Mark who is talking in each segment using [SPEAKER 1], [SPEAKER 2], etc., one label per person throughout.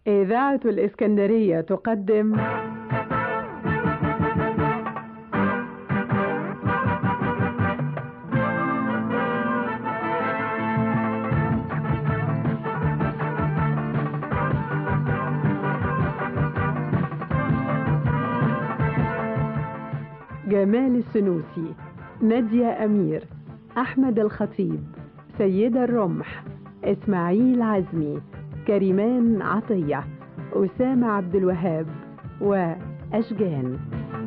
[SPEAKER 1] إذاعة الإسكندرية تقدم جمال السنوسي نادية أمير أحمد الخطيب سيدة الرمح إسماعيل عزمي كريمان عطية أسامة عبد الوهاب وأشجان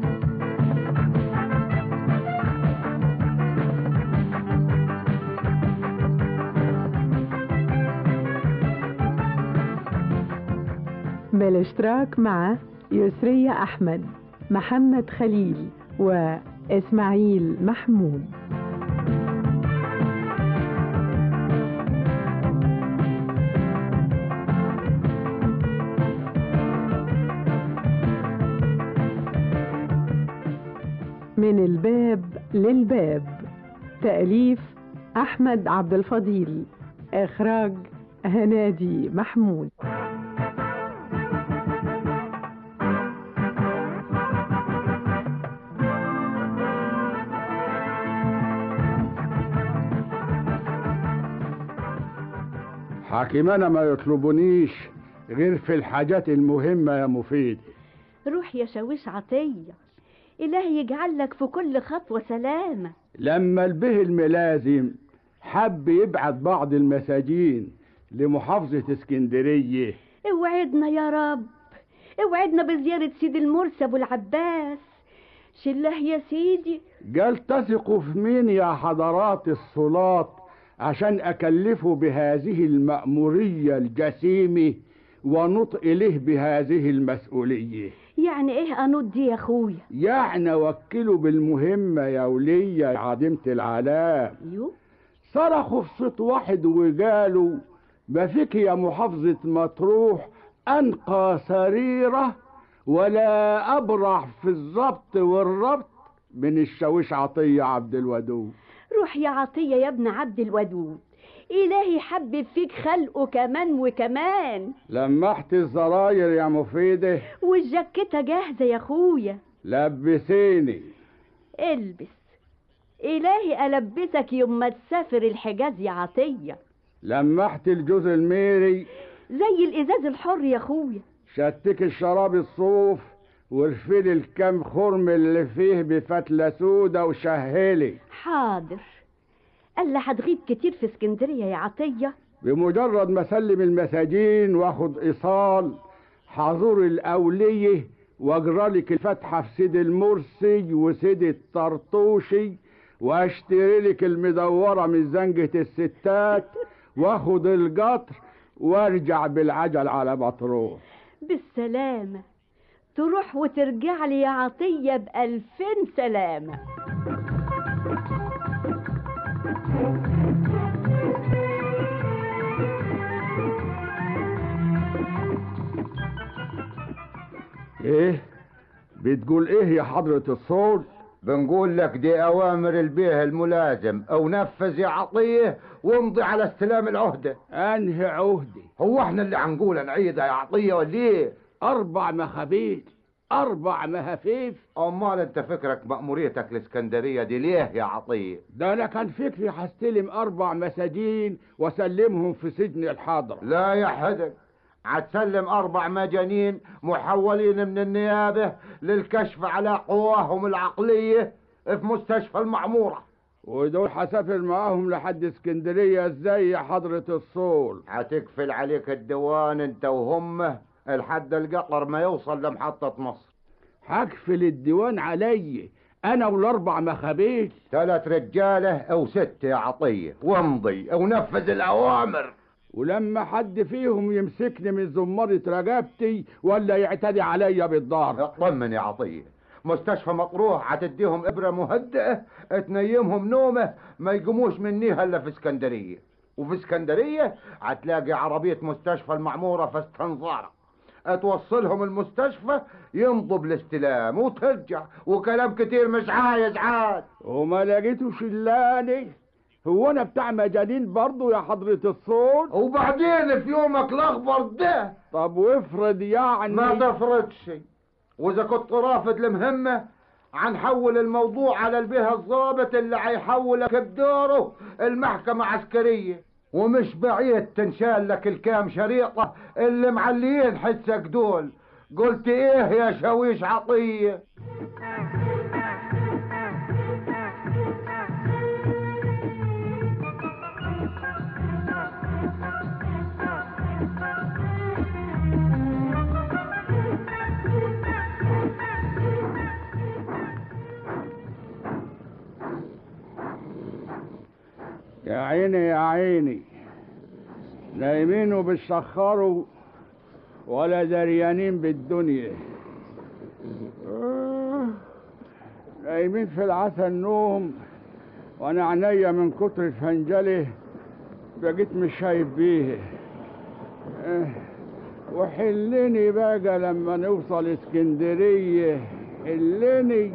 [SPEAKER 1] بالاشتراك مع يسرية أحمد محمد خليل وإسماعيل محمود من الباب للباب تأليف أحمد عبد الفضيل إخراج هنادي محمود
[SPEAKER 2] حاكمنا ما يطلبونيش غير في الحاجات المهمة يا مفيد
[SPEAKER 3] روح يا شاويش عطية إلهي يجعل لك في كل خطوة سلامة
[SPEAKER 2] لما البه الملازم حب يبعت بعض المساجين لمحافظة اسكندرية
[SPEAKER 3] اوعدنا يا رب اوعدنا بزيارة سيد المرسي أبو العباس شله يا سيدي
[SPEAKER 2] قال تثقوا في مين يا حضرات الصلاة عشان أكلفه بهذه المأمورية الجسيمة ونطق له بهذه المسؤولية
[SPEAKER 3] يعني ايه انوت دي يا اخويا
[SPEAKER 2] يعني وكله بالمهمة يا ولية عديمة العلام
[SPEAKER 3] يو
[SPEAKER 2] صرخوا في صوت واحد وقالوا ما فيك يا محافظة مطروح أنقى سريرة ولا أبرح في الضبط والربط من الشاويش عطية عبد الودود
[SPEAKER 3] روح يا عطية يا ابن عبد الودود إلهي حبب فيك خلقه كمان وكمان
[SPEAKER 2] لمحت الزراير يا مفيدة
[SPEAKER 3] والجاكيتة جاهزة يا أخويا
[SPEAKER 2] لبسيني
[SPEAKER 3] البس إلهي ألبسك يوم ما تسافر الحجاز يا عطية
[SPEAKER 2] لمحت الجوز الميري
[SPEAKER 3] زي الإزاز الحر يا أخويا
[SPEAKER 2] شتك الشراب الصوف وارفل الكام خرم اللي فيه بفتلة سودة وشهلي
[SPEAKER 3] حاضر قال هتغيب كتير في اسكندرية يا عطية
[SPEAKER 2] بمجرد ما اسلم المساجين واخد ايصال حضور الاولية واجرى لك الفاتحة في سيد المرسي وسيد الطرطوشي واشتري لك المدورة من زنجة الستات واخد القطر وارجع بالعجل على مطروح
[SPEAKER 3] بالسلامة تروح وترجع لي يا عطية بألفين سلامة
[SPEAKER 2] ايه بتقول ايه يا حضرة الصول
[SPEAKER 4] بنقول لك دي اوامر البيه الملازم او نفذ يا عطيه وامضي على استلام العهده
[SPEAKER 2] انهي عهدي
[SPEAKER 4] هو احنا اللي هنقول نعيدها يا عطيه ولا ايه
[SPEAKER 2] اربع مخابيل اربع مهافيف
[SPEAKER 4] امال انت فكرك مأموريتك الاسكندريه دي ليه يا عطيه
[SPEAKER 2] ده انا كان فكري هستلم اربع مساجين واسلمهم في سجن الحضرة
[SPEAKER 4] لا يا حدك هتسلم اربع مجانين محولين من النيابه للكشف على قواهم العقليه في مستشفى المعموره
[SPEAKER 2] ودول هسافر معاهم لحد اسكندرية ازاي يا حضرة الصول
[SPEAKER 4] هتكفل عليك الديوان انت وهم لحد القطر ما يوصل لمحطة مصر
[SPEAKER 2] هكفل الديوان علي انا والاربع مخابيل
[SPEAKER 4] ثلاث رجالة او ست يا عطية وامضي او نفذ الاوامر
[SPEAKER 2] ولما حد فيهم يمسكني من زمرة رقبتي ولا يعتدي عليا بالضهر
[SPEAKER 4] اطمن يا عطية مستشفى مطروح هتديهم ابرة مهدئة تنيمهم نومة ما يقوموش منيها الا في اسكندرية وفي اسكندرية هتلاقي عربية مستشفى المعمورة في استنظارة توصلهم المستشفى يمضوا بالاستلام وترجع وكلام كتير مش عايز عاد
[SPEAKER 2] وما لقيتوش اللاني هو انا بتاع مجانين برضه يا حضرة الصوت
[SPEAKER 4] وبعدين في يومك الاخضر ده
[SPEAKER 2] طب وافرض يعني
[SPEAKER 4] ما تفرضش واذا كنت رافض المهمة هنحول الموضوع على البيه الضابط اللي هيحولك بدوره المحكمة عسكرية ومش بعيد تنشال لك الكام شريطة اللي معليين حسك دول قلت ايه يا شويش عطية
[SPEAKER 2] يا عيني يا عيني نايمين وبتشخروا ولا دريانين بالدنيا آه، نايمين في العسل نوم وانا عينيا من كتر الفنجله بقيت مش شايف بيه آه، وحلني بقى لما نوصل اسكندريه حلني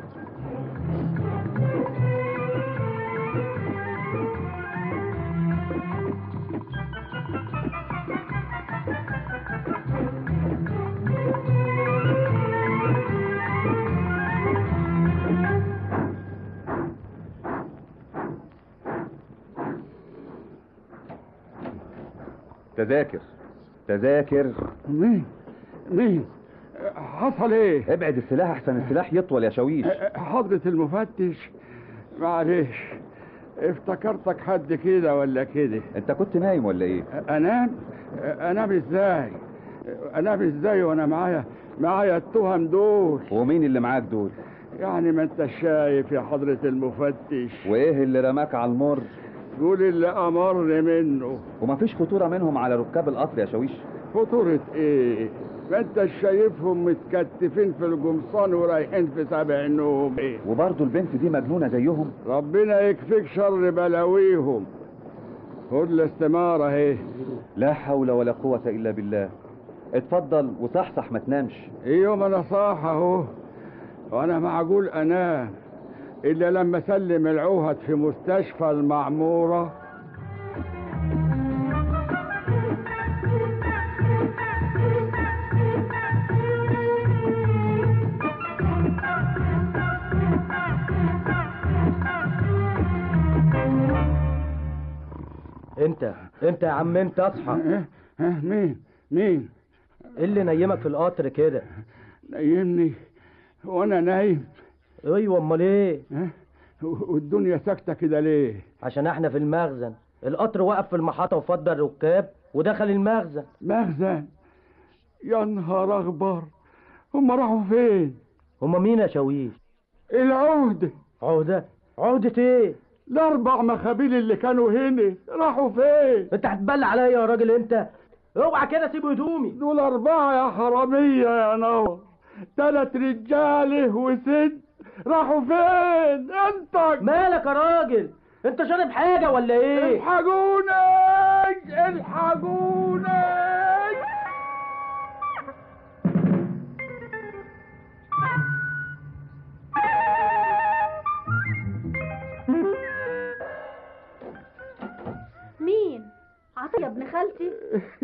[SPEAKER 5] تذاكر تذاكر
[SPEAKER 2] مين مين حصل ايه
[SPEAKER 5] ابعد السلاح احسن السلاح يطول يا شويش
[SPEAKER 2] حضرة المفتش معلش افتكرتك حد كده ولا كده
[SPEAKER 5] انت كنت نايم ولا ايه
[SPEAKER 2] انام انام ازاي انام ازاي وانا معايا معايا التهم دول
[SPEAKER 5] ومين اللي معاك دول
[SPEAKER 2] يعني ما انت شايف يا حضرة المفتش
[SPEAKER 5] وايه اللي رماك على المر
[SPEAKER 2] قول اللي امر منه
[SPEAKER 5] ومفيش خطوره منهم على ركاب القطر يا شويش
[SPEAKER 2] خطورة ايه ما انت شايفهم متكتفين في القمصان ورايحين في سبع نوم ايه
[SPEAKER 5] وبرضه البنت دي مجنونه زيهم
[SPEAKER 2] ربنا يكفيك شر بلاويهم خد الاستمارة اهي
[SPEAKER 5] لا حول ولا قوه الا بالله اتفضل وصحصح ما تنامش
[SPEAKER 2] يوم انا صاح اهو وانا معقول انام الا لما اسلم العهد في مستشفى المعموره
[SPEAKER 6] انت انت يا عم انت اصحى
[SPEAKER 2] اه اه مين مين
[SPEAKER 6] ايه اللي نيمك في القطر كده
[SPEAKER 2] نايمني وانا نايم
[SPEAKER 6] ايوه امال ايه
[SPEAKER 2] اه والدنيا ساكته كده ليه
[SPEAKER 6] عشان احنا في المخزن القطر وقف في المحطه وفضل الركاب ودخل المخزن
[SPEAKER 2] مخزن يا نهار اخبر هم راحوا فين
[SPEAKER 6] هما مين يا شويش
[SPEAKER 2] العهده
[SPEAKER 6] عهده عهده ايه
[SPEAKER 2] الاربع مخابيل اللي كانوا هنا راحوا فين
[SPEAKER 6] انت هتبلع عليا يا راجل انت اوعى كده سيب هدومي
[SPEAKER 2] دول أربعة يا حرامية يا نور تلات رجاله وست راحوا فين انت
[SPEAKER 6] مالك يا راجل انت شارب حاجه ولا ايه
[SPEAKER 2] الحقوني الحقوني
[SPEAKER 3] مين عطية ابن خالتي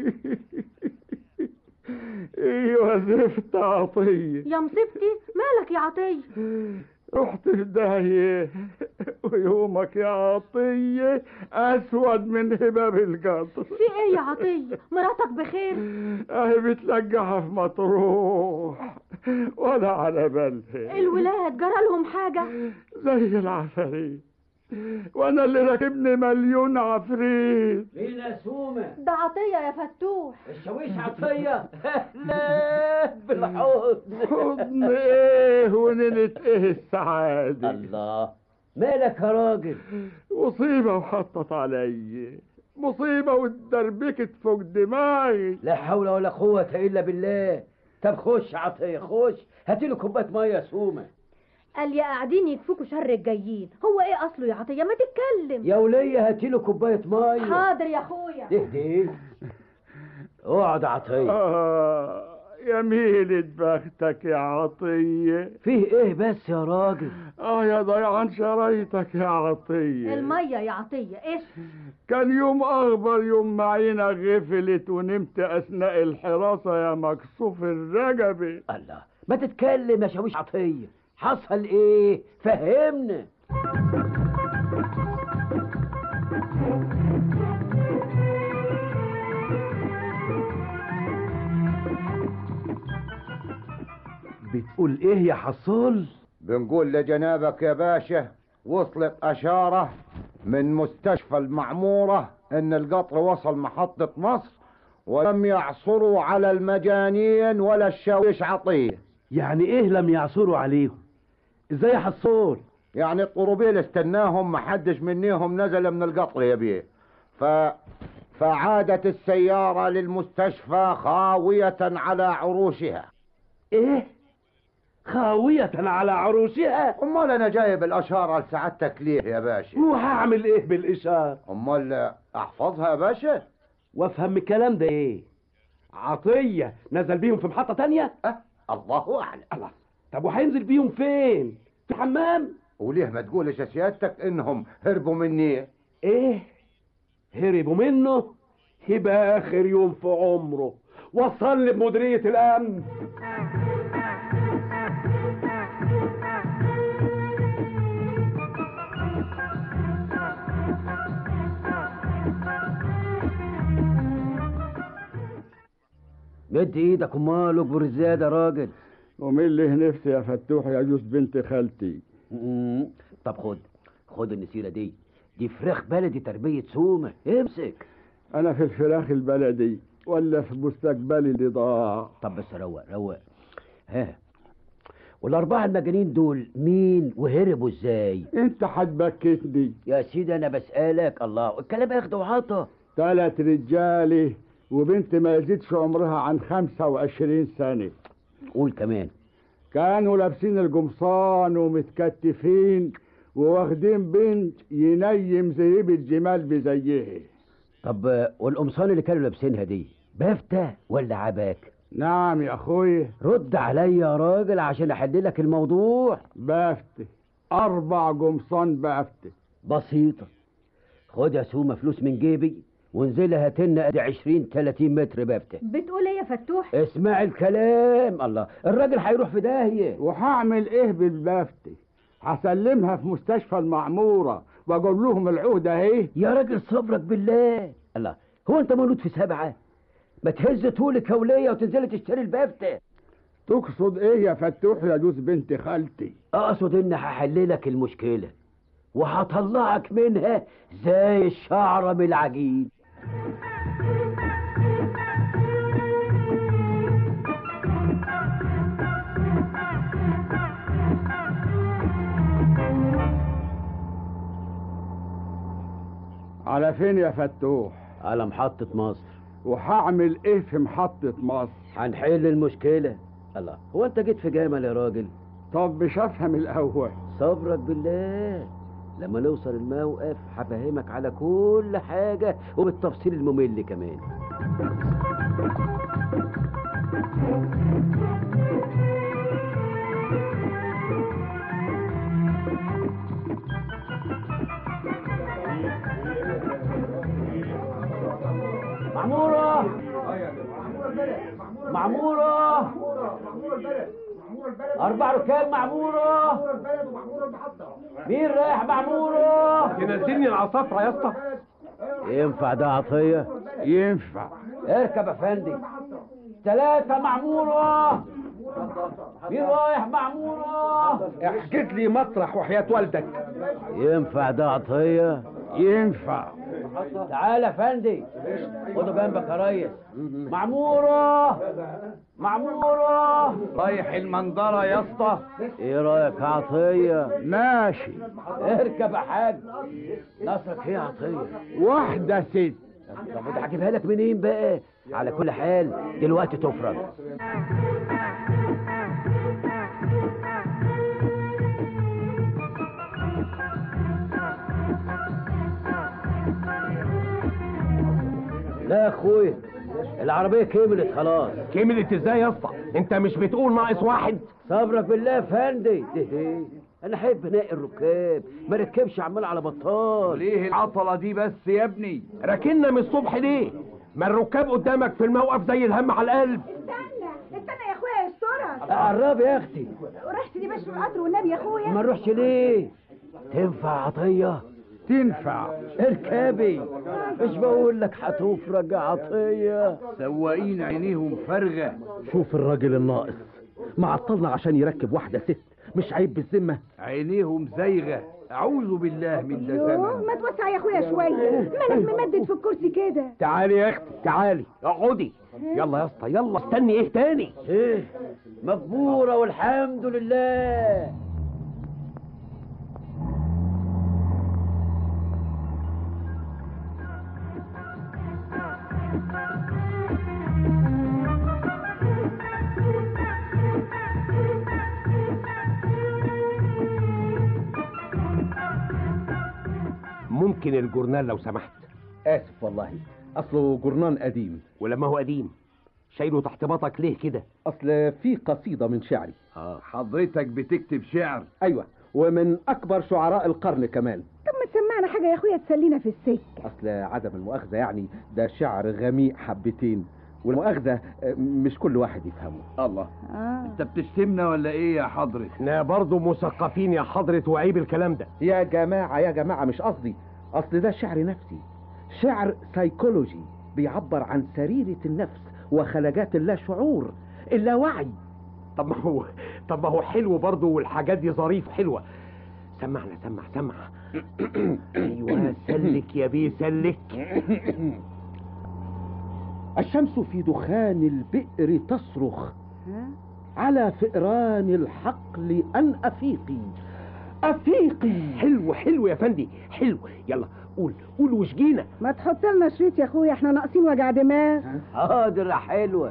[SPEAKER 2] ايوه زفت عطية
[SPEAKER 3] يا مصيبتي مالك يا عطية
[SPEAKER 2] رحت في داهية ويومك يا عطية أسود من هباب القطر
[SPEAKER 3] في ايه يا عطية مراتك بخير
[SPEAKER 2] أهي بتلقحها في مطروح ولا على بالها
[SPEAKER 3] الولاد جرالهم حاجة
[SPEAKER 2] زي العفاريت وانا اللي راكبني مليون عفريت
[SPEAKER 6] مين يا سومه
[SPEAKER 3] ده عطية يا فتوح
[SPEAKER 6] الشويش عطيه لا بالحضن
[SPEAKER 2] حضن ايه ونيلة ايه السعادة
[SPEAKER 6] الله مالك يا راجل
[SPEAKER 2] مصيبة وحطت علي مصيبة واتدربكت فوق دماغي
[SPEAKER 6] لا حول ولا قوة إلا بالله طب خش عطية خش هاتيله كوباية مية يا سومة
[SPEAKER 3] قال يا قاعدين يكفوكوا شر الجايين هو ايه اصله يا عطية ما تتكلم
[SPEAKER 6] يا ولية هاتيله كوباية مية
[SPEAKER 3] حاضر يا اخويا
[SPEAKER 6] اهدي اقعد عطية
[SPEAKER 2] آه يا ميلة بختك يا عطية
[SPEAKER 6] فيه ايه بس يا راجل
[SPEAKER 2] اه يا ضيعان شرايطك يا عطية
[SPEAKER 3] المية يا عطية ايش
[SPEAKER 2] كان يوم اخبر يوم ما عينك غفلت ونمت اثناء الحراسة يا مكسوف الرقبة
[SPEAKER 6] الله ما تتكلم يا شاويش عطية حصل ايه فهمنا بتقول ايه يا حصول
[SPEAKER 4] بنقول لجنابك يا باشا وصلت أشارة من مستشفى المعمورة إن القطر وصل محطة مصر ولم يعصروا على المجانين ولا الشاويش عطية
[SPEAKER 6] يعني ايه لم يعثروا عليهم ازاي يا حصول
[SPEAKER 4] يعني الطروبيل استناهم محدش منيهم نزل من القطر يا بيه ف... فعادت السيارة للمستشفى خاوية على عروشها
[SPEAKER 6] ايه خاوية على عروشها
[SPEAKER 4] امال انا جايب الاشارة لسعادتك ليه يا باشا
[SPEAKER 6] وهعمل ايه بالاشارة
[SPEAKER 4] امال احفظها يا باشا
[SPEAKER 6] وافهم الكلام ده ايه عطية نزل بيهم في محطة تانية
[SPEAKER 4] أه الله اعلم
[SPEAKER 6] الله طب وهينزل بيهم فين في الحمام
[SPEAKER 4] وليه ما تقولش يا سيادتك انهم هربوا مني
[SPEAKER 6] ايه هربوا منه يبقى اخر يوم في عمره وصل لي بمديرية الامن مد ايدك امال اكبر الزيادة يا راجل
[SPEAKER 2] ومين اللي نفسي يا فتوح يا جوز بنت خالتي
[SPEAKER 6] مم. طب خد خد النسيرة دي دي فراخ بلدي تربية سومة امسك
[SPEAKER 2] انا في الفراخ البلدي ولا في مستقبلي اللي ضاع
[SPEAKER 6] طب بس روق روق ها والأربعة المجانين دول مين وهربوا ازاي
[SPEAKER 2] انت هتبكتني
[SPEAKER 6] يا سيدي أنا بسألك الله الكلام اخد وعطا
[SPEAKER 2] تلات رجالي وبنت ما يزيدش عمرها عن خمسة وعشرين سنة
[SPEAKER 6] قول كمان
[SPEAKER 2] كانوا لابسين القمصان ومتكتفين وواخدين بنت ينيم زريب الجمال بزيه
[SPEAKER 6] طب والقمصان اللي كانوا لابسينها دي بافتة ولا عباك
[SPEAKER 2] نعم يا اخويا
[SPEAKER 6] رد عليا يا راجل عشان احل لك الموضوع
[SPEAKER 2] بافتة اربع قمصان بافتة
[SPEAKER 6] بسيطة خد يا سومة فلوس من جيبي وانزلها هاتلنا قد 20 30 متر بافتة
[SPEAKER 3] بتقول ايه يا فتوح
[SPEAKER 6] اسمع الكلام الله الراجل هيروح في داهية
[SPEAKER 2] وهعمل ايه بالبافتة هسلمها في مستشفى المعمورة واقول لهم العهدة اهي
[SPEAKER 6] يا راجل صبرك بالله الله هو انت مولود في سبعة ما تهز طولك هولية وتنزلي تشتري البافتة
[SPEAKER 2] تقصد ايه يا فتوح يا جوز بنت خالتي
[SPEAKER 6] اقصد ان هحللك المشكلة وهطلعك منها زي الشعرة من العجين
[SPEAKER 2] على فين يا فتوح
[SPEAKER 6] على محطة مصر
[SPEAKER 2] وهعمل ايه في محطة مصر
[SPEAKER 6] هنحل المشكلة الله هو انت جيت في جمل يا راجل
[SPEAKER 2] طب مش افهم الاول
[SPEAKER 6] صبرك بالله لما نوصل الموقف هفهمك على كل حاجة وبالتفصيل الممل كمان معمورة معمورة أربع ركاب معمورة مين رايح معمورة
[SPEAKER 5] تنزلني العصافرة يا اسطى
[SPEAKER 6] ينفع ده عطية
[SPEAKER 2] ينفع
[SPEAKER 6] اركب يا فندي ثلاثة معمورة مين رايح معمورة
[SPEAKER 5] احجز لي مطرح وحياة والدك
[SPEAKER 6] ينفع ده عطية
[SPEAKER 2] ينفع
[SPEAKER 6] تعال يا فندي خده جنبك يا ريس معمورة معمورة
[SPEAKER 5] رايح المنظرة يا اسطى
[SPEAKER 6] ايه رايك يا عطية
[SPEAKER 2] ماشي
[SPEAKER 6] اركب يا حاج نصرك ايه يا عطية
[SPEAKER 2] واحدة ست
[SPEAKER 6] طب وده هجيبها لك منين بقى على كل حال دلوقتي تفرج لا يا اخويا
[SPEAKER 7] العربية كملت خلاص
[SPEAKER 6] كملت ازاي يا اسطى انت مش بتقول ناقص واحد
[SPEAKER 7] صبرك بالله يا فندي انا احب انقي الركاب ما ركبش عمال على بطال
[SPEAKER 2] ليه العطلة دي بس يا ابني
[SPEAKER 6] راكننا من الصبح ليه ما الركاب قدامك في الموقف زي الهم على القلب
[SPEAKER 8] استنى استنى يا اخويا استرك
[SPEAKER 7] قرب يا اختي
[SPEAKER 8] ورحت دي باش القطر والنبي يا اخويا
[SPEAKER 7] ما نروحش ليه تنفع عطية
[SPEAKER 2] تنفع
[SPEAKER 7] اركبي مش بقول لك هتفرج يا عطية
[SPEAKER 2] سواقين عينيهم فارغة
[SPEAKER 6] شوف الراجل الناقص معطلنا عشان يركب واحدة ست مش عيب بالذمة
[SPEAKER 2] عينيهم زايغة أعوذ بالله من ده
[SPEAKER 8] يوه
[SPEAKER 2] زمن
[SPEAKER 8] ما توسع يا اخويا شويه مالك ممدد في الكرسي كده
[SPEAKER 6] تعالي يا اختي تعالي اقعدي يلا يا اسطى يلا استني ايه تاني
[SPEAKER 7] ايه مقبورة والحمد لله
[SPEAKER 6] ممكن الجورنال لو سمحت
[SPEAKER 5] اسف والله اصله جرنان قديم
[SPEAKER 6] ولما هو قديم شايله تحت باطك ليه كده
[SPEAKER 5] اصل في قصيدة من شعري
[SPEAKER 6] اه
[SPEAKER 2] حضرتك بتكتب شعر
[SPEAKER 5] ايوه ومن اكبر شعراء القرن كمان
[SPEAKER 8] طب ما تسمعنا حاجه يا اخويا تسلينا في السكه
[SPEAKER 5] اصل عدم المؤاخذة يعني ده شعر غميق حبتين والمؤاخذة آه، مش كل واحد يفهمه
[SPEAKER 2] الله
[SPEAKER 8] اه
[SPEAKER 2] انت بتشتمنا ولا ايه يا حضرة
[SPEAKER 6] احنا برضه مثقفين يا حضرة وعيب الكلام ده
[SPEAKER 5] يا جماعة يا جماعة مش قصدي أصل ده شعر نفسي شعر سيكولوجي بيعبر عن سريرة النفس وخلجات اللاشعور اللاوعي
[SPEAKER 6] طب ما هو طب ما هو حلو برضه والحاجات دي ظريف حلوة سمعنا سمع سمع ايوه سلك يا بيه سلك
[SPEAKER 5] الشمس في دخان البئر تصرخ
[SPEAKER 8] ها
[SPEAKER 5] على فئران الحقل أن أفيقي أفيقي
[SPEAKER 6] حلو حلو يا فندي حلو يلا قول قول وشجينا
[SPEAKER 8] ما تحط لنا شريط يا اخويا احنا ناقصين وجع دماغ
[SPEAKER 7] حاضر حلوة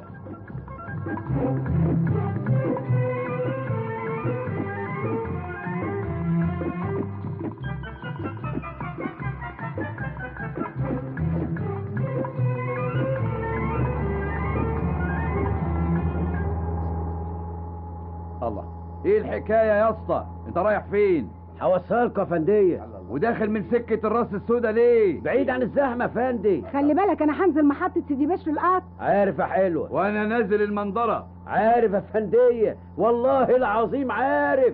[SPEAKER 2] الله ايه الحكاية يا اسطى انت رايح فين
[SPEAKER 7] هوصلكوا يا فندية
[SPEAKER 2] وداخل من سكة الراس السودا ليه
[SPEAKER 7] بعيد عن الزحمة يا فندي
[SPEAKER 8] خلي بالك انا هنزل محطه سيدي بشر القطر
[SPEAKER 7] عارف يا حلوة
[SPEAKER 2] وانا نازل المنظرة
[SPEAKER 7] عارف يا فندية والله العظيم عارف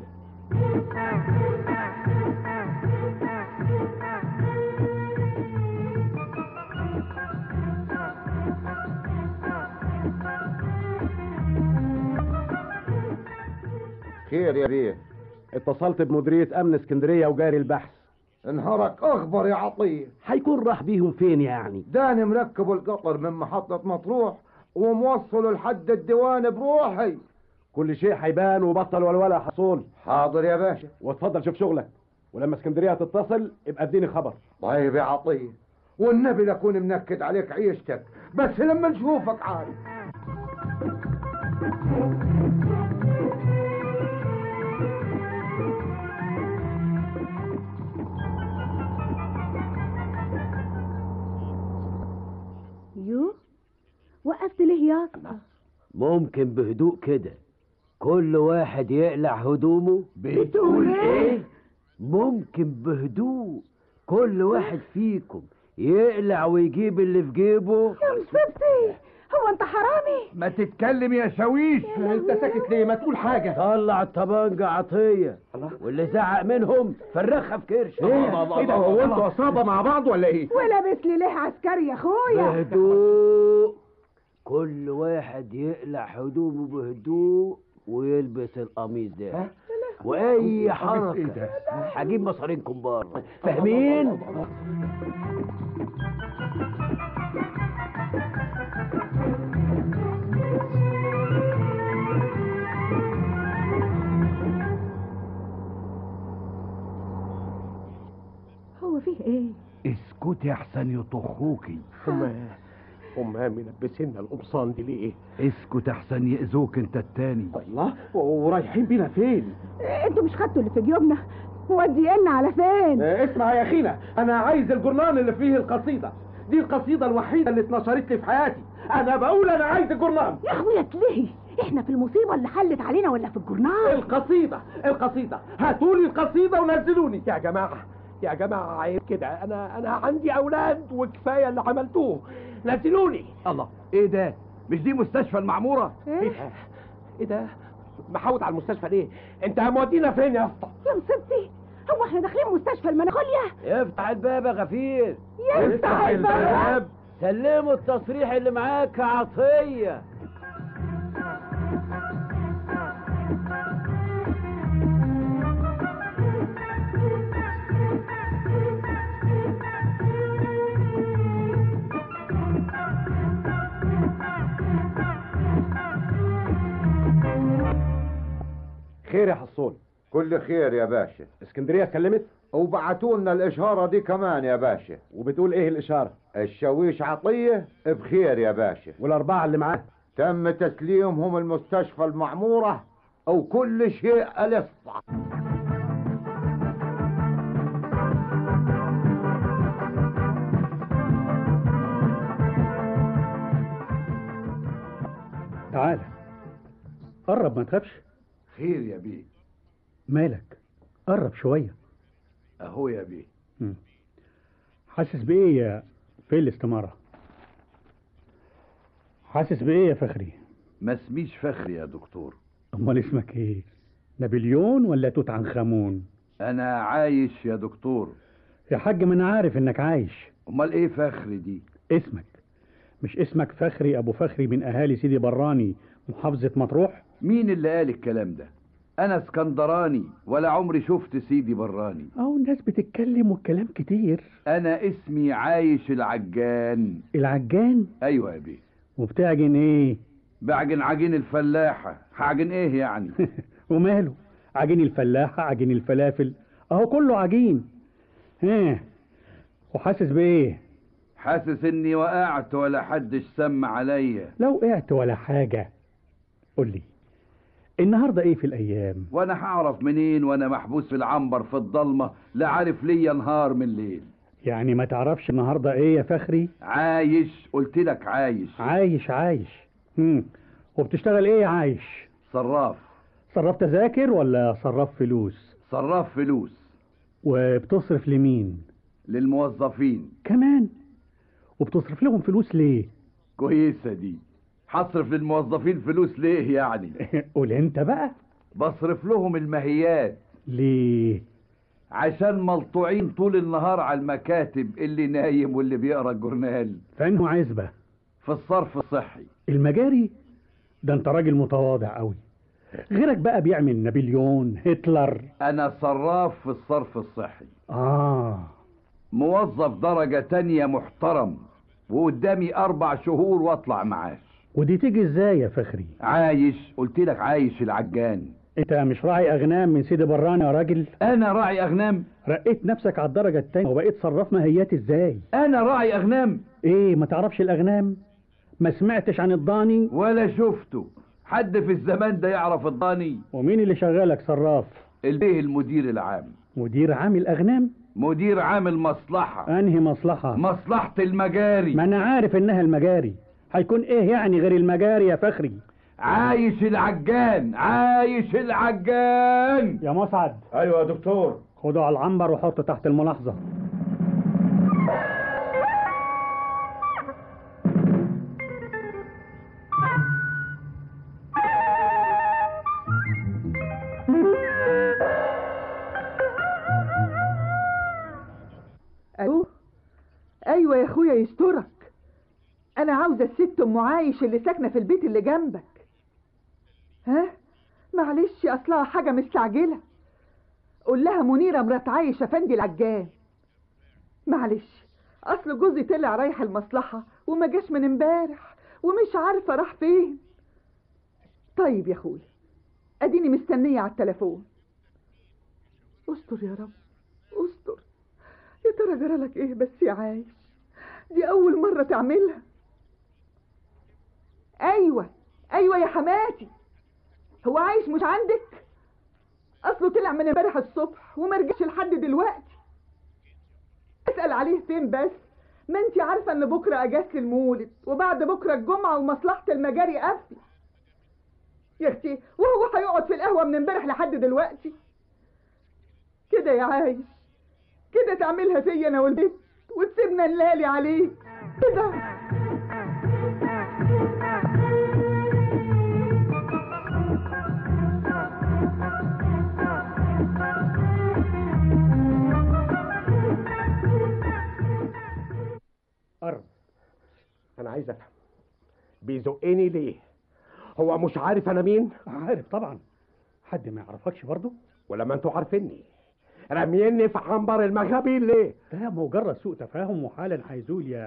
[SPEAKER 4] خير يا بيه
[SPEAKER 6] اتصلت بمديرية امن اسكندرية وجاري البحث
[SPEAKER 4] انهارك اخبر يا عطيه
[SPEAKER 6] هيكون راح بيهم فين يعني
[SPEAKER 4] داني مركب القطر من محطة مطروح وموصله لحد الديوان بروحي
[SPEAKER 6] كل شيء هيبان وبطل والولا حصول
[SPEAKER 4] حاضر يا باشا
[SPEAKER 6] واتفضل شوف شغلك ولما اسكندرية تتصل ابقى اديني خبر
[SPEAKER 4] طيب يا عطيه والنبي لكون منكد عليك عيشتك بس لما نشوفك عارف
[SPEAKER 8] يو وقفت ليه يا اسطى
[SPEAKER 7] ممكن بهدوء كده كل واحد يقلع هدومه
[SPEAKER 8] بتقول ايه
[SPEAKER 7] ممكن بهدوء كل واحد فيكم يقلع ويجيب اللي في جيبه
[SPEAKER 8] يا مصيبتي هو انت حرامي
[SPEAKER 2] ما تتكلم يا شاويش
[SPEAKER 5] انت ساكت ليه ما تقول حاجة
[SPEAKER 7] طلع الطبنجة عطية واللي زعق منهم فرخها في كرش
[SPEAKER 6] ايه ده هو انتوا عصابة مع بعض ولا ايه
[SPEAKER 8] ولابس لي ليه عسكري يا اخويا
[SPEAKER 7] بهدوء كل واحد يقلع هدومه بهدوء ويلبس القميص ده واي حركه هجيب مصارينكم بره فاهمين
[SPEAKER 8] هو فيه ايه
[SPEAKER 2] اسكتي احسن يطخوكي
[SPEAKER 6] هم هم ملبسينا القمصان دي ليه
[SPEAKER 2] اسكت احسن يأذوك انت التاني
[SPEAKER 6] الله ورايحين بينا فين
[SPEAKER 8] انتوا مش خدتوا اللي في جيوبنا مودينا على فين
[SPEAKER 6] اسمع يا اخينا انا عايز الجرنان اللي فيه القصيدة دي القصيدة الوحيدة اللي اتنشرت لي في حياتي انا بقول انا عايز الجورنال
[SPEAKER 8] يا اخويا تلهي احنا في المصيبه اللي حلت علينا ولا في الجورنال
[SPEAKER 6] القصيدة القصيدة هاتولي القصيدة ونزلوني يا جماعة يا جماعة عيب كده أنا أنا عندي أولاد وكفاية اللي عملتوه نزلوني
[SPEAKER 9] الله ايه ده مش دي مستشفى المعمورة
[SPEAKER 6] إيه ده؟ إيه ده؟ محاوط على المستشفى ليه؟ أنت مودينا فين يا اسطى؟
[SPEAKER 8] يا مصيبتي هو احنا داخلين مستشفى المناخوليا
[SPEAKER 7] افتح الباب يا غفير
[SPEAKER 8] يفتح الباب
[SPEAKER 7] سلموا التصريح اللي معاك يا عطيه
[SPEAKER 6] خير يا حصول
[SPEAKER 4] كل خير يا باشا
[SPEAKER 6] اسكندرية اتكلمت
[SPEAKER 4] وبعتوا لنا الإشارة دي كمان يا باشا
[SPEAKER 6] وبتقول إيه الإشارة؟
[SPEAKER 4] الشاويش عطية بخير يا باشا
[SPEAKER 6] والأربعة اللي معاه
[SPEAKER 4] تم تسليمهم المستشفى المعمورة أو كل شيء ألصع
[SPEAKER 10] تعال قرب ما تخافش
[SPEAKER 9] خير يا بيه
[SPEAKER 10] مالك قرب شوية
[SPEAKER 9] اهو يا بيه
[SPEAKER 10] مم. حاسس بإيه يا في الاستمارة حاسس بإيه يا فخري
[SPEAKER 9] ما اسميش فخري يا دكتور
[SPEAKER 10] أمال اسمك إيه نابليون ولا توت عنخ آمون
[SPEAKER 9] انا عايش يا دكتور
[SPEAKER 10] يا حاج ما أنا عارف إنك عايش
[SPEAKER 9] امال ايه فخري دي
[SPEAKER 10] اسمك مش اسمك فخري أبو فخري من أهالي سيدي براني محافظة مطروح
[SPEAKER 9] مين اللي قال الكلام ده انا اسكندراني ولا عمري شفت سيدي براني
[SPEAKER 10] أو الناس بتتكلم والكلام كتير
[SPEAKER 9] انا اسمي عايش العجان
[SPEAKER 10] العجان
[SPEAKER 9] ايوه يا بيه
[SPEAKER 10] وبتعجن إيه
[SPEAKER 9] بعجن عجين الفلاحة هعجن ايه يعني
[SPEAKER 10] وماله عجين الفلاحة عجين الفلافل أهو كله عجين ها وحاسس بإيه
[SPEAKER 9] حاسس اني وقعت ولا حدش سمع عليا
[SPEAKER 10] لو وقعت ولا حاجة قول لي النهاردة إيه في الأيام
[SPEAKER 9] وانا هعرف منين وانا محبوس في العنبر في الضلمة لا عارف ليا نهار من ليل
[SPEAKER 10] يعني ما تعرفش النهاردة إيه يا فخري
[SPEAKER 9] عايش قلت لك عايش
[SPEAKER 10] عايش عايش هم. وبتشتغل إيه يا عايش
[SPEAKER 9] صراف
[SPEAKER 10] صرف تذاكر ولا صرف فلوس
[SPEAKER 9] صراف فلوس
[SPEAKER 10] وبتصرف لمين
[SPEAKER 9] للموظفين
[SPEAKER 10] كمان وبتصرف لهم فلوس ليه
[SPEAKER 9] كويسة دي هصرف للموظفين فلوس ليه يعني
[SPEAKER 10] قول انت بقى
[SPEAKER 9] بصرف لهم المهيات
[SPEAKER 10] ليه
[SPEAKER 9] عشان ملطوعين طول النهار على المكاتب اللي نايم واللي بيقرا الجورنال
[SPEAKER 10] فانه عزبة
[SPEAKER 9] في الصرف الصحي
[SPEAKER 10] المجاري ده انت راجل متواضع قوي غيرك بقى بيعمل نابليون هتلر
[SPEAKER 9] انا صراف في الصرف الصحي
[SPEAKER 10] اه
[SPEAKER 9] موظف درجة تانية محترم وقدامي اربع شهور واطلع معاش
[SPEAKER 10] ودي تيجي ازاي يا فخري
[SPEAKER 9] عايش قلت لك عايش العجان
[SPEAKER 10] انت مش راعي اغنام من سيدي بران يا راجل
[SPEAKER 9] انا راعي اغنام
[SPEAKER 10] رقيت نفسك على الدرجة التانية وبقيت صراف ماهيات ازاي
[SPEAKER 9] انا راعي اغنام
[SPEAKER 10] ايه ما تعرفش الاغنام ما سمعتش عن الضاني
[SPEAKER 9] ولا شفته حد في الزمان ده يعرف الضاني
[SPEAKER 10] ومين اللي شغالك صراف
[SPEAKER 9] البيه المدير العام
[SPEAKER 10] مدير عام الاغنام
[SPEAKER 9] مدير عام المصلحة
[SPEAKER 10] انهي مصلحة
[SPEAKER 9] مصلحة المجاري
[SPEAKER 10] ما انا عارف انها المجاري هيكون ايه يعني غير المجاري يا فخري
[SPEAKER 9] عايش العجان عايش العجان
[SPEAKER 10] يا مسعد
[SPEAKER 9] ايوه يا دكتور
[SPEAKER 10] خده على العنبر وحطه تحت الملاحظة
[SPEAKER 11] الو ايوه يا اخويا يسترك انا عاوزه الست ام عايش اللي ساكنه في البيت اللي جنبك ها معلش اصلها حاجه مستعجله قول لها منيره مرات عايش افندي العجان معلش اصل جوزي طلع رايح المصلحه وما جاش من امبارح ومش عارفه راح فين طيب يا اخويا اديني مستنيه على التليفون استر يا رب استر يا ترى جرالك ايه بس يا عايش دي اول مرة تعملها ايوه ايوه يا حماتي هو عايش مش عندك اصله طلع من امبارح الصبح وما رجعش لحد دلوقتي اسأل عليه فين بس ما انت عارفه ان بكره اجازه المولد وبعد بكره الجمعه ومصلحه المجاري قافله يا اختي وهو هيقعد في القهوه من امبارح لحد دلوقتي كده يا عايش كده تعملها فيا انا والبيت وتسيبنا نلالي عليك كده
[SPEAKER 6] قرب انا عايز افهم بيزقني ليه هو مش عارف انا مين
[SPEAKER 10] عارف طبعا حد ما يعرفكش برضه
[SPEAKER 6] ولا ما انتوا عارفيني راميني في عنبر المغابين ليه
[SPEAKER 10] ده مجرد سوء تفاهم وحالا هيزول يا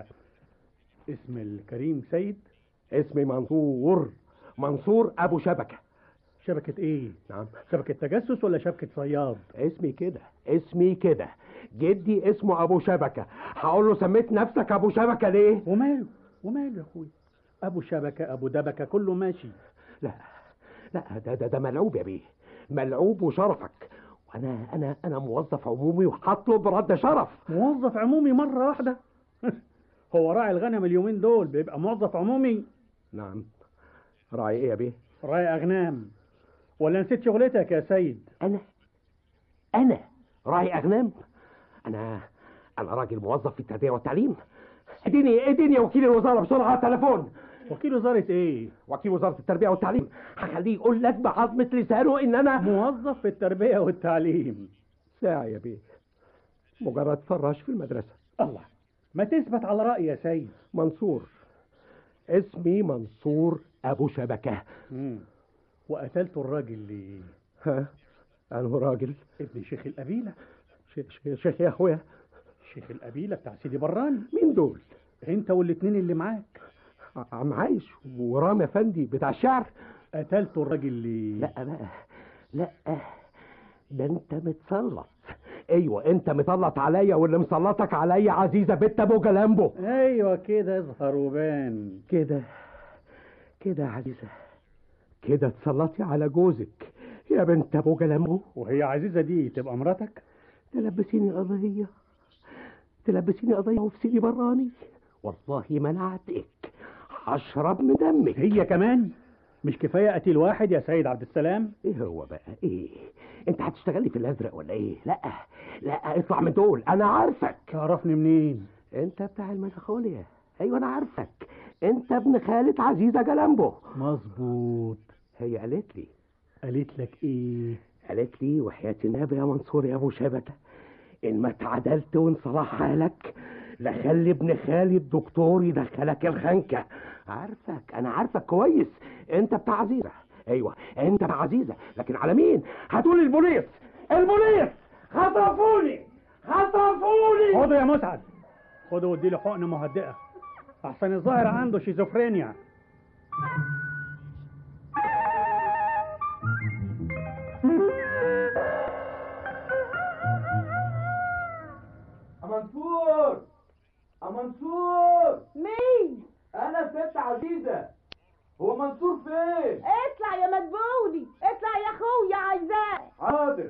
[SPEAKER 10] اسم الكريم سيد
[SPEAKER 6] اسمي منصور منصور ابو شبكه
[SPEAKER 10] شبكة ايه؟
[SPEAKER 6] نعم
[SPEAKER 10] شبكة تجسس ولا شبكة صياد؟
[SPEAKER 6] اسمي كده اسمي كده جدي اسمه ابو شبكه هقول له سميت نفسك ابو شبكه ليه
[SPEAKER 10] وماله؟ وماله يا اخويا؟ ابو شبكة ابو دبكة كله ماشي
[SPEAKER 6] لا لا ده ده ده ملعوب يا بيه ملعوب وشرفك وانا انا انا موظف عمومي وهطلب رد شرف
[SPEAKER 10] موظف عمومي مرة واحدة هو راعي الغنم اليومين دول بيبقى موظف عمومي
[SPEAKER 6] نعم راعي ايه يا بيه
[SPEAKER 10] راعي اغنام ولا نسيت شغلتك يا سيد
[SPEAKER 6] انا انا راعي اغنام انا انا راجل موظف في التربيه والتعليم اديني اديني يا وكيل الوزاره بسرعه على التليفون
[SPEAKER 10] وكيل وزارة ايه؟
[SPEAKER 6] وكيل وزاره التربيه والتعليم هخليه يقول لك بعظمه لسانه ان انا
[SPEAKER 10] موظف في التربية والتعليم
[SPEAKER 6] ساعه يا بيه مجرد فراش في المدرسه
[SPEAKER 10] الله ما تثبت على رأي يا سيد
[SPEAKER 6] منصور اسمي منصور ابو شبكه
[SPEAKER 10] مم. وقتلت الراجل ليه؟
[SPEAKER 6] ها انا راجل
[SPEAKER 10] ابن شيخ القبيلة
[SPEAKER 6] شيخ شيخ شيخ يا اخويا
[SPEAKER 10] شيخ القبيلة بتاع سيدي براني
[SPEAKER 6] مين دول
[SPEAKER 10] انت والاتنين اللي معاك
[SPEAKER 6] عم عايش ورامي افندي بتاع الشعر
[SPEAKER 10] قتلت الراجل ليه؟
[SPEAKER 6] لا بقى لا ده انت متسلط ايوه انت مطلط عليا واللي مسلطك عليا عزيزه بنت ابو جلامبو
[SPEAKER 10] ايوه كده اظهر وبان
[SPEAKER 6] كده كده يا عزيزه كده تسلطي على جوزك يا بنت ابو جلامبو
[SPEAKER 10] وهي عزيزة دي تبقى مراتك؟
[SPEAKER 6] تلبسيني قضيه تلبسيني قضيه وفي سيدي براني والله منعتك هشرب من دمك
[SPEAKER 10] هي كمان؟ مش كفاية قتيل واحد يا سيد عبد السلام؟
[SPEAKER 6] ايه هو بقى ايه انت هتشتغلي في الازرق ولا ايه لا لا اطلع من دول انا عارفك
[SPEAKER 10] تعرفني منين؟
[SPEAKER 6] انت بتاع المدخولية ايوه انا عارفك انت ابن خالة عزيزة جلامبو
[SPEAKER 10] مظبوط
[SPEAKER 6] هي قالت لي
[SPEAKER 10] قالت لك ايه؟
[SPEAKER 6] قالت لي وحياة النبي يا منصور يا ابو شبكة ان ما اتعدلت وانصلح حالك لخلي ابن خالي الدكتور يدخلك الخنكة عارفك انا عارفك كويس انت بتاع عزيزة ايوه انت بتاع عزيزة لكن على مين هتقول البوليس البوليس خطفوني خطفوني
[SPEAKER 10] خده يا مسعد خده واديله حقن مهدئة احسن الظاهر عنده شيزوفرينيا
[SPEAKER 12] منصور منصور
[SPEAKER 13] مين؟
[SPEAKER 12] انا ست عزيزة هو منصور فين
[SPEAKER 13] اطلع يا مدبولي اطلع يا اخويا عايزاه
[SPEAKER 12] حاضر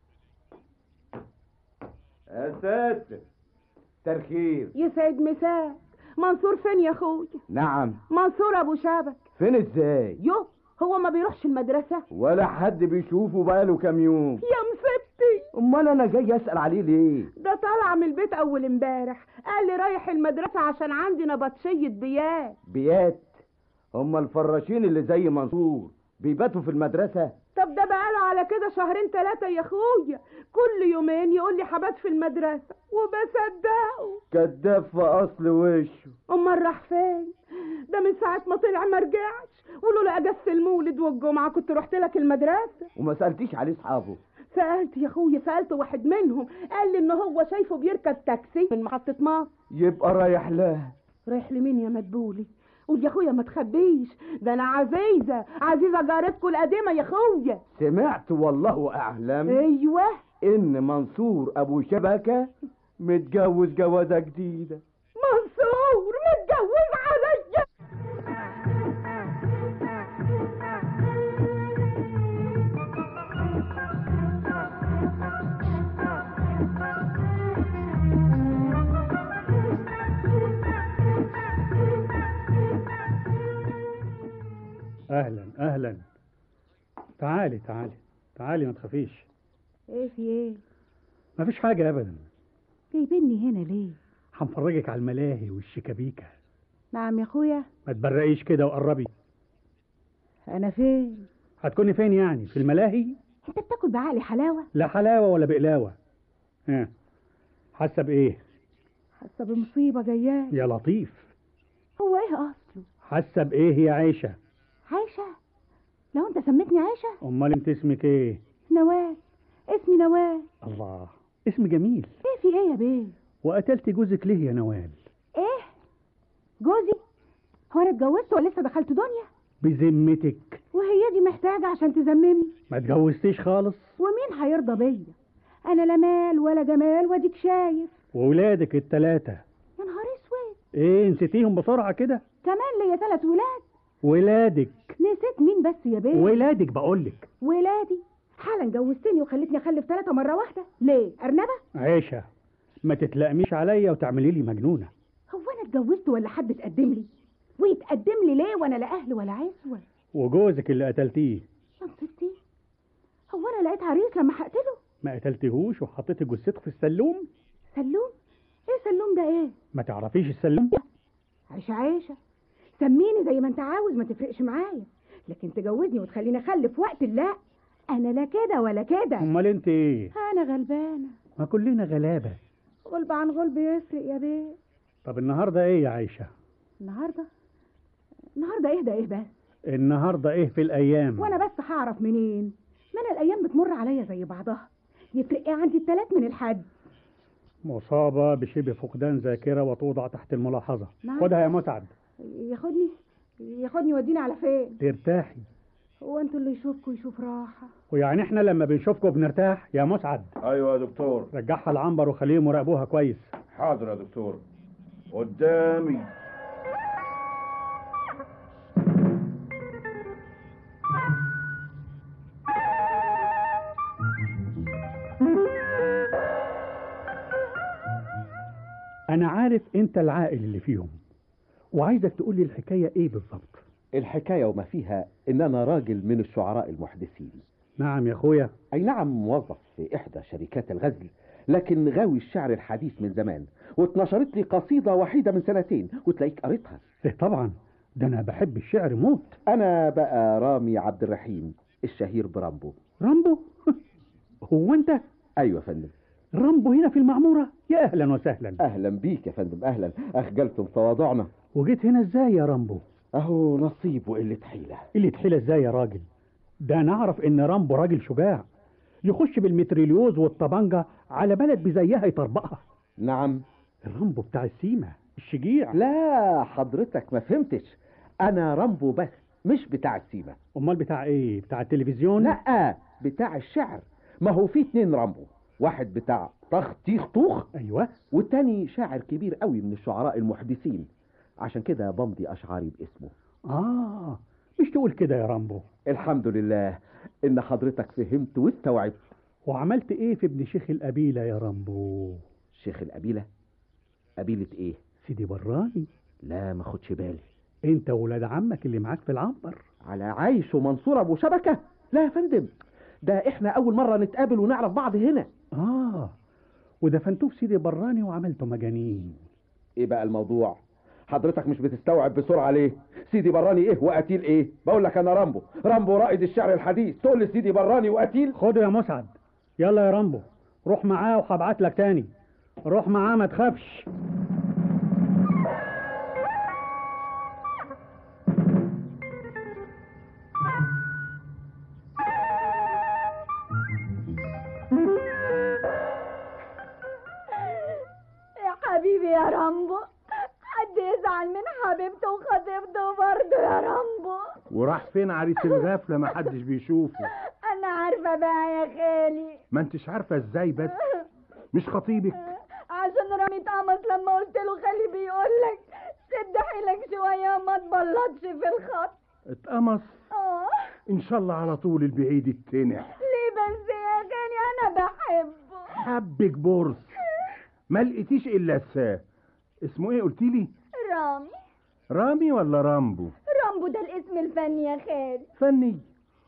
[SPEAKER 12] يا ساتر ترخيص
[SPEAKER 13] يسعد مساك منصور فين يا اخويا
[SPEAKER 12] نعم
[SPEAKER 13] منصور ابو شبك
[SPEAKER 12] فين ازاي
[SPEAKER 13] يو هو ما بيروحش المدرسة
[SPEAKER 12] ولا حد بيشوفه بقاله كام يوم
[SPEAKER 13] يا مصيبتي
[SPEAKER 12] امال انا جاي اسال عليه ليه
[SPEAKER 13] ده طالع من البيت اول امبارح قال لي رايح المدرسة عشان عندي نبطشية بيات
[SPEAKER 12] بيات هم الفراشين اللي زي منصور بيباتوا في المدرسة
[SPEAKER 13] طب ده بقاله على كده شهرين ثلاثة يا اخويا كل يومين يقول لي حبات في المدرسة وبصدقه
[SPEAKER 12] كداب في اصل وشه
[SPEAKER 13] امال راح فين ده من ساعة ما طلع ما رجعش ولولا اجازة المولد والجمعة كنت رحت لك المدرسة
[SPEAKER 12] وما سالتيش عليه اصحابه
[SPEAKER 13] سألت يا اخويا سألت واحد منهم قال لي ان هو شايفه بيركب تاكسي من محطة مصر
[SPEAKER 12] يبقى رايح لها
[SPEAKER 13] رايح لمين يا مدبولي قول يا اخويا ما تخبيش ده انا عزيزة عزيزة جارتكم القديمة يا اخويا
[SPEAKER 12] سمعت والله اعلم
[SPEAKER 13] ايوه
[SPEAKER 12] ان منصور ابو شبكة متجوز جوازة جديدة
[SPEAKER 13] منصور متجوز عليا
[SPEAKER 10] تعالي تعالي تعالي ما تخافيش
[SPEAKER 13] ايه في ايه
[SPEAKER 10] مفيش حاجة أبدا
[SPEAKER 13] جايبني هنا ليه
[SPEAKER 10] هنفرجك على الملاهي والشيكابيكا
[SPEAKER 13] نعم يا اخويا
[SPEAKER 10] ما تبرقيش كده وقربي
[SPEAKER 13] انا فين
[SPEAKER 10] هتكوني فين يعني في الملاهي
[SPEAKER 13] انت بتاكل بعقلي حلاوه
[SPEAKER 10] لا حلاوة ولا بقلاوة ها حاسة بإيه
[SPEAKER 13] حاسه بمصيبه جايه
[SPEAKER 10] يا لطيف
[SPEAKER 13] هو ايه اصله
[SPEAKER 10] حاسة بإيه يا عيشة
[SPEAKER 13] عايشه لو انت سميتني عايشه
[SPEAKER 10] أمال أنت اسمك إيه
[SPEAKER 13] نوال اسمي نوال
[SPEAKER 10] الله اسم جميل
[SPEAKER 13] ايه في ايه يا بيه
[SPEAKER 10] وقتلت جوزك ليه يا نوال
[SPEAKER 13] ايه جوزي هو انا اتجوزت ولا لسه دخلت دنيا
[SPEAKER 10] بذمتك
[SPEAKER 13] وهي دي محتاجه عشان تذممني
[SPEAKER 10] ما اتجوزتيش خالص
[SPEAKER 13] ومين هيرضى بيا انا لا مال ولا جمال واديك شايف
[SPEAKER 10] وولادك التلاتة
[SPEAKER 13] يا نهار اسود
[SPEAKER 10] ايه نسيتيهم بسرعة كده
[SPEAKER 13] كمان ليا ثلاث ولاد
[SPEAKER 10] ولادك
[SPEAKER 13] نسيت مين بس يا بيه
[SPEAKER 10] ولادك بقولك
[SPEAKER 13] ولادي حالا جوزتني وخلتني اخلف ثلاثه مره واحده ليه ارنبه
[SPEAKER 10] عيشة ما تتلقميش عليا وتعملي لي مجنونة
[SPEAKER 13] هو انا اتجوزت ولا حد اتقدم لي ويتقدم لي ليه وانا لا اهل ولا عزوه
[SPEAKER 10] وجوزك اللي قتلتيه
[SPEAKER 13] يا ستي هو انا لقيت عريس لما هقتله
[SPEAKER 10] ما قتلتهوش وحطيتي جثته في السلوم
[SPEAKER 13] سلوم ايه سلوم ده ايه
[SPEAKER 10] ما تعرفيش السلوم
[SPEAKER 13] عيشه عيشه سميني زي ما انت عاوز ما تفرقش معايا لكن تجوزني وتخليني اخلف وقت لا انا لا كده ولا كده
[SPEAKER 10] امال انت ايه
[SPEAKER 13] انا غلبانه
[SPEAKER 10] ما كلنا غلابة
[SPEAKER 13] غلب عن غلب يسرق يا بيه
[SPEAKER 10] طب النهاردة ايه يا عيشة
[SPEAKER 13] النهارده النهارده ايه ده ايه بس
[SPEAKER 10] النهاردة ايه في الايام
[SPEAKER 13] وانا بس هعرف منين ما انا الايام بتمر عليا زي بعضها يفرق ايه عندي التلات من الحد
[SPEAKER 10] مصابة بشبه فقدان ذاكرة وتوضع تحت الملاحظة
[SPEAKER 13] نعم.
[SPEAKER 10] خدها يا مسعد
[SPEAKER 13] ياخدني ياخدني يوديني على فين
[SPEAKER 10] ترتاحي
[SPEAKER 13] هو انتوا اللي يشوفكوا يشوف راحه
[SPEAKER 10] ويعني احنا لما بنشوفكم بنرتاح يا مسعد
[SPEAKER 4] ايوه يا دكتور
[SPEAKER 10] رجعها العنبر وخليهم يراقبوها كويس
[SPEAKER 4] حاضر يا دكتور قدامي
[SPEAKER 10] انا عارف انت العاقل اللي فيهم وعايزك تقول لي الحكاية ايه بالظبط
[SPEAKER 5] الحكاية وما فيها إن أنا راجل من الشعراء المحدثين
[SPEAKER 10] نعم يا اخويا
[SPEAKER 5] أي نعم موظف في إحدى شركات الغزل لكن غاوي الشعر الحديث من زمان واتنشرت لي قصيدة وحيدة من سنتين وتلاقيك قريتها
[SPEAKER 10] ايه طبعا ده انا بحب الشعر موت
[SPEAKER 5] أنا بقى رامي عبد الرحيم الشهير برامبو
[SPEAKER 10] رامبو هو انت
[SPEAKER 5] أيوة يا فندم
[SPEAKER 10] رامبو هنا في المعمورة يا اهلا وسهلا
[SPEAKER 5] أهلا بيك يا فندم أهلا أخجلتم تواضعنا
[SPEAKER 10] وجيت هنا ازاي يا رامبو
[SPEAKER 5] أهو نصيب وقلة حيلة
[SPEAKER 10] اللي تحيل ازاي يا راجل ده انا اعرف ان رامبو راجل شجاع يخش بالمتريليوز والطبنجة على بلد بزيها يطربقها
[SPEAKER 5] نعم
[SPEAKER 10] الرامبو بتاع السيمة الشجيع
[SPEAKER 5] لا حضرتك ما فهمتش أنا رامبو بس مش بتاع السيمة
[SPEAKER 10] امال بتاع ايه بتاع التلفزيون
[SPEAKER 5] لا بتاع الشعر ما هو في اتنين رامبو واحد بتاع طخ تيخ طوخ
[SPEAKER 10] ايوه
[SPEAKER 5] والتاني شاعر كبير قوي من الشعراء المحدثين عشان كده بمضي أشعاري باسمه
[SPEAKER 10] اه مش تقول كده يا رامبو
[SPEAKER 5] الحمد لله إن حضرتك فهمت واستوعبت
[SPEAKER 10] وعملت ايه في ابن شيخ القبيلة يا رامبو
[SPEAKER 5] شيخ القبيلة قبيلة إيه
[SPEAKER 10] سيدي براني
[SPEAKER 5] لا ما خدش بالي
[SPEAKER 10] انت وولاد عمك اللي معاك في العنبر
[SPEAKER 5] على عايش ومنصور أبو شبكة لا يا فندم ده إحنا أول مرة نتقابل ونعرف بعض هنا
[SPEAKER 10] اه ودفنتوه في سيدي براني وعملته مجانين
[SPEAKER 5] إيه بقى الموضوع حضرتك مش بتستوعب بسرعة ليه سيدي براني إيه وقتيل إيه بقول لك أنا رامبو رامبو رائد الشعر الحديث تقول لي سيدي براني وقتيل
[SPEAKER 10] خده يا مسعد يلا يا رامبو روح معاه وهبعت لك تاني روح معاه ما تخافش
[SPEAKER 3] يا حبيبي يا رامبو حد يزعل من حبيبته وخطيبته برضه يا رامبو
[SPEAKER 14] وراح فين عريس الغفلة ما حدش بيشوفه
[SPEAKER 3] انا عارفه بقى يا خالي
[SPEAKER 14] ما انتش عارفة ازاي بس مش خطيبك
[SPEAKER 3] عشان رامي طعمس لما قلت له خالي بيقول لك سد حيلك شويه ما تبلطش في الخط
[SPEAKER 14] اتقمص
[SPEAKER 3] اه
[SPEAKER 14] ان شاء الله على طول البعيد التنح
[SPEAKER 3] ليه بس يا خالي انا بحبه
[SPEAKER 14] حبك بورس ما لقيتيش الا الساه اسمه ايه قلتيلي
[SPEAKER 3] رامي
[SPEAKER 14] رامي ولا رامبو
[SPEAKER 3] رامبو ده الاسم الفني يا خالي
[SPEAKER 14] فني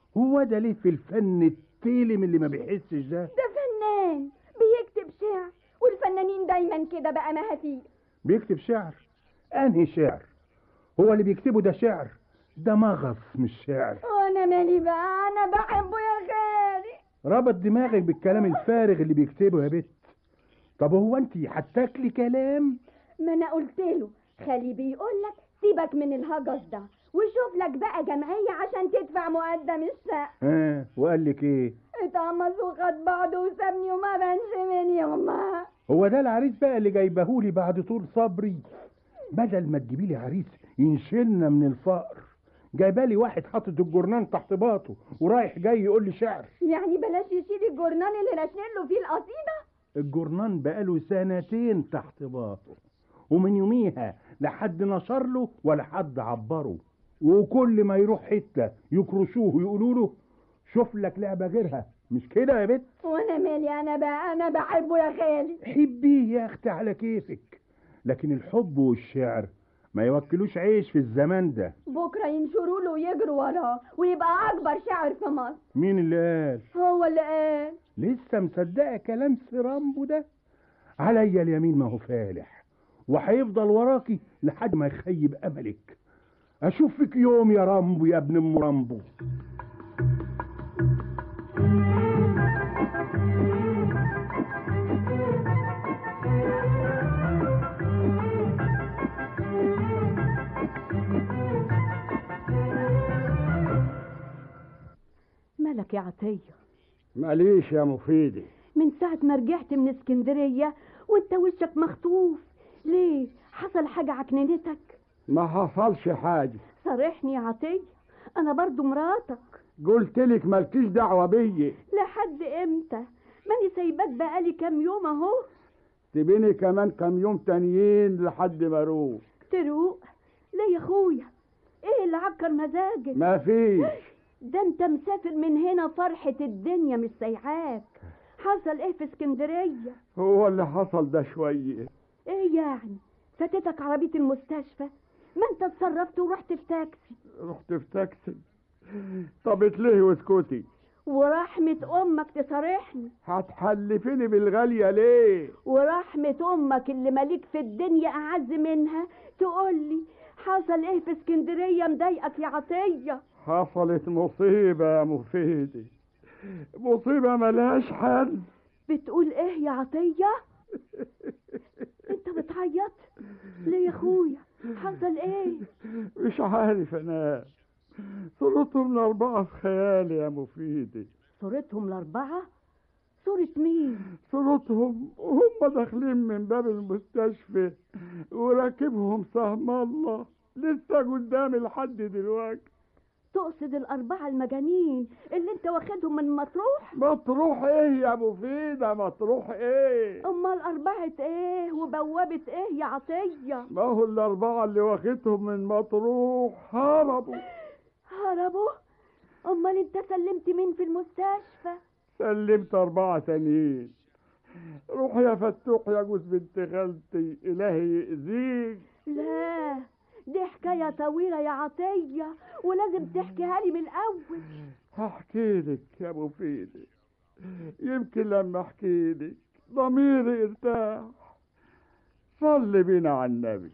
[SPEAKER 14] هو ده ليه في الفن التيلم اللي ما بيحسش ده
[SPEAKER 13] ده فنان بيكتب شعر والفنانين دايما كده بقى مهاتير
[SPEAKER 14] بيكتب شعر انهي شعر هو اللي بيكتبه ده شعر ده مغص مش شعر
[SPEAKER 13] وانا مالي بقى انا بحبه يا خالي
[SPEAKER 14] ربط دماغك بالكلام الفارغ اللي بيكتبه يا بت طب هو انت هتاكلي كلام
[SPEAKER 13] ما انا قلت له خالي بيقول لك سيبك من الهجس ده وشوف لك بقى جمعية عشان تدفع مقدم الشقة
[SPEAKER 14] ها وقال لك ايه
[SPEAKER 13] اتقمص وخد بعضه وسابني وما بنش من يومها
[SPEAKER 14] هو ده العريس بقى اللي جايبهولي بعد طول صبري بدل ما تجيبي لي عريس ينشلنا من الفقر جايبالي واحد حاطط الجرنان تحت باطه ورايح جاي يقول لي شعر
[SPEAKER 13] يعني بلاش يشيل الجرنان اللي راشين له فيه القصيدة
[SPEAKER 14] الجرنان بقاله سنتين تحت باطه ومن يوميها لحد نشر له ولا حد عبره وكل ما يروح حته يكرشوه ويقولوا له شوف لك لعبه غيرها مش كده يا بت
[SPEAKER 13] وانا مالي انا بقى انا بحبه يا خالي
[SPEAKER 14] حبيه يا اختي على كيفك لكن الحب والشعر ما يوكلوش عيش في الزمان ده
[SPEAKER 13] بكرة ينشروا له ويجروا وراه ويبقى أكبر شاعر في مصر
[SPEAKER 14] مين اللي قال
[SPEAKER 13] هو اللي قال
[SPEAKER 14] لسه مصدقه كلام سيرامبو ده عليا اليمين ما هو فالح وهيفضل وراكي لحد ما يخيب املك اشوفك يوم يا رامبو يا ابن ام رامبو
[SPEAKER 3] مالك يا عطية
[SPEAKER 2] ماليش يا مفيدي
[SPEAKER 3] من ساعة ما رجعت من اسكندرية وانت وشك مخطوف ليه حصل حاجة عكننتك
[SPEAKER 2] ما حصلش حاجة
[SPEAKER 3] صارحني يا عطية انا برضو مراتك
[SPEAKER 2] قلت لك مالكيش دعوة بيا
[SPEAKER 3] لحد امتى ماني سايباك بقالي كام يوم اهو
[SPEAKER 2] تبيني كمان كام يوم تانيين لحد ما اروح
[SPEAKER 3] تروق ليه يا اخويا ايه اللي عكر مزاجك
[SPEAKER 2] ما فيش
[SPEAKER 3] ده انت مسافر من هنا فرحة الدنيا مش سايعاك حصل ايه في اسكندرية
[SPEAKER 2] هو اللي حصل ده شوية
[SPEAKER 3] ايه يعني فاتتك عربية المستشفى ما انت اتصرفت ورحت في تاكسي
[SPEAKER 2] رحت في تاكسي طب اتلهي واسكتي
[SPEAKER 3] ورحمة امك تصارحني
[SPEAKER 2] هتحلفيني بالغالية ليه
[SPEAKER 3] ورحمة امك اللي مالك في الدنيا اعز منها تقولي حصل ايه في اسكندرية مضايقك يا عطية
[SPEAKER 2] حصلت مصيبة يا مفيدي مصيبة ملهاش حل
[SPEAKER 3] بتقول ايه يا عطية انت بتعيط ليه يا اخويا حصل ايه
[SPEAKER 2] مش عارف انا صورتهم الأربعة في خيالي يا مفيدي
[SPEAKER 3] صورتهم الأربعة صورة مين
[SPEAKER 2] صورتهم هم داخلين من باب المستشفى وراكبهم سهم الله لسه قدامي لحد دلوقتي
[SPEAKER 3] تقصد الأربعة المجانين اللي انت واخدهم من مطروح
[SPEAKER 2] مطروح ايه يا مفيدة مطروح ايه
[SPEAKER 3] امال أربعة ايه وبوابة ايه يا عطية
[SPEAKER 2] ما هو الأربعة اللي واخدهم من مطروح هربوا
[SPEAKER 3] هربوا امال انت سلمت مين في المستشفى
[SPEAKER 2] سلمت أربعة تانيين روح يا فتوح يا جوز بنت خالتي إلهي يأذيك
[SPEAKER 3] لا دي حكاية طويلة يا عطية ولازم تحكيها لي من الأول
[SPEAKER 2] هحكي لك يا مفيدي يمكن لما احكي لك ضميري ارتاح صلي بينا على النبي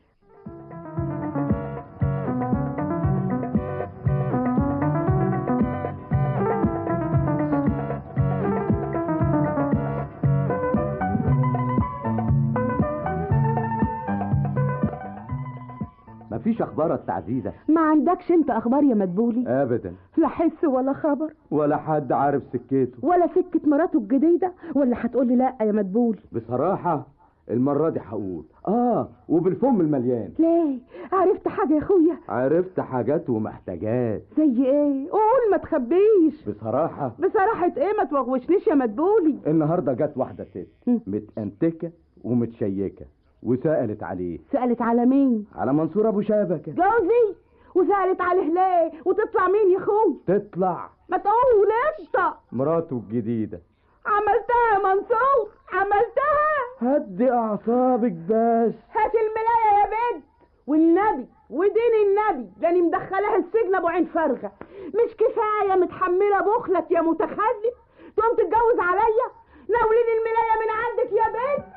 [SPEAKER 5] مفيش اخبار التعزيزه
[SPEAKER 1] ما عندكش انت اخبار يا مدبولي
[SPEAKER 5] ابدا
[SPEAKER 1] لا حس ولا خبر
[SPEAKER 5] ولا حد عارف سكته
[SPEAKER 1] ولا سكة مراته الجديدة ولا هتقولي لا يا مدبولي
[SPEAKER 5] بصراحه المره دي هقول اه وبالفم المليان
[SPEAKER 1] ليه عرفت حاجة يا اخويا
[SPEAKER 5] عرفت حاجات ومحتاجات
[SPEAKER 1] زي ايه قول ما تخبيش
[SPEAKER 5] بصراحه
[SPEAKER 1] بصراحة ايه ما توغوشنيش يا مدبولي
[SPEAKER 5] النهارده جت واحده ست متأنتكه ومتشيكه وسألت عليه
[SPEAKER 1] سألت على مين
[SPEAKER 5] على منصور ابو شبكه
[SPEAKER 1] جوزي وسألت عليه ليه وتطلع مين يا اخويا
[SPEAKER 5] تطلع
[SPEAKER 1] ما تقول انت
[SPEAKER 5] مراته الجديده
[SPEAKER 1] عملتها يا منصور عملتها
[SPEAKER 5] هدي اعصابك بس
[SPEAKER 1] هات الملاية يا بنت والنبي ودين النبي لاني مدخلها السجن ابو عين فارغه مش كفايه متحمله بخلك يا متخلف تقوم تتجوز عليا ناوليني الملايه من عندك يا بنت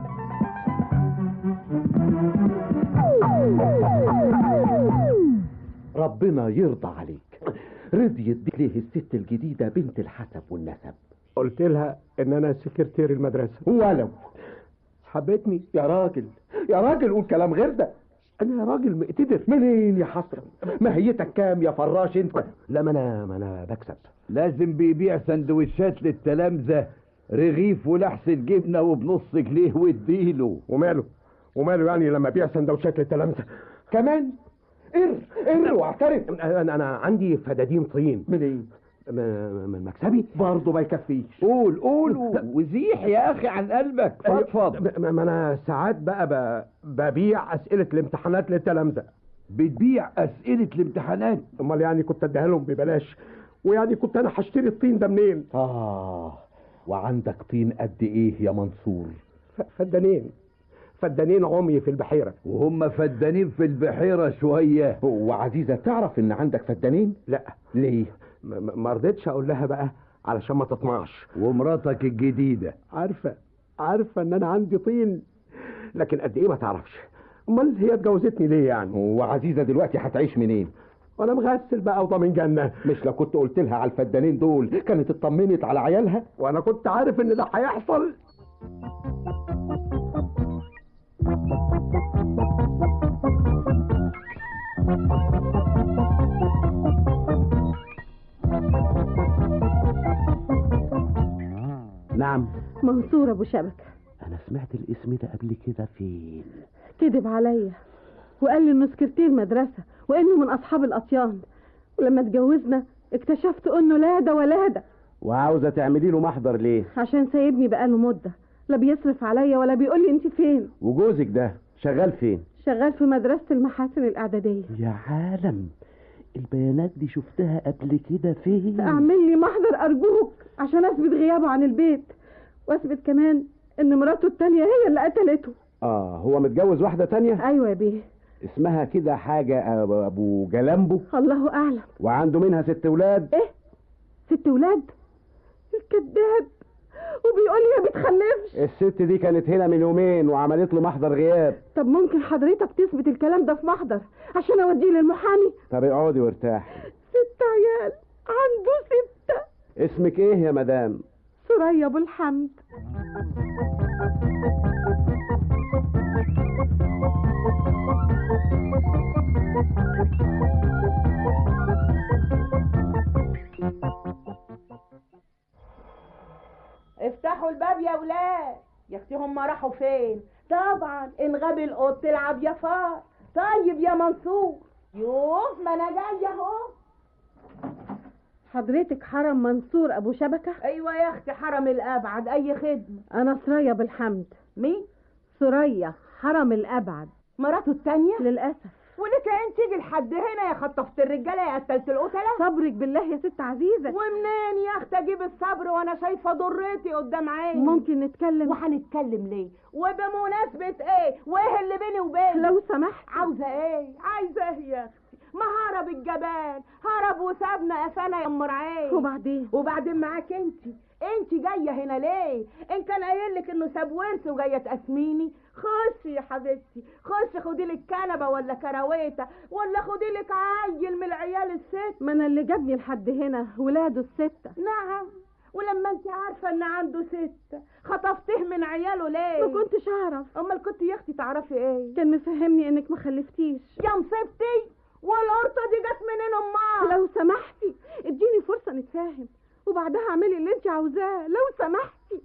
[SPEAKER 5] ربنا يرضى عليك رضيت بيك ليه الست الجديدة بنت الحسب والنسب
[SPEAKER 6] قلت لها ان انا سكرتير المدرسه
[SPEAKER 5] ولو
[SPEAKER 6] حبيتني
[SPEAKER 5] يا راجل يا راجل قول كلام غير ده
[SPEAKER 6] انا راجل مقتدر
[SPEAKER 5] منين يا حسرة ماهيتك كام يا فراش انت
[SPEAKER 6] لا ما انا ما انا بكسب
[SPEAKER 9] لازم بيبيع سندوتشات للتلامذة رغيف ولحس الجبنة وبنص جنيه واديله
[SPEAKER 6] وماله وماله يعني لما ابيع سندوتشات للتلامذه
[SPEAKER 5] كمان قر قر واعترف
[SPEAKER 6] انا انا عندي فدادين طين
[SPEAKER 5] منين
[SPEAKER 6] من من مكسبي
[SPEAKER 9] برضه ما يكفيش قول قول وزيح يا اخي عن قلبك فضفض
[SPEAKER 6] ما ما انا ساعات بقى ب- ببيع اسئله الامتحانات للتلامذه
[SPEAKER 9] بتبيع اسئله الامتحانات
[SPEAKER 6] امال يعني كنت اديها لهم ببلاش ويعني كنت انا هشتري الطين ده منين
[SPEAKER 5] اه وعندك طين قد ايه يا منصور
[SPEAKER 6] ف- فدانين فدانين عمي في البحيره
[SPEAKER 9] وهم فدانين في البحيرة شوية
[SPEAKER 5] وعزيزة تعرف ان عندك فدانين
[SPEAKER 6] لا
[SPEAKER 5] ليه
[SPEAKER 6] م- م- ما رضيتش اقول لها بقى علشان ما تطمعش
[SPEAKER 9] ومراتك الجديدة
[SPEAKER 6] عارفه عارفه ان انا عندي طين لكن قد ايه ما تعرفش امال هي اتجوزتني ليه يعني
[SPEAKER 5] وعزيزة دلوقتي هتعيش منين
[SPEAKER 6] وانا مغسل بقى وضامن جنه
[SPEAKER 5] مش لو كنت قلت لها على الفدانين دول كانت اطمنت على عيالها
[SPEAKER 6] وانا كنت عارف ان ده هيحصل
[SPEAKER 5] نعم
[SPEAKER 3] منصور ابو شبكه
[SPEAKER 5] انا سمعت الاسم ده قبل كده فين
[SPEAKER 3] كذب عليا وقال لي انه سكرتير مدرسه وانه من اصحاب الاطيان ولما اتجوزنا اكتشفت انه لا ده ولا ده
[SPEAKER 6] وعاوزه تعملي له محضر ليه
[SPEAKER 3] عشان سايبني بقاله مده لا بيصرف عليا ولا بيقول لي انت فين
[SPEAKER 6] وجوزك ده شغال فين
[SPEAKER 3] شغال في مدرسه المحاسن الاعداديه
[SPEAKER 5] يا عالم البيانات دي شفتها قبل كده فين
[SPEAKER 3] اعمل لي محضر ارجوك عشان اثبت غيابه عن البيت واثبت كمان ان مراته التانية هي اللي قتلته
[SPEAKER 6] اه هو متجوز واحده تانية
[SPEAKER 3] ايوه يا بيه
[SPEAKER 6] اسمها كده حاجه أب- ابو جلامبو
[SPEAKER 3] الله اعلم
[SPEAKER 6] وعنده منها ست ولاد
[SPEAKER 3] ايه ست ولاد الكذاب وبيقول لي ما بتخلفش
[SPEAKER 6] الست دي كانت هنا من يومين وعملت له محضر غياب
[SPEAKER 3] طب ممكن حضرتك تثبت الكلام ده في محضر عشان اوديه للمحامي
[SPEAKER 6] طب اقعدي وارتاحي
[SPEAKER 3] ست عيال عنده ستة
[SPEAKER 6] اسمك ايه يا مدام
[SPEAKER 3] ثريا ابو الحمد
[SPEAKER 1] افتحوا الباب يا ولاد يا اختي هم راحوا فين طبعا ان غاب القط تلعب يا فار طيب يا منصور يوه ما انا جايه اهو
[SPEAKER 3] حضرتك حرم منصور ابو شبكه
[SPEAKER 1] ايوه يا اختي حرم الابعد اي خدمه
[SPEAKER 3] انا ثريا بالحمد
[SPEAKER 1] مين
[SPEAKER 3] ثريا حرم الابعد
[SPEAKER 1] مراته التانية
[SPEAKER 3] للاسف
[SPEAKER 1] ولك انت تيجي لحد هنا يا خطفت الرجاله يا قتلت القتله
[SPEAKER 3] صبرك بالله يا ست عزيزه
[SPEAKER 1] ومنين يا اختي اجيب الصبر وانا شايفه ضرتي قدام عيني
[SPEAKER 3] ممكن نتكلم
[SPEAKER 1] وهنتكلم ليه وبمناسبه ايه وايه اللي بيني وبينك
[SPEAKER 3] لو سمحت
[SPEAKER 1] عاوزه ايه عايزه ايه يا اختي ما هرب الجبان هرب وسابنا قفانا يا ام رعاية
[SPEAKER 3] وبعدين
[SPEAKER 1] وبعدين معاك انت انت جايه هنا ليه ان كان قايل لك انه ساب ورث وجايه تقسميني خشي يا حبيبتي خشي خدي لك كنبه ولا كراويته ولا خدي لك عيل من العيال الست
[SPEAKER 3] ما انا اللي جابني لحد هنا ولاده الستة
[SPEAKER 1] نعم ولما انت عارفه ان عنده ستة خطفتيه من عياله ليه
[SPEAKER 3] ما كنتش اعرف
[SPEAKER 1] امال كنت يا اختي تعرفي ايه
[SPEAKER 3] كان مفهمني انك ما خلفتيش
[SPEAKER 1] يا مصيبتي والقرطه دي جت منين امها
[SPEAKER 3] لو سمحتي اديني فرصه نتفاهم وبعدها اعملي اللي انت عاوزاه لو سمحتي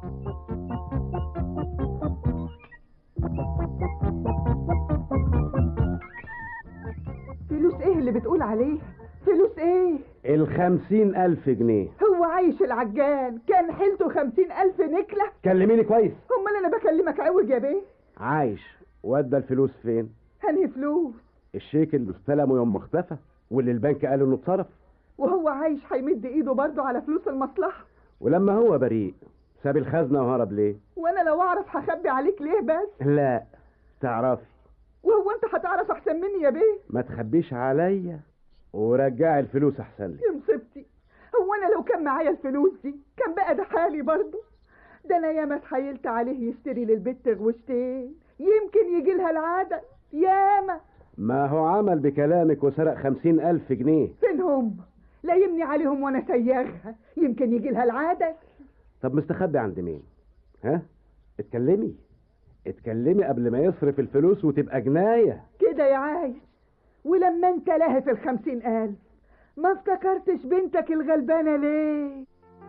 [SPEAKER 11] فلوس ايه اللي بتقول عليه فلوس ايه
[SPEAKER 6] الخمسين ألف جنيه
[SPEAKER 11] هو عايش العجان كان حيلته خمسين ألف نكلة
[SPEAKER 6] كلميني كويس
[SPEAKER 11] امال انا بكلمك عوج يا بيه
[SPEAKER 6] عايش ودى الفلوس فين
[SPEAKER 11] هنهي فلوس
[SPEAKER 6] الشيك اللي استلمه يوم ما اختفى واللي البنك قال انه اتصرف
[SPEAKER 11] وهو عايش هيمد ايده برضه على فلوس المصلحة
[SPEAKER 6] ولما هو بريء ساب الخزنة وهرب ليه
[SPEAKER 11] وانا لو اعرف هخبي عليك ليه بس
[SPEAKER 6] لا تعرفي
[SPEAKER 11] وهو انت هتعرف احسن مني يا بيه
[SPEAKER 5] ما تخبيش عليا ورجعي الفلوس احسن لي
[SPEAKER 11] يا مصيبتي هو انا لو كان معايا الفلوس دي كان بقى ده حالي برضه ده انا ياما اتحايلت عليه يشتري للبت غوشتين يمكن يجي لها العادة ياما
[SPEAKER 5] ما هو عمل بكلامك وسرق خمسين ألف جنيه
[SPEAKER 11] فين هم لا يمني عليهم وانا سياغها يمكن يجي لها العادة
[SPEAKER 5] طب مستخبي عند مين ها اتكلمي اتكلمي قبل ما يصرف الفلوس وتبقى جناية
[SPEAKER 11] كده يا عايش ولما انت لاهف الخمسين ألف ما افتكرتش بنتك الغلبانة ليه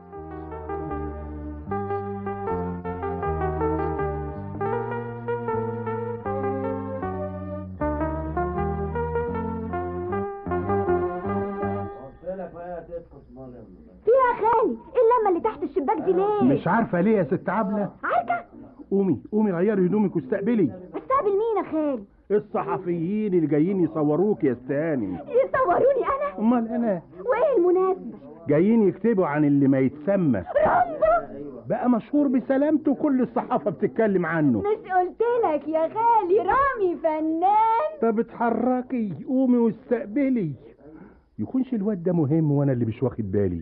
[SPEAKER 15] فيها خالي ايه اللمه اللي تحت الشباك دي ليه
[SPEAKER 14] مش عارفه ليه يا ست عبله
[SPEAKER 15] عارفه
[SPEAKER 14] قومي قومي غيري هدومك واستقبلي
[SPEAKER 15] استقبل مين يا خالي
[SPEAKER 14] الصحفيين اللي جايين يصوروك يا استهاني
[SPEAKER 15] يصوروني انا
[SPEAKER 14] امال انا
[SPEAKER 15] وايه المناسبه
[SPEAKER 14] جايين يكتبوا عن اللي ما يتسمى
[SPEAKER 15] رامبو
[SPEAKER 14] بقى مشهور بسلامته كل الصحافه بتتكلم عنه
[SPEAKER 15] مش قلت لك يا خالي رامي فنان
[SPEAKER 14] طب اتحركي قومي واستقبلي يكونش الواد ده مهم وانا اللي مش واخد بالي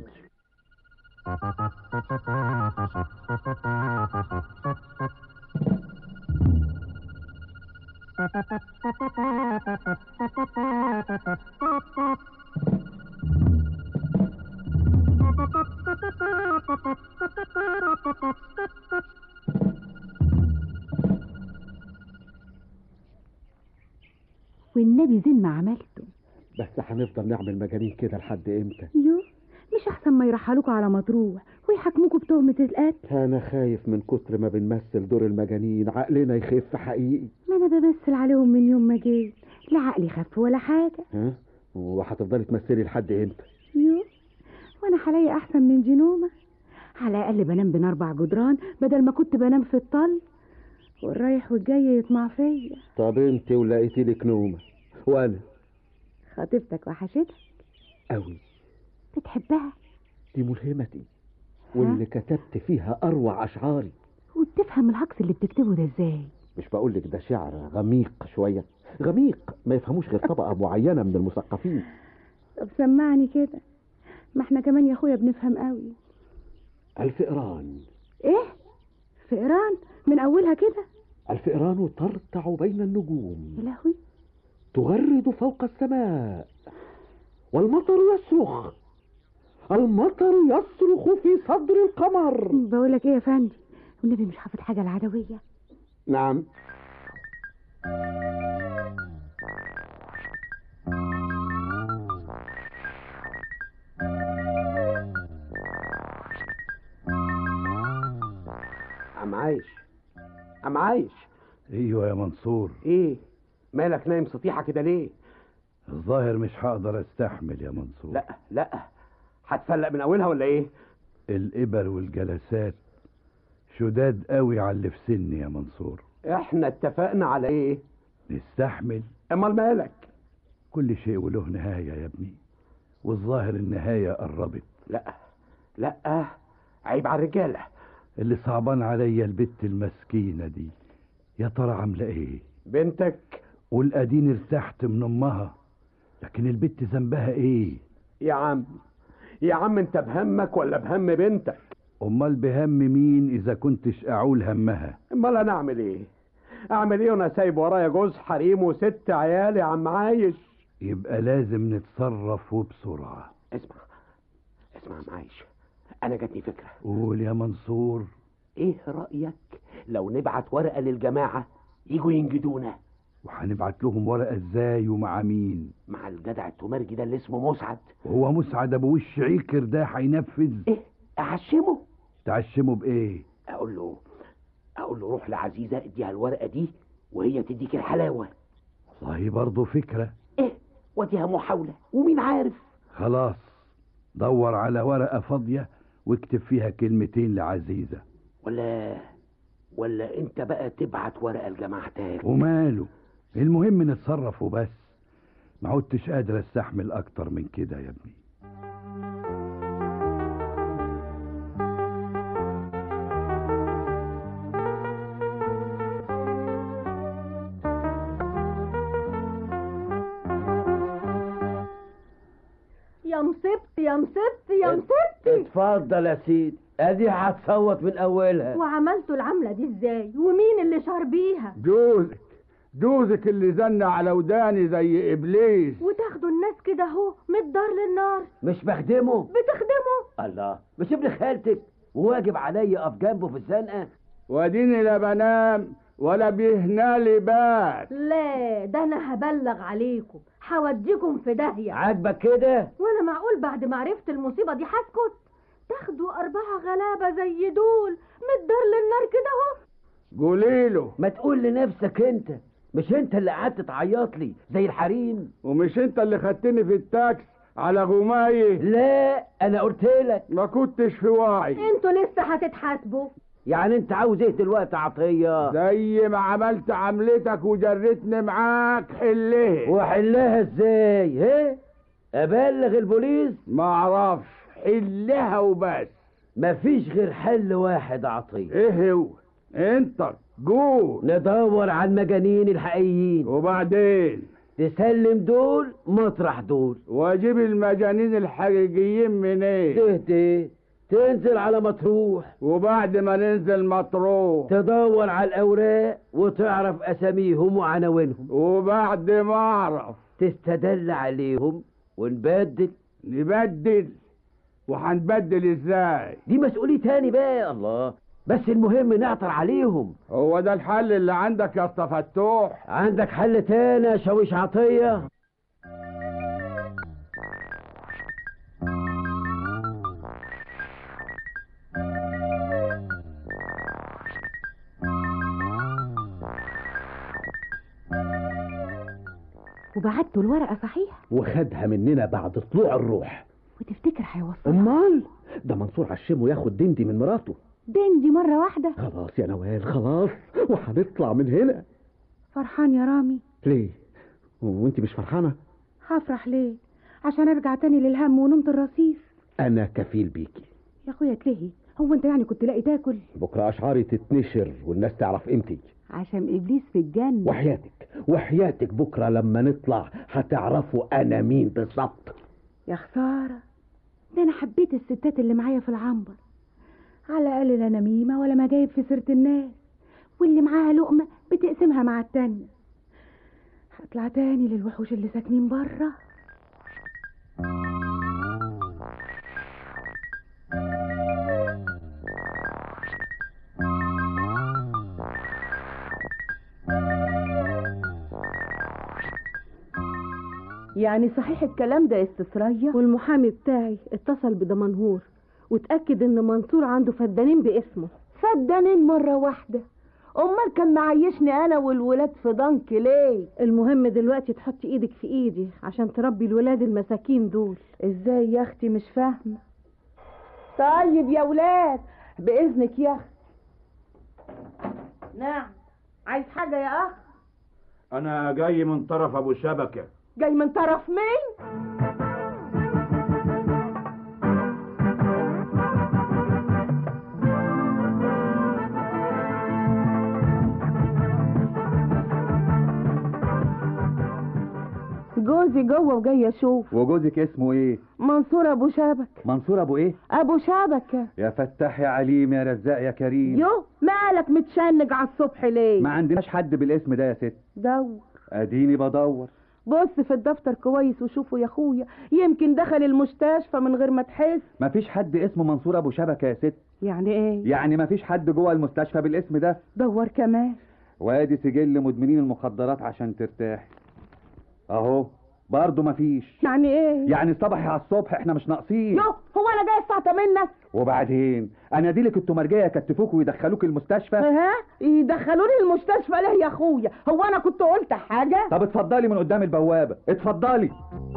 [SPEAKER 13] والنبي زين ما عملته
[SPEAKER 5] بس هنفضل نعمل مجانين كده لحد امتى
[SPEAKER 13] يو مش احسن ما يرحلوكوا على مطروح ويحاكموكوا بتهمة القتل
[SPEAKER 5] انا خايف من كتر ما بنمثل دور المجانين عقلنا يخف حقيقي
[SPEAKER 13] ما انا بمثل عليهم من يوم ما جيت لا عقلي خف ولا حاجة
[SPEAKER 5] ها وهتفضلي تمثلي لحد امتى
[SPEAKER 13] يو وانا حاليا احسن من جنومة على الاقل بنام بين اربع جدران بدل ما كنت بنام في الطل والرايح والجاي يطمع فيا
[SPEAKER 5] طب انت ولقيتي لك نومه وانا
[SPEAKER 13] خطيبتك وحشتك
[SPEAKER 5] قوي
[SPEAKER 13] بتحبها
[SPEAKER 5] دي ملهمتي واللي كتبت فيها اروع اشعاري
[SPEAKER 13] وبتفهم الهجص اللي بتكتبه ده ازاي
[SPEAKER 5] مش بقول لك ده شعر غميق شويه غميق ما يفهموش غير طبقه معينه من المثقفين
[SPEAKER 13] طب سمعني كده ما احنا كمان يا اخويا بنفهم قوي
[SPEAKER 5] الفئران
[SPEAKER 13] ايه فئران من اولها كده
[SPEAKER 5] الفئران ترتع بين النجوم
[SPEAKER 13] يا لهوي
[SPEAKER 5] تغرد فوق السماء والمطر يصرخ المطر يصرخ في صدر القمر
[SPEAKER 13] بقول لك ايه يا فندي والنبي مش حافظ حاجه العدويه
[SPEAKER 5] نعم عم عايش عم عايش
[SPEAKER 9] ايوه يا منصور
[SPEAKER 5] ايه مالك نايم سطيحه كده ليه
[SPEAKER 9] الظاهر مش هقدر استحمل يا منصور
[SPEAKER 5] لا لا هتفلق من اولها ولا ايه
[SPEAKER 9] الإبر والجلسات شداد قوي على اللي في سني يا منصور
[SPEAKER 5] احنا اتفقنا على ايه
[SPEAKER 9] نستحمل
[SPEAKER 5] امال مالك
[SPEAKER 9] كل شيء وله نهاية يا ابني والظاهر النهاية قربت
[SPEAKER 5] لا لا عيب على الرجالة
[SPEAKER 9] اللي صعبان عليا البت المسكينة دي يا ترى عاملة ايه
[SPEAKER 5] بنتك
[SPEAKER 9] والقدين ارتحت من امها لكن البت ذنبها ايه
[SPEAKER 5] يا عم يا عم انت بهمك ولا بهم بنتك
[SPEAKER 9] امال بهم مين اذا كنتش اعول همها
[SPEAKER 5] امال انا اعمل ايه اعمل ايه وانا سايب ورايا جوز حريم وست عيال يا عم عايش
[SPEAKER 9] يبقى لازم نتصرف وبسرعة
[SPEAKER 5] اسمع اسمع يا عم عايش انا جاتني فكرة
[SPEAKER 9] قول يا منصور
[SPEAKER 5] ايه رأيك لو نبعت ورقة للجماعة يجوا ينجدونا
[SPEAKER 9] وهنبعت لهم ورقة ازاي ومع مين
[SPEAKER 5] مع الجدع التمرجي ده اللي اسمه مسعد
[SPEAKER 9] وهو مسعد ابو وش عيكر ده هينفذ
[SPEAKER 5] ايه اعشمه
[SPEAKER 9] تعشمه بايه
[SPEAKER 5] اقول له اقول له روح لعزيزة اديها الورقة دي وهي تديك الحلاوة
[SPEAKER 9] والله برضه فكرة
[SPEAKER 5] ايه وديها محاولة ومين عارف
[SPEAKER 9] خلاص دور على ورقة فاضية واكتب فيها كلمتين لعزيزة
[SPEAKER 5] ولا ولا انت بقى تبعت ورقة لجماعتك
[SPEAKER 9] وماله المهم نتصرف وبس ما عدتش قادر استحمل اكتر من كده يا ابني
[SPEAKER 1] يا مصيبتي يا مصيبتي
[SPEAKER 7] اتفضل يا سيدي ادي هتصوت من اولها
[SPEAKER 1] وعملتوا العملة دي ازاي ومين اللي شار بيها
[SPEAKER 2] جوزك جوزك اللي زن على وداني زي ابليس
[SPEAKER 1] وتاخدوا الناس كده اهو من الدار للنار
[SPEAKER 7] مش بخدمه
[SPEAKER 1] بتخدموا
[SPEAKER 7] الله مش ابن خالتك وواجب عليا اقف جنبه في الزنقه
[SPEAKER 2] واديني لا بنام ولا بيهنالي بال
[SPEAKER 1] لا ده انا هبلغ عليكم هوديكم في داهية
[SPEAKER 7] عاجبك كده
[SPEAKER 1] وانا معقول بعد ما عرفت المصيبة دي هسكت تاخدوا أربعة غلابة زي دول من الدار للنار كده اهو
[SPEAKER 2] قولي له
[SPEAKER 7] ما تقول لنفسك انت مش انت اللي قعدت تعيط لي زي الحريم
[SPEAKER 2] ومش انت اللي خدتني في التاكس على غماية
[SPEAKER 7] لا انا قلت لك
[SPEAKER 2] ما كنتش في وعي
[SPEAKER 1] انتوا لسه هتتحاسبوا
[SPEAKER 7] يعني انت عاوز ايه دلوقتي عطيه
[SPEAKER 2] زي ما عملت عملتك وجرتني معاك حلها
[SPEAKER 7] وحلها ازاي ها ابلغ البوليس
[SPEAKER 2] ما اعرفش حلها وبس
[SPEAKER 7] مفيش غير حل واحد عطيه
[SPEAKER 2] ايه هو انت قول
[SPEAKER 7] ندور على المجانين الحقيقيين
[SPEAKER 2] وبعدين
[SPEAKER 7] تسلم دول مطرح دول
[SPEAKER 2] واجيب المجانين الحقيقيين منين
[SPEAKER 7] تهدي تنزل على مطروح
[SPEAKER 2] وبعد ما ننزل مطروح
[SPEAKER 7] تدور على الاوراق وتعرف اساميهم وعناوينهم
[SPEAKER 2] وبعد ما اعرف
[SPEAKER 7] تستدل عليهم ونبدل
[SPEAKER 2] نبدل وهنبدل ازاي
[SPEAKER 7] دي مسؤولية تاني بقى الله بس المهم نعطر عليهم
[SPEAKER 2] هو ده الحل اللي عندك يا اسطى فتوح
[SPEAKER 7] عندك حل تاني يا شاويش عطية
[SPEAKER 13] وبعتوا الورقة صحيح
[SPEAKER 6] وخدها مننا بعد طلوع الروح
[SPEAKER 13] وتفتكر هيوصلها
[SPEAKER 6] امال ده منصور عشمه ياخد دندي من مراته
[SPEAKER 13] دندي مرة واحدة
[SPEAKER 6] خلاص يا نوال خلاص وهنطلع من هنا
[SPEAKER 13] فرحان يا رامي
[SPEAKER 6] ليه وانت مش فرحانه
[SPEAKER 13] هفرح ليه عشان ارجع تاني للهم ونومة الرصيف
[SPEAKER 6] انا كفيل بيكي
[SPEAKER 13] يا اخويا تلهي هو انت يعني كنت لاقي تاكل
[SPEAKER 6] بكره اشعاري تتنشر والناس تعرف قيمتي
[SPEAKER 13] عشان ابليس في الجنة
[SPEAKER 6] وحياتك وحياتك بكره لما نطلع هتعرفوا انا مين بالظبط
[SPEAKER 13] يا خسارة ده انا حبيت الستات اللي معايا في العنبر على الاقل لا نميمة ولا ما جايب في سيرة الناس واللي معاها لقمة بتقسمها مع التانية هطلع تاني للوحوش اللي ساكنين بره
[SPEAKER 1] يعني صحيح الكلام ده يا استسرية
[SPEAKER 3] والمحامي بتاعي اتصل بدمنهور وتأكد ان منصور عنده فدانين باسمه
[SPEAKER 1] فدانين مرة واحدة امال كان معيشني انا والولاد في ضنك ليه
[SPEAKER 3] المهم دلوقتي تحطي ايدك في ايدي عشان تربي الولاد المساكين دول
[SPEAKER 1] ازاي يا اختي مش فاهمة طيب يا ولاد باذنك يا اختي نعم عايز حاجة يا اخ
[SPEAKER 2] انا جاي من طرف ابو شبكه
[SPEAKER 1] جاي من طرف مين جوزي جوه وجاي اشوف
[SPEAKER 16] وجوزك اسمه ايه
[SPEAKER 1] منصور ابو شبك
[SPEAKER 16] منصور ابو ايه
[SPEAKER 1] ابو شبكة
[SPEAKER 16] يا فتاح يا عليم يا رزاق يا كريم
[SPEAKER 1] يو مالك متشنج على الصبح ليه
[SPEAKER 16] ما عندناش حد بالاسم ده يا ست
[SPEAKER 1] دور
[SPEAKER 16] اديني بدور
[SPEAKER 1] بص في الدفتر كويس وشوفه يا اخويا يمكن دخل المستشفى من غير ما تحس
[SPEAKER 16] مفيش حد اسمه منصور ابو شبكه يا ست
[SPEAKER 1] يعني ايه
[SPEAKER 16] يعني مفيش حد جوه المستشفى بالاسم ده
[SPEAKER 1] دور كمان
[SPEAKER 16] وادي سجل مدمنين المخدرات عشان ترتاح اهو برضه مفيش
[SPEAKER 1] يعني ايه
[SPEAKER 16] يعني صباحي على الصبح احنا مش ناقصين
[SPEAKER 1] يو هو انا جاي استعطى منك
[SPEAKER 16] وبعدين انا دي لك التمرجيه يكتفوك ويدخلوك المستشفى
[SPEAKER 1] ها يدخلوني المستشفى ليه يا اخويا هو انا كنت قلت حاجه
[SPEAKER 16] طب اتفضلي من قدام البوابه اتفضلي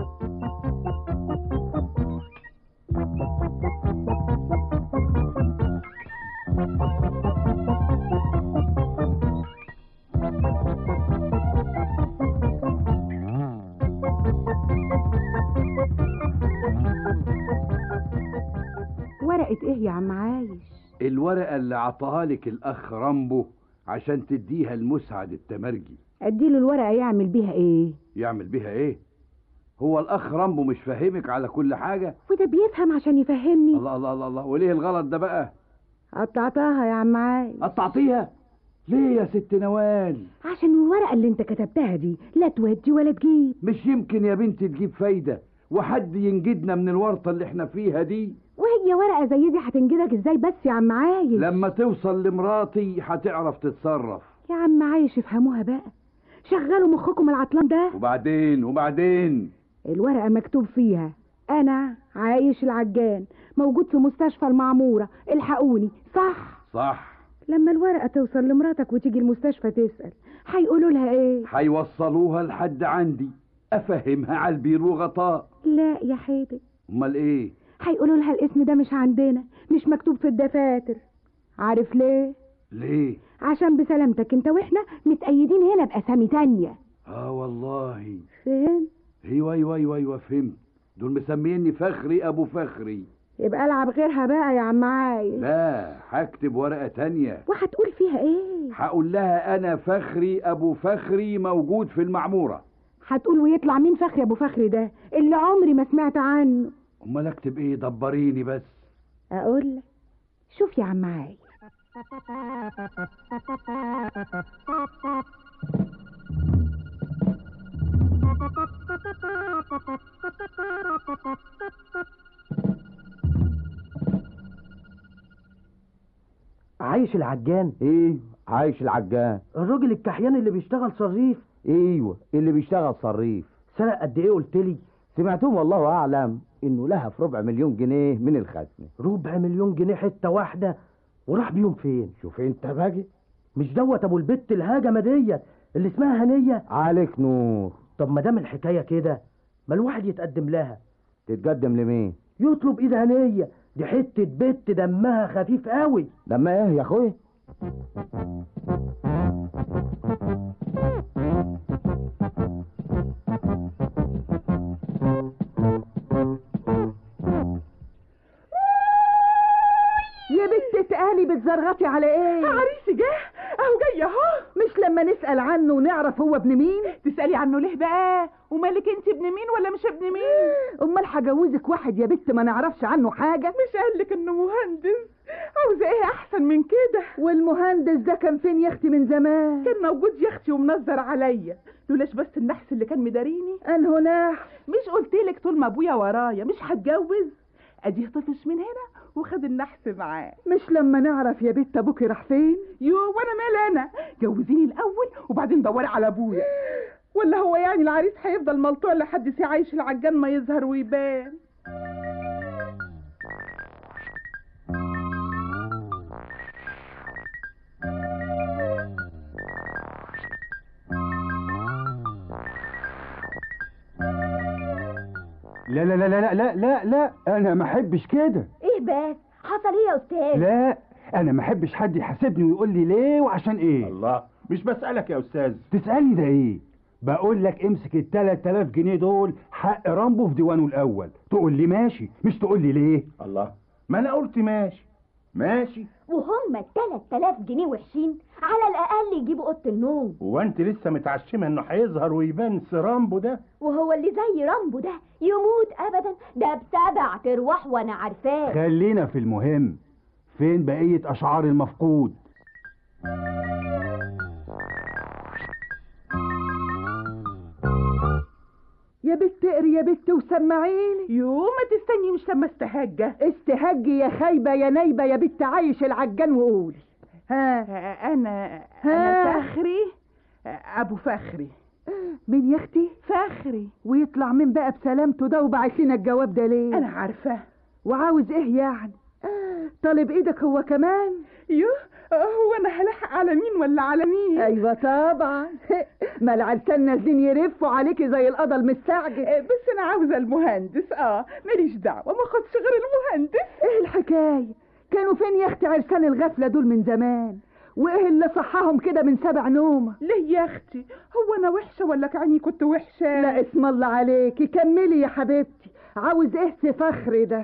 [SPEAKER 13] ورقة ايه يا عم عايش
[SPEAKER 2] الورقة اللي عطاها لك الأخ رامبو عشان تديها المسعد التمرجي
[SPEAKER 13] اديله الورقة يعمل بيها ايه
[SPEAKER 2] يعمل بيها إيه؟
[SPEAKER 9] هو الاخ رامبو مش فاهمك على كل حاجه
[SPEAKER 13] وده بيفهم عشان يفهمني
[SPEAKER 9] الله الله الله, الله. وليه الغلط ده بقى
[SPEAKER 13] قطعتها يا عم عايز
[SPEAKER 9] قطعتيها ليه يا ست نوال
[SPEAKER 13] عشان الورقة اللي انت كتبتها دي لا تودي ولا تجيب
[SPEAKER 9] مش يمكن يا بنتي تجيب فايده وحد ينجدنا من الورطه اللي احنا فيها دي
[SPEAKER 13] وهي ورقة زي دي هتنجدك ازاي بس يا عم عايز
[SPEAKER 9] لما توصل لمراتي هتعرف تتصرف
[SPEAKER 13] يا عم عايش افهموها بقى شغلوا مخكم العطلان ده
[SPEAKER 9] وبعدين وبعدين
[SPEAKER 13] الورقة مكتوب فيها أنا عايش العجان موجود في مستشفى المعمورة الحقوني صح
[SPEAKER 9] صح
[SPEAKER 13] لما الورقة توصل لمراتك وتيجي المستشفى تسأل هيقولوا لها ايه
[SPEAKER 9] هيوصلوها لحد عندي افهمها على البير وغطاء
[SPEAKER 13] لا يا حيدر
[SPEAKER 9] امال ايه
[SPEAKER 13] هيقولوا لها الاسم ده مش عندنا مش مكتوب في الدفاتر عارف ليه
[SPEAKER 9] ليه
[SPEAKER 13] عشان بسلامتك انت واحنا متأيدين هنا بأسامي تانية
[SPEAKER 9] اه والله
[SPEAKER 13] فهم
[SPEAKER 9] ايوه ايوه ايوه ايوه فهمت دول مسميني فخري ابو فخري
[SPEAKER 13] يبقى العب غيرها بقى يا عم عايز
[SPEAKER 9] لا هكتب ورقه تانية
[SPEAKER 13] وهتقول فيها ايه
[SPEAKER 9] هقول لها انا فخري ابو فخري موجود في المعموره
[SPEAKER 13] هتقول ويطلع مين فخري ابو فخري ده اللي عمري ما سمعت عنه
[SPEAKER 9] امال اكتب ايه دبريني بس
[SPEAKER 13] اقول لك شوف يا عم عايز
[SPEAKER 6] عايش العجان
[SPEAKER 4] ايه عايش العجان
[SPEAKER 6] الراجل الكحيان اللي بيشتغل صريف
[SPEAKER 4] ايوه اللي بيشتغل صريف
[SPEAKER 6] سرق قد ايه قلت لي
[SPEAKER 4] سمعتهم والله اعلم انه لها في ربع مليون جنيه من الخزنه
[SPEAKER 6] ربع مليون جنيه حته واحده وراح بيهم فين
[SPEAKER 4] شوف انت باجي
[SPEAKER 6] مش دوت ابو البت الهجمه ديت اللي اسمها هنيه
[SPEAKER 4] عليك نور
[SPEAKER 6] طب ما دام الحكايه كده ما الواحد يتقدم لها
[SPEAKER 4] تتقدم لمين
[SPEAKER 6] يطلب ايد هنيه دي حته بت دمها خفيف قوي
[SPEAKER 4] لما ايه يا اخويا
[SPEAKER 11] يا بنت تقالي بتزرغطي على ايه
[SPEAKER 1] عريسي جه اهو جاي اهو
[SPEAKER 11] مش لما نسأل عنه ونعرف هو ابن مين
[SPEAKER 1] تسألي عنه ليه بقى ومالك انت ابن مين ولا مش ابن مين
[SPEAKER 11] امال هجوزك واحد يا بنت ما نعرفش عنه حاجة
[SPEAKER 1] مش قالك انه مهندس عاوزة ايه احسن من كده
[SPEAKER 11] والمهندس ده كان فين يا اختي من زمان
[SPEAKER 1] كان موجود يا اختي ومنظر عليا لولاش بس النحس اللي كان مداريني
[SPEAKER 11] انه نحس
[SPEAKER 1] مش قلتلك طول ما ابويا ورايا مش هتجوز اديه طفش من هنا وخد النحس معاه
[SPEAKER 11] مش لما نعرف يا بنت ابوكي راح فين
[SPEAKER 1] يو وانا مال انا جوزيني الاول وبعدين دوري على ابويا ولا هو يعني العريس هيفضل ملطوع لحد سي عايش العجان ما يظهر ويبان
[SPEAKER 2] لا لا لا لا لا لا لا انا ما احبش كده
[SPEAKER 15] ايه بس حصل ايه يا استاذ
[SPEAKER 2] لا انا ما احبش حد يحاسبني ويقول لي ليه وعشان ايه
[SPEAKER 14] الله مش بسألك يا أستاذ
[SPEAKER 2] تسالني ده ايه بقول لك امسك ال 3000 جنيه دول حق رامبو في ديوانه الاول تقول لي ماشي مش تقول لي ليه
[SPEAKER 14] الله ما أنا قلت ماشي ماشي
[SPEAKER 15] وهم ال 3000 جنيه وحشين على الاقل يجيبوا اوضه النوم
[SPEAKER 14] هو أنت لسه متعشمة إنه هيظهر ويبان سرامبو ده
[SPEAKER 15] وهو اللي زي رامبو ده يموت ابدا ده بسبع ترواح وانا عارفاه
[SPEAKER 2] خلينا في المهم فين بقيه اشعار المفقود
[SPEAKER 11] يا بت اقري يا بت وسمعيني
[SPEAKER 1] يو ما تستني مش لما استهجة
[SPEAKER 11] استهجي يا خايبة يا نايبة يا بت عايش العجان وقولي ها
[SPEAKER 1] انا
[SPEAKER 11] ها.
[SPEAKER 1] انا فخري ابو فخري
[SPEAKER 11] مين يا اختي
[SPEAKER 1] فخري
[SPEAKER 11] ويطلع من بقى بسلامته ده وبعت لنا الجواب ده ليه
[SPEAKER 1] انا عارفاه
[SPEAKER 11] وعاوز ايه يعني طالب ايدك هو كمان
[SPEAKER 1] يو هو انا هلحق على مين ولا على مين
[SPEAKER 11] ايوه طبعا ما العرسان نازلين يرفوا عليكي زي القضا المستعجل
[SPEAKER 1] بس انا عاوزه المهندس اه ماليش دعوه ما خدش غير المهندس
[SPEAKER 11] ايه الحكايه كانوا فين يا اختي عرسان الغفله دول من زمان وايه اللي صحاهم كده من سبع نومه
[SPEAKER 1] ليه يا اختي هو انا وحشه ولا كاني كنت وحشه
[SPEAKER 11] لا اسم الله عليكي كملي يا حبيبتي عاوز ايه سي فخري ده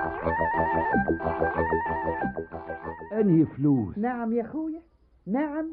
[SPEAKER 2] انهي فلوس
[SPEAKER 11] نعم يا اخويا نعم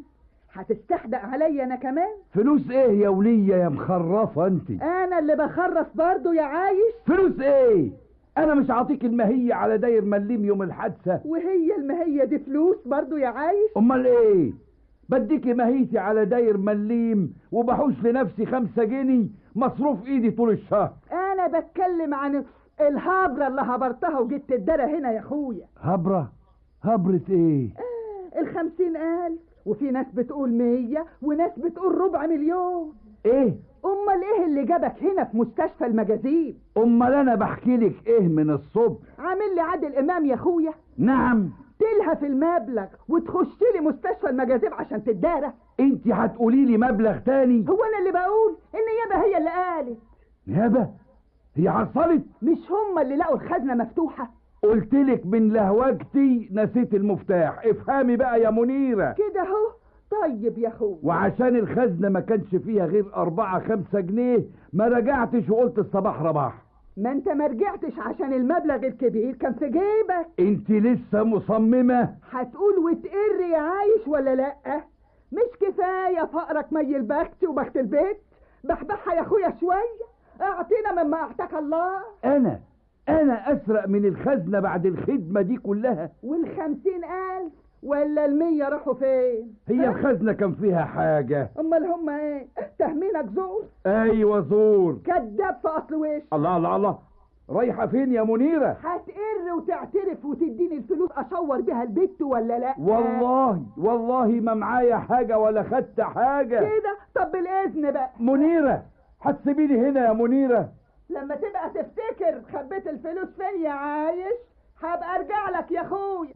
[SPEAKER 11] هتستحدق عليا انا كمان
[SPEAKER 9] فلوس ايه يا ولية يا مخرفة انت
[SPEAKER 11] انا اللي بخرف برضو يا عايش
[SPEAKER 9] فلوس ايه انا مش عاطيك المهية على داير مليم يوم الحادثة
[SPEAKER 11] وهي المهية دي فلوس برضو يا عايش
[SPEAKER 9] امال ايه بديكي مهيتي على داير مليم وبحوش لنفسي خمسة جنيه مصروف ايدي طول الشهر
[SPEAKER 11] انا بتكلم عن الهبرة اللي هبرتها وجيت تدرى هنا يا اخويا
[SPEAKER 9] هبرة هبرة ايه
[SPEAKER 11] الخمسين الف وفي ناس بتقول مية وناس بتقول ربع مليون
[SPEAKER 9] ايه
[SPEAKER 11] امال ايه اللي جابك هنا في مستشفى المجازيب
[SPEAKER 9] امال انا بحكي لك ايه من الصبح
[SPEAKER 11] عامل لي عادل امام يا اخويا
[SPEAKER 9] نعم
[SPEAKER 11] تلهى في المبلغ وتخش لي مستشفى المجازيب عشان تدارى
[SPEAKER 9] انت هتقولي لي مبلغ تاني
[SPEAKER 11] هو انا اللي بقول النيابه هي اللي قالت
[SPEAKER 9] نيابة هي حصلت
[SPEAKER 11] مش هم اللي لقوا الخزنه مفتوحه
[SPEAKER 9] قلت لك من لهوجتي نسيت المفتاح افهمي بقى يا منيرة
[SPEAKER 11] كده اهو طيب يا اخويا
[SPEAKER 9] وعشان الخزنة ما كانش فيها غير أربعة خمسة جنيه ما رجعتش وقلت الصباح رباح
[SPEAKER 11] ما انت ما رجعتش عشان المبلغ الكبير كان في جيبك
[SPEAKER 9] انت لسه مصممة
[SPEAKER 11] هتقول وتقر يا عايش ولا لا مش كفايه فقرك مي البخت وبخت البيت بحبحها يا اخويا شويه اعطينا مما اعطاك الله
[SPEAKER 9] انا انا اسرق من الخزنة بعد الخدمة دي كلها
[SPEAKER 11] والخمسين الف ولا المية راحوا فين
[SPEAKER 9] هي الخزنة كان فيها حاجة
[SPEAKER 11] امال هم ايه تهمينك زور
[SPEAKER 9] ايوه زور
[SPEAKER 11] كذاب في اصل وش
[SPEAKER 9] الله الله الله رايحة فين يا منيرة
[SPEAKER 11] هتقر وتعترف وتديني الفلوس اشور بيها البيت ولا لا
[SPEAKER 9] والله والله ما معايا حاجة ولا خدت حاجة
[SPEAKER 11] كده طب بالاذن بقى
[SPEAKER 9] منيرة هتسيبيني هنا يا منيرة
[SPEAKER 11] لما تبقى تفتكر خبيت الفلوس فين يا عايش هبقى ارجع لك يا اخويا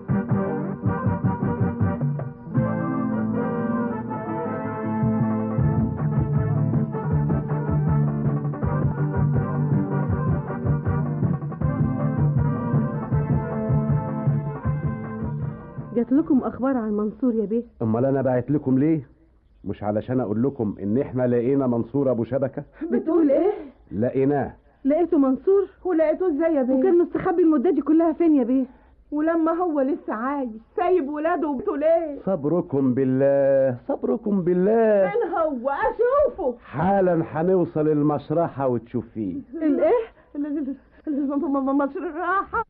[SPEAKER 3] جات لكم اخبار عن منصور يا بيه
[SPEAKER 5] امال انا بعت لكم ليه مش علشان اقول لكم ان احنا لقينا منصور ابو شبكه
[SPEAKER 3] بتقول ايه
[SPEAKER 5] لقيناه
[SPEAKER 3] لقيته منصور
[SPEAKER 1] ولقيته ازاي يا بيه
[SPEAKER 3] وكان مستخبي المدة دي كلها فين يا بيه
[SPEAKER 1] ولما هو لسه عايش سايب ولاده وبتقول ليه
[SPEAKER 5] صبركم بالله صبركم بالله
[SPEAKER 1] فين هو اشوفه
[SPEAKER 5] حالا هنوصل المشرحه وتشوفيه
[SPEAKER 1] الايه المشرحه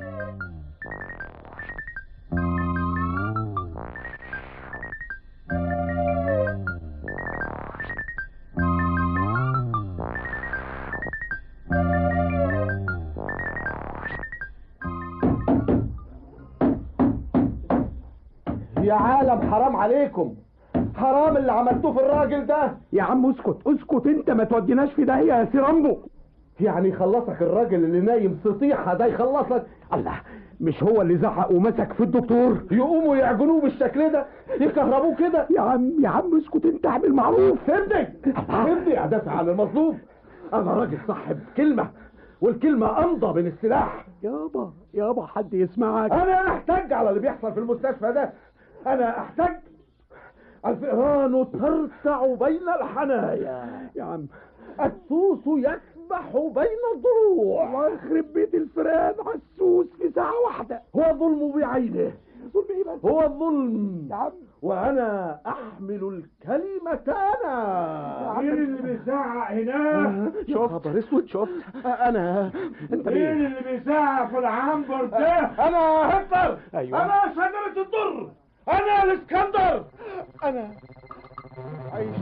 [SPEAKER 17] يا عالم حرام عليكم حرام اللي عملتوه في الراجل ده
[SPEAKER 14] يا عم اسكت اسكت انت ما توديناش في داهيه يا سيرامبو
[SPEAKER 17] يعني يخلصك الراجل اللي نايم سطيحة ده يخلصك
[SPEAKER 14] الله مش هو اللي زعق ومسك في الدكتور
[SPEAKER 17] يقوموا يعجنوه بالشكل ده يكهربوه كده
[SPEAKER 14] يا عم يا عم اسكت انت اعمل معروف
[SPEAKER 17] ابني ابني ادافع عن المظلوم انا راجل صاحب كلمة والكلمة امضى من السلاح
[SPEAKER 14] يابا يابا حد يسمعك
[SPEAKER 17] انا احتج على اللي بيحصل في المستشفى ده انا احتج الفئران ترتع بين الحنايا
[SPEAKER 14] يا عم
[SPEAKER 17] السوس يسبح بين الضلوع
[SPEAKER 14] ويخرب بيت الفئران عالسوس في ساعة واحدة
[SPEAKER 17] هو الظلم بعينه
[SPEAKER 14] ظلم ايه بس
[SPEAKER 17] هو الظلم
[SPEAKER 14] يا عم
[SPEAKER 17] وانا احمل الكلمة انا
[SPEAKER 14] مين
[SPEAKER 17] اللي بيزعق هنا
[SPEAKER 14] يا خبر اسود شفت انا انت
[SPEAKER 17] مين
[SPEAKER 14] مين
[SPEAKER 17] اللي بيزعق في العنبر ده انا هتلر
[SPEAKER 14] أيوة.
[SPEAKER 17] انا شجرة الضر انا الاسكندر انا عايش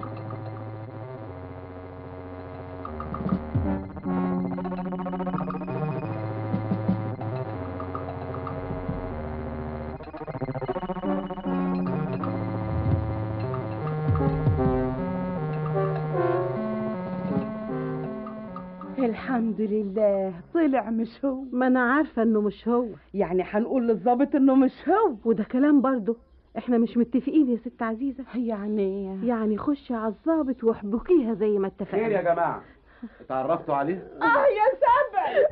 [SPEAKER 1] الحمد لله طلع مش هو
[SPEAKER 3] ما انا عارفة انه مش هو
[SPEAKER 1] يعني هنقول للظابط انه مش هو
[SPEAKER 3] وده كلام برضه احنا مش متفقين يا ست عزيزة
[SPEAKER 1] يعني
[SPEAKER 3] يعني خشي على الظابط واحبكيها زي ما
[SPEAKER 5] خير
[SPEAKER 3] اتفقنا
[SPEAKER 5] يا جماعه اتعرفتوا عليه
[SPEAKER 1] اه يا سبع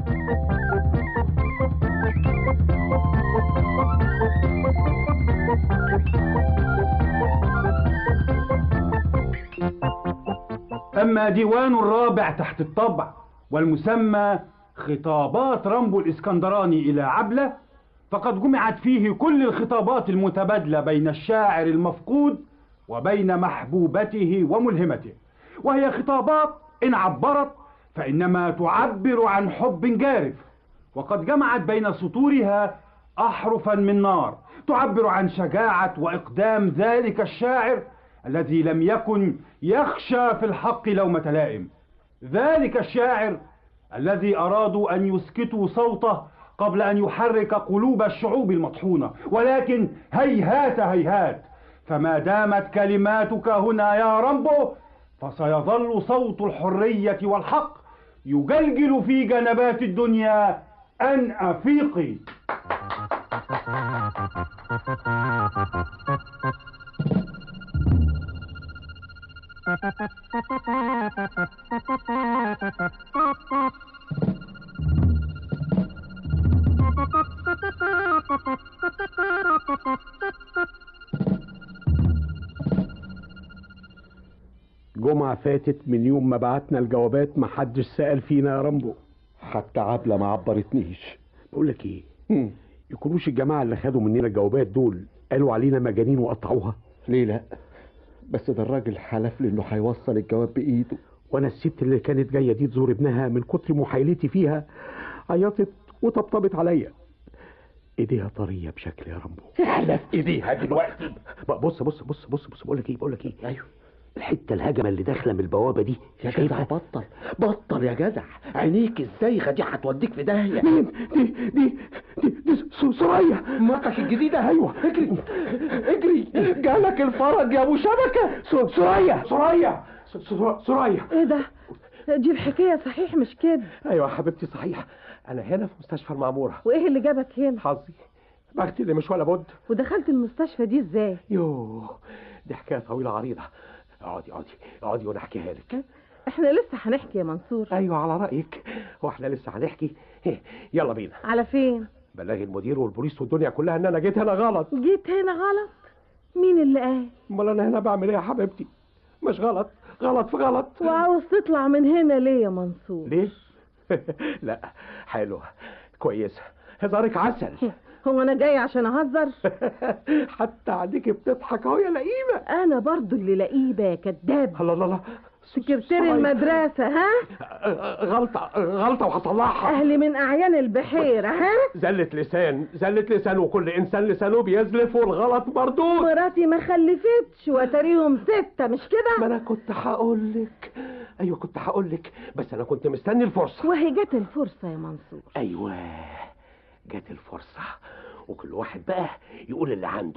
[SPEAKER 18] أما ديوان الرابع تحت الطبع والمسمى خطابات رامبو الإسكندراني إلى عبلة فقد جمعت فيه كل الخطابات المتبادلة بين الشاعر المفقود وبين محبوبته وملهمته وهي خطابات إن عبرت فإنما تعبر عن حب جارف وقد جمعت بين سطورها أحرفا من نار تعبر عن شجاعة وإقدام ذلك الشاعر الذي لم يكن يخشى في الحق لومة لائم ذلك الشاعر الذي أرادوا أن يسكتوا صوته قبل أن يحرك قلوب الشعوب المطحونة ولكن هيهات هيهات فما دامت كلماتك هنا يا رامبو فسيظل صوت الحرية والحق يجلجل في جنبات الدنيا أن أفيقي
[SPEAKER 6] جمعة فاتت من يوم ما بعتنا الجوابات محدش سأل فينا يا رامبو حتى عبلة ما عبرتنيش بقول لك ايه يكونوش الجماعة اللي خدوا مننا الجوابات دول قالوا علينا مجانين وقطعوها ليه لا بس ده الراجل حلف لي انه هيوصل الجواب بايده وانا الست اللي كانت جايه دي تزور ابنها من كتر محايلتي فيها عيطت وطبطبت عليا ايديها طريه بشكل يا رامبو
[SPEAKER 7] احلف ايديها دلوقتي
[SPEAKER 6] بص بص بص بص بص بقول لك ايه بقول لك ايه ايوه الحته الهجمه اللي داخله من البوابه دي
[SPEAKER 7] يا جدع بطل بطل يا جدع عينيك الزايغه دي هتوديك في داهيه
[SPEAKER 6] مين دي دي دي, دي س- سوريا
[SPEAKER 7] مراتك الجديده
[SPEAKER 6] ايوه
[SPEAKER 7] اجري اجري جالك الفرج يا ابو شبكه
[SPEAKER 6] س- سوريا سوريا س- س- سوريا
[SPEAKER 3] ايه ده دي الحكاية صحيح مش كده
[SPEAKER 6] ايوه يا حبيبتي صحيح انا هنا في مستشفى المعموره
[SPEAKER 3] وايه اللي جابك هنا
[SPEAKER 6] حظي بختي اللي مش ولا بد
[SPEAKER 3] ودخلت المستشفى دي ازاي
[SPEAKER 6] يوه دي حكايه طويله عريضه اقعدي اقعدي اقعدي وانا احكيها لك
[SPEAKER 3] احنا لسه هنحكي يا منصور
[SPEAKER 6] ايوه على رايك واحنا لسه هنحكي يلا بينا
[SPEAKER 3] على فين
[SPEAKER 6] بلغي المدير والبوليس والدنيا كلها ان انا جيت هنا غلط
[SPEAKER 3] جيت هنا غلط مين اللي قال
[SPEAKER 6] امال انا هنا بعمل ايه يا حبيبتي مش غلط غلط في غلط
[SPEAKER 3] وعاوز تطلع من هنا ليه يا منصور
[SPEAKER 6] ليه لا حلوه كويسه هزارك عسل
[SPEAKER 3] هو انا جاي عشان اهزر
[SPEAKER 6] حتى عليكي بتضحك اهو يا لئيمه
[SPEAKER 3] انا برضو اللي لئيبه يا كداب
[SPEAKER 6] الله الله الله
[SPEAKER 3] سكرتير المدرسة ها
[SPEAKER 6] غلطة غلطة وهصلحها
[SPEAKER 3] أهلي من أعيان البحيرة ها
[SPEAKER 6] زلة لسان زلة لسان وكل إنسان لسانه بيزلف والغلط مردود
[SPEAKER 3] مراتي ما خلفتش وتريهم ستة مش كده
[SPEAKER 6] ما أنا كنت هقول لك أيوة كنت هقول لك بس أنا كنت مستني الفرصة
[SPEAKER 3] وهي جت الفرصة يا منصور
[SPEAKER 6] أيوة جت الفرصة وكل واحد بقى يقول اللي عنده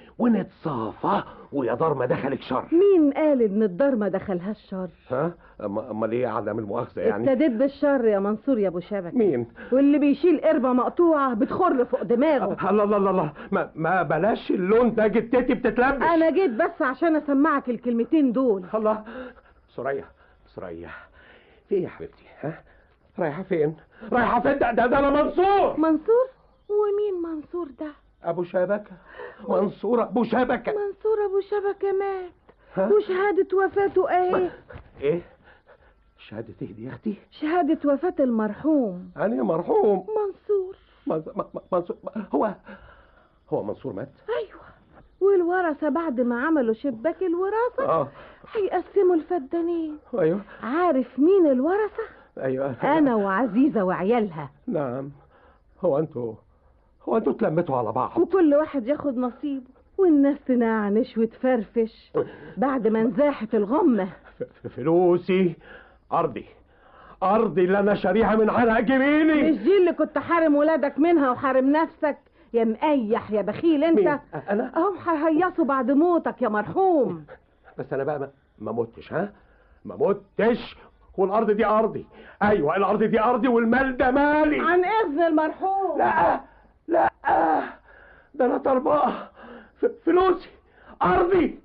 [SPEAKER 6] ونتصافى ويا دار ما دخلك شر
[SPEAKER 3] مين قال ان الدار ما دخلهاش شر
[SPEAKER 6] ها أما- امال ايه عدم المؤاخذه يعني
[SPEAKER 3] ابتديت بالشر يا منصور يا ابو شبك
[SPEAKER 6] مين
[SPEAKER 3] واللي بيشيل قربة مقطوعة بتخر فوق دماغه
[SPEAKER 6] الله الله الله الله ما, ما بلاش اللون ده جتتي بتتلبش
[SPEAKER 3] انا جيت بس عشان اسمعك الكلمتين دول
[SPEAKER 6] الله سوريا سوريا في ايه يا حبيبتي ها رايحه فين رايحه فين ده ده, ده انا منصور
[SPEAKER 3] منصور ومين منصور ده
[SPEAKER 6] ابو شبكه منصور ابو شبكه
[SPEAKER 3] منصور ابو شبكة مات
[SPEAKER 6] ها؟
[SPEAKER 3] وشهادة وفاته ايه
[SPEAKER 6] ايه شهاده ايه دي يا اختي
[SPEAKER 3] شهادة وفاة المرحوم
[SPEAKER 6] انا مرحوم
[SPEAKER 3] منصور
[SPEAKER 6] من- م- م- منصور هو هو منصور مات
[SPEAKER 3] ايوه والورثة بعد ما عملوا شباك الوراثة
[SPEAKER 6] اه
[SPEAKER 3] هيقسموا الفدانين
[SPEAKER 6] ايوه
[SPEAKER 3] عارف مين الورثة
[SPEAKER 6] ايوه
[SPEAKER 3] انا وعزيزة وعيالها
[SPEAKER 6] نعم هو انتوا هو انتوا اتلمتوا على بعض
[SPEAKER 3] وكل واحد ياخد نصيبه والناس تنعنش وتفرفش بعد ما نزاحت الغمة
[SPEAKER 6] ف- ف- فلوسي ارضي ارضي اللي انا شاريها من عرق جبيني
[SPEAKER 3] مش دي اللي كنت حارم ولادك منها وحارم نفسك يا مقيح يا بخيل انت
[SPEAKER 6] مين؟ انا
[SPEAKER 3] اهم هيهيصوا بعد موتك يا مرحوم
[SPEAKER 6] بس انا بقى ما, ما متش ها ما متش والارض دي ارضي ايوه الارض دي ارضي والمال ده مالي
[SPEAKER 3] عن اذن المرحوم
[SPEAKER 6] لا لا ده انا طالباه ف- فلوسي ارضي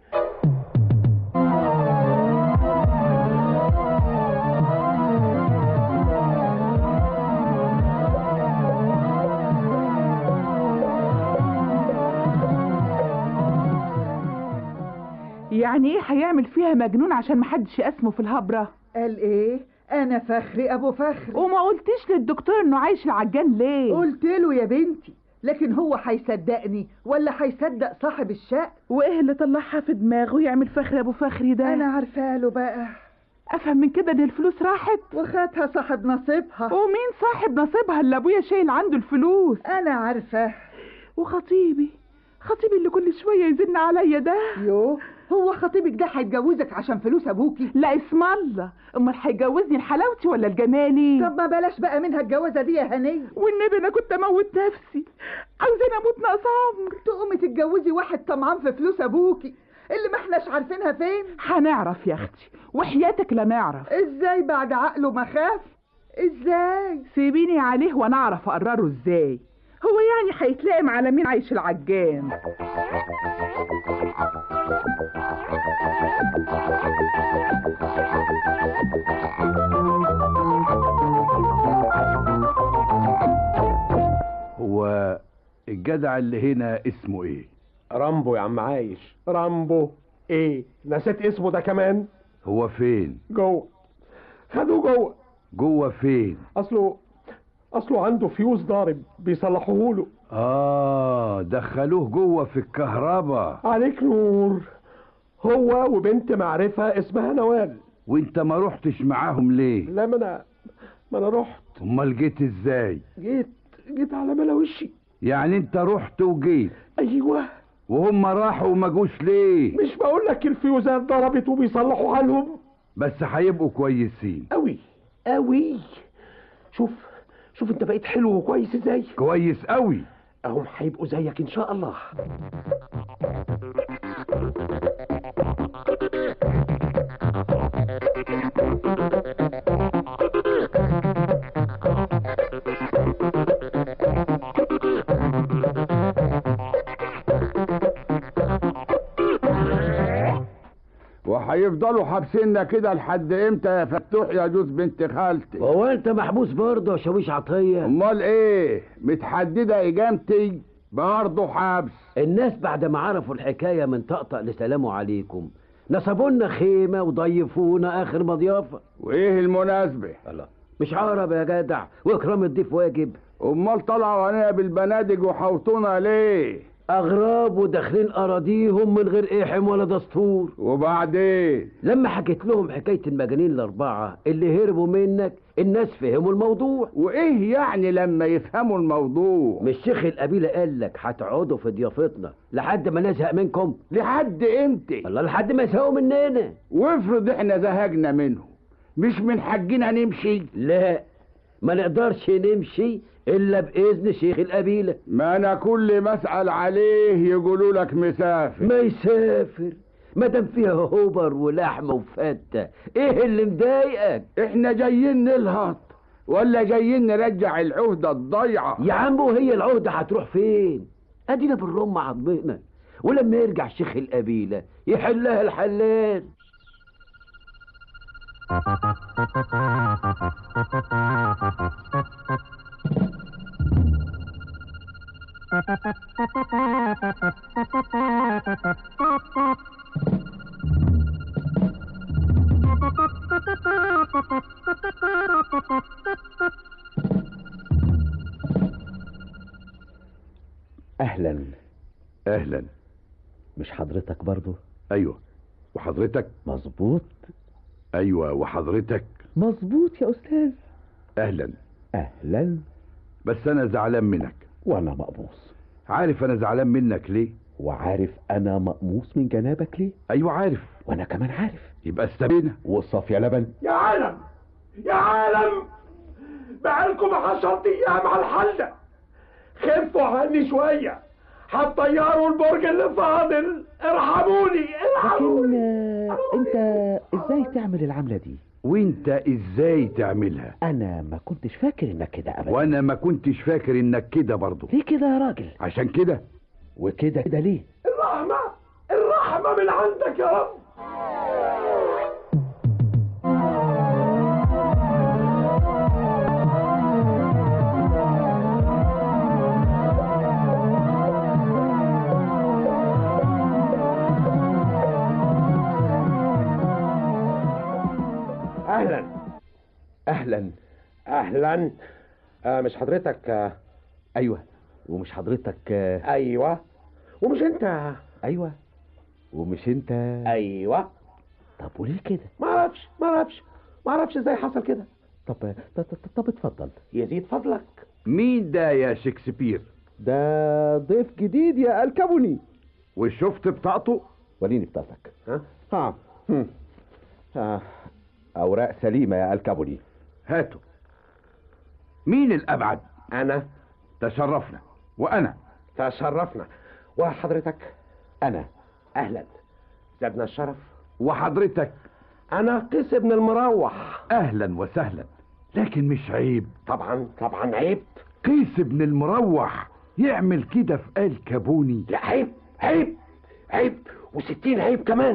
[SPEAKER 11] يعني ايه هيعمل فيها مجنون عشان محدش يقسمه في الهبرة
[SPEAKER 19] قال ايه انا فخري ابو فخري
[SPEAKER 11] وما قلتيش للدكتور انه عايش العجان ليه
[SPEAKER 19] قلت له يا بنتي
[SPEAKER 11] لكن هو هيصدقني ولا هيصدق صاحب الشقة
[SPEAKER 19] وايه اللي طلعها في دماغه يعمل فخر ابو فخري ده
[SPEAKER 11] انا عارفه له بقى
[SPEAKER 19] افهم من كده ان الفلوس راحت
[SPEAKER 11] وخدها صاحب نصيبها
[SPEAKER 19] ومين صاحب نصيبها اللي ابويا شايل عنده الفلوس
[SPEAKER 11] انا عارفه
[SPEAKER 19] وخطيبي خطيبي اللي كل شويه يزن عليا ده
[SPEAKER 11] يو هو خطيبك ده هيتجوزك عشان فلوس ابوكي
[SPEAKER 19] لا اسم الله امال هيجوزني الحلاوتي ولا الجمالي
[SPEAKER 11] طب ما بلاش بقى منها الجوازه دي يا هنيه
[SPEAKER 19] والنبي انا كنت اموت نفسي عاوزين اموت ناقص عمر
[SPEAKER 11] تقومي تتجوزي واحد طمعان في فلوس ابوكي اللي ما احناش عارفينها فين
[SPEAKER 19] هنعرف يا اختي وحياتك لا نعرف
[SPEAKER 11] ازاي بعد عقله ما خاف ازاي
[SPEAKER 19] سيبيني عليه وانا اعرف اقرره ازاي هو يعني هيتلائم على مين عايش العجان
[SPEAKER 2] هو الجدع اللي هنا اسمه ايه
[SPEAKER 6] رامبو يا عم عايش رامبو ايه نسيت اسمه ده كمان
[SPEAKER 2] هو فين
[SPEAKER 6] جوه خدوه جوه
[SPEAKER 2] جوه فين
[SPEAKER 6] اصله اصله عنده فيوز ضارب بيصلحوه له
[SPEAKER 2] اه دخلوه جوه في الكهرباء
[SPEAKER 6] عليك نور هو وبنت معرفة اسمها نوال
[SPEAKER 2] وانت ما رحتش معاهم ليه
[SPEAKER 6] لا ما انا ما انا رحت
[SPEAKER 2] امال جيت ازاي
[SPEAKER 6] جيت جيت على ملا وشي
[SPEAKER 2] يعني انت رحت وجيت
[SPEAKER 6] ايوه
[SPEAKER 2] وهم راحوا وما جوش ليه
[SPEAKER 6] مش بقول لك الفيوزات ضربت وبيصلحوا حالهم
[SPEAKER 2] بس هيبقوا كويسين
[SPEAKER 6] قوي قوي شوف شوف انت بقيت حلو وكويس ازاي
[SPEAKER 2] كويس قوي
[SPEAKER 6] اهم هيبقوا زيك ان شاء الله
[SPEAKER 2] وهيفضلوا حابسيننا كده لحد امتى يا فتوح يا جوز بنت خالتي
[SPEAKER 7] هو انت محبوس برضه يا شاويش عطيه
[SPEAKER 2] امال ايه متحدده اجامتي برضه حبس
[SPEAKER 7] الناس بعد ما عرفوا الحكايه من طقطق لسلام عليكم نصبوا لنا خيمه وضيفونا اخر مضيافه
[SPEAKER 2] وايه المناسبه
[SPEAKER 7] الله مش عرب يا جدع واكرام الضيف واجب
[SPEAKER 2] امال طلعوا علينا بالبنادق وحوطونا ليه
[SPEAKER 7] اغراب وداخلين اراضيهم من غير ايحم ولا دستور
[SPEAKER 2] وبعدين
[SPEAKER 7] لما حكيت لهم حكايه المجانين الاربعه اللي هربوا منك الناس فهموا الموضوع
[SPEAKER 2] وايه يعني لما يفهموا الموضوع
[SPEAKER 7] مش شيخ القبيله قال لك هتقعدوا في ضيافتنا لحد ما نزهق منكم
[SPEAKER 2] لحد امتى
[SPEAKER 7] الله لحد ما يزهقوا مننا
[SPEAKER 2] وافرض احنا زهقنا منهم مش من حقنا نمشي
[SPEAKER 7] لا ما نقدرش نمشي الا باذن شيخ القبيله
[SPEAKER 2] ما انا كل ما اسال عليه يقولوا لك مسافر
[SPEAKER 7] ما يسافر ما دام فيها هوبر ولحمه وفته ايه اللي مضايقك
[SPEAKER 2] احنا جايين نلهط ولا جايين نرجع العهده الضايعه
[SPEAKER 7] يا عم وهي العهده هتروح فين ادينا بالرم عضمنا ولما يرجع شيخ القبيله يحلها الحلال
[SPEAKER 5] اهلا
[SPEAKER 2] اهلا
[SPEAKER 5] مش حضرتك برضو
[SPEAKER 2] ايوه وحضرتك
[SPEAKER 5] مظبوط
[SPEAKER 2] ايوه وحضرتك
[SPEAKER 5] مظبوط يا استاذ
[SPEAKER 2] اهلا
[SPEAKER 5] اهلا
[SPEAKER 2] بس انا زعلان منك
[SPEAKER 5] وانا مقموص
[SPEAKER 2] عارف انا زعلان منك ليه
[SPEAKER 5] وعارف انا مقموص من جنابك ليه
[SPEAKER 2] ايوه عارف
[SPEAKER 5] وانا كمان عارف
[SPEAKER 2] يبقى استبينا
[SPEAKER 5] وصف يا لبن
[SPEAKER 6] يا عالم يا عالم بقالكم عشرة ايام على الحل ده خفوا عني شوية هتطيروا البرج اللي فاضل ارحموني ارحموني
[SPEAKER 5] لكن انت ازاي تعمل العملة دي
[SPEAKER 2] وانت ازاي تعملها
[SPEAKER 5] انا ما كنتش فاكر انك كده ابدا
[SPEAKER 2] وانا ما كنتش فاكر انك كده برضه
[SPEAKER 5] ليه كده يا راجل
[SPEAKER 2] عشان كده
[SPEAKER 5] وكده كده ليه
[SPEAKER 6] الرحمة الرحمة من عندك يا رب اهلا
[SPEAKER 5] اهلا
[SPEAKER 6] اهلا آه مش حضرتك آه
[SPEAKER 5] ايوه ومش حضرتك آه،
[SPEAKER 6] ايوه ومش انت
[SPEAKER 5] ايوه ومش انت
[SPEAKER 6] ايوه
[SPEAKER 5] طب وليه كده
[SPEAKER 6] ما اعرفش ما اعرفش ما اعرفش ازاي حصل كده
[SPEAKER 5] طب طب, طب, طب اتفضل
[SPEAKER 6] يزيد فضلك
[SPEAKER 2] مين ده يا شكسبير
[SPEAKER 5] ده ضيف جديد يا الكابوني
[SPEAKER 2] وشفت بطاقته
[SPEAKER 5] وريني بطاقتك
[SPEAKER 6] ها
[SPEAKER 5] ها هم. ها اوراق سليمه يا الكابوني
[SPEAKER 2] هاته مين الابعد
[SPEAKER 6] انا
[SPEAKER 2] تشرفنا وانا
[SPEAKER 6] تشرفنا وحضرتك
[SPEAKER 5] انا
[SPEAKER 6] اهلا زادنا الشرف
[SPEAKER 2] وحضرتك
[SPEAKER 6] انا قيس ابن المروح
[SPEAKER 2] اهلا وسهلا لكن مش عيب
[SPEAKER 6] طبعا طبعا عيب
[SPEAKER 2] قيس ابن المروح يعمل كده في آل كابوني
[SPEAKER 6] لا عيب عيب عيب وستين عيب كمان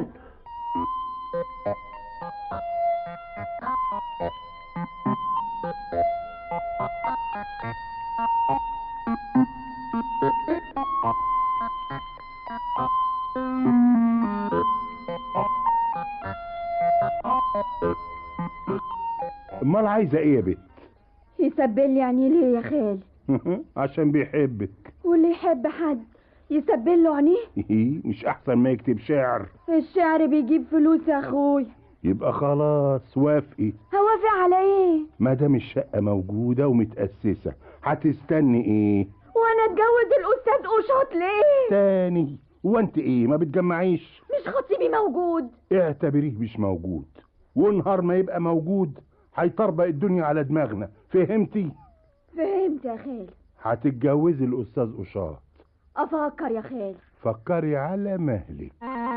[SPEAKER 14] امال عايزه ايه يا بت
[SPEAKER 15] يسبل يعني ليه يا خال
[SPEAKER 14] عشان بيحبك
[SPEAKER 15] واللي يحب حد يسبل له عينيه
[SPEAKER 14] مش احسن ما يكتب شعر
[SPEAKER 15] الشعر بيجيب فلوس يا اخويا
[SPEAKER 14] يبقى خلاص وافقي
[SPEAKER 15] هوافق على ايه
[SPEAKER 14] ما دام الشقه موجوده ومتاسسه هتستني ايه
[SPEAKER 15] وانا اتجوز الاستاذ قشاط ليه
[SPEAKER 14] تاني وانت ايه ما بتجمعيش
[SPEAKER 15] مش خطيبي موجود
[SPEAKER 14] اعتبريه مش موجود ونهار ما يبقى موجود هيطربق الدنيا على دماغنا فهمتي
[SPEAKER 15] فهمت يا خال
[SPEAKER 14] هتتجوزي الاستاذ قشاط
[SPEAKER 15] افكر يا خال
[SPEAKER 14] فكري على مهلك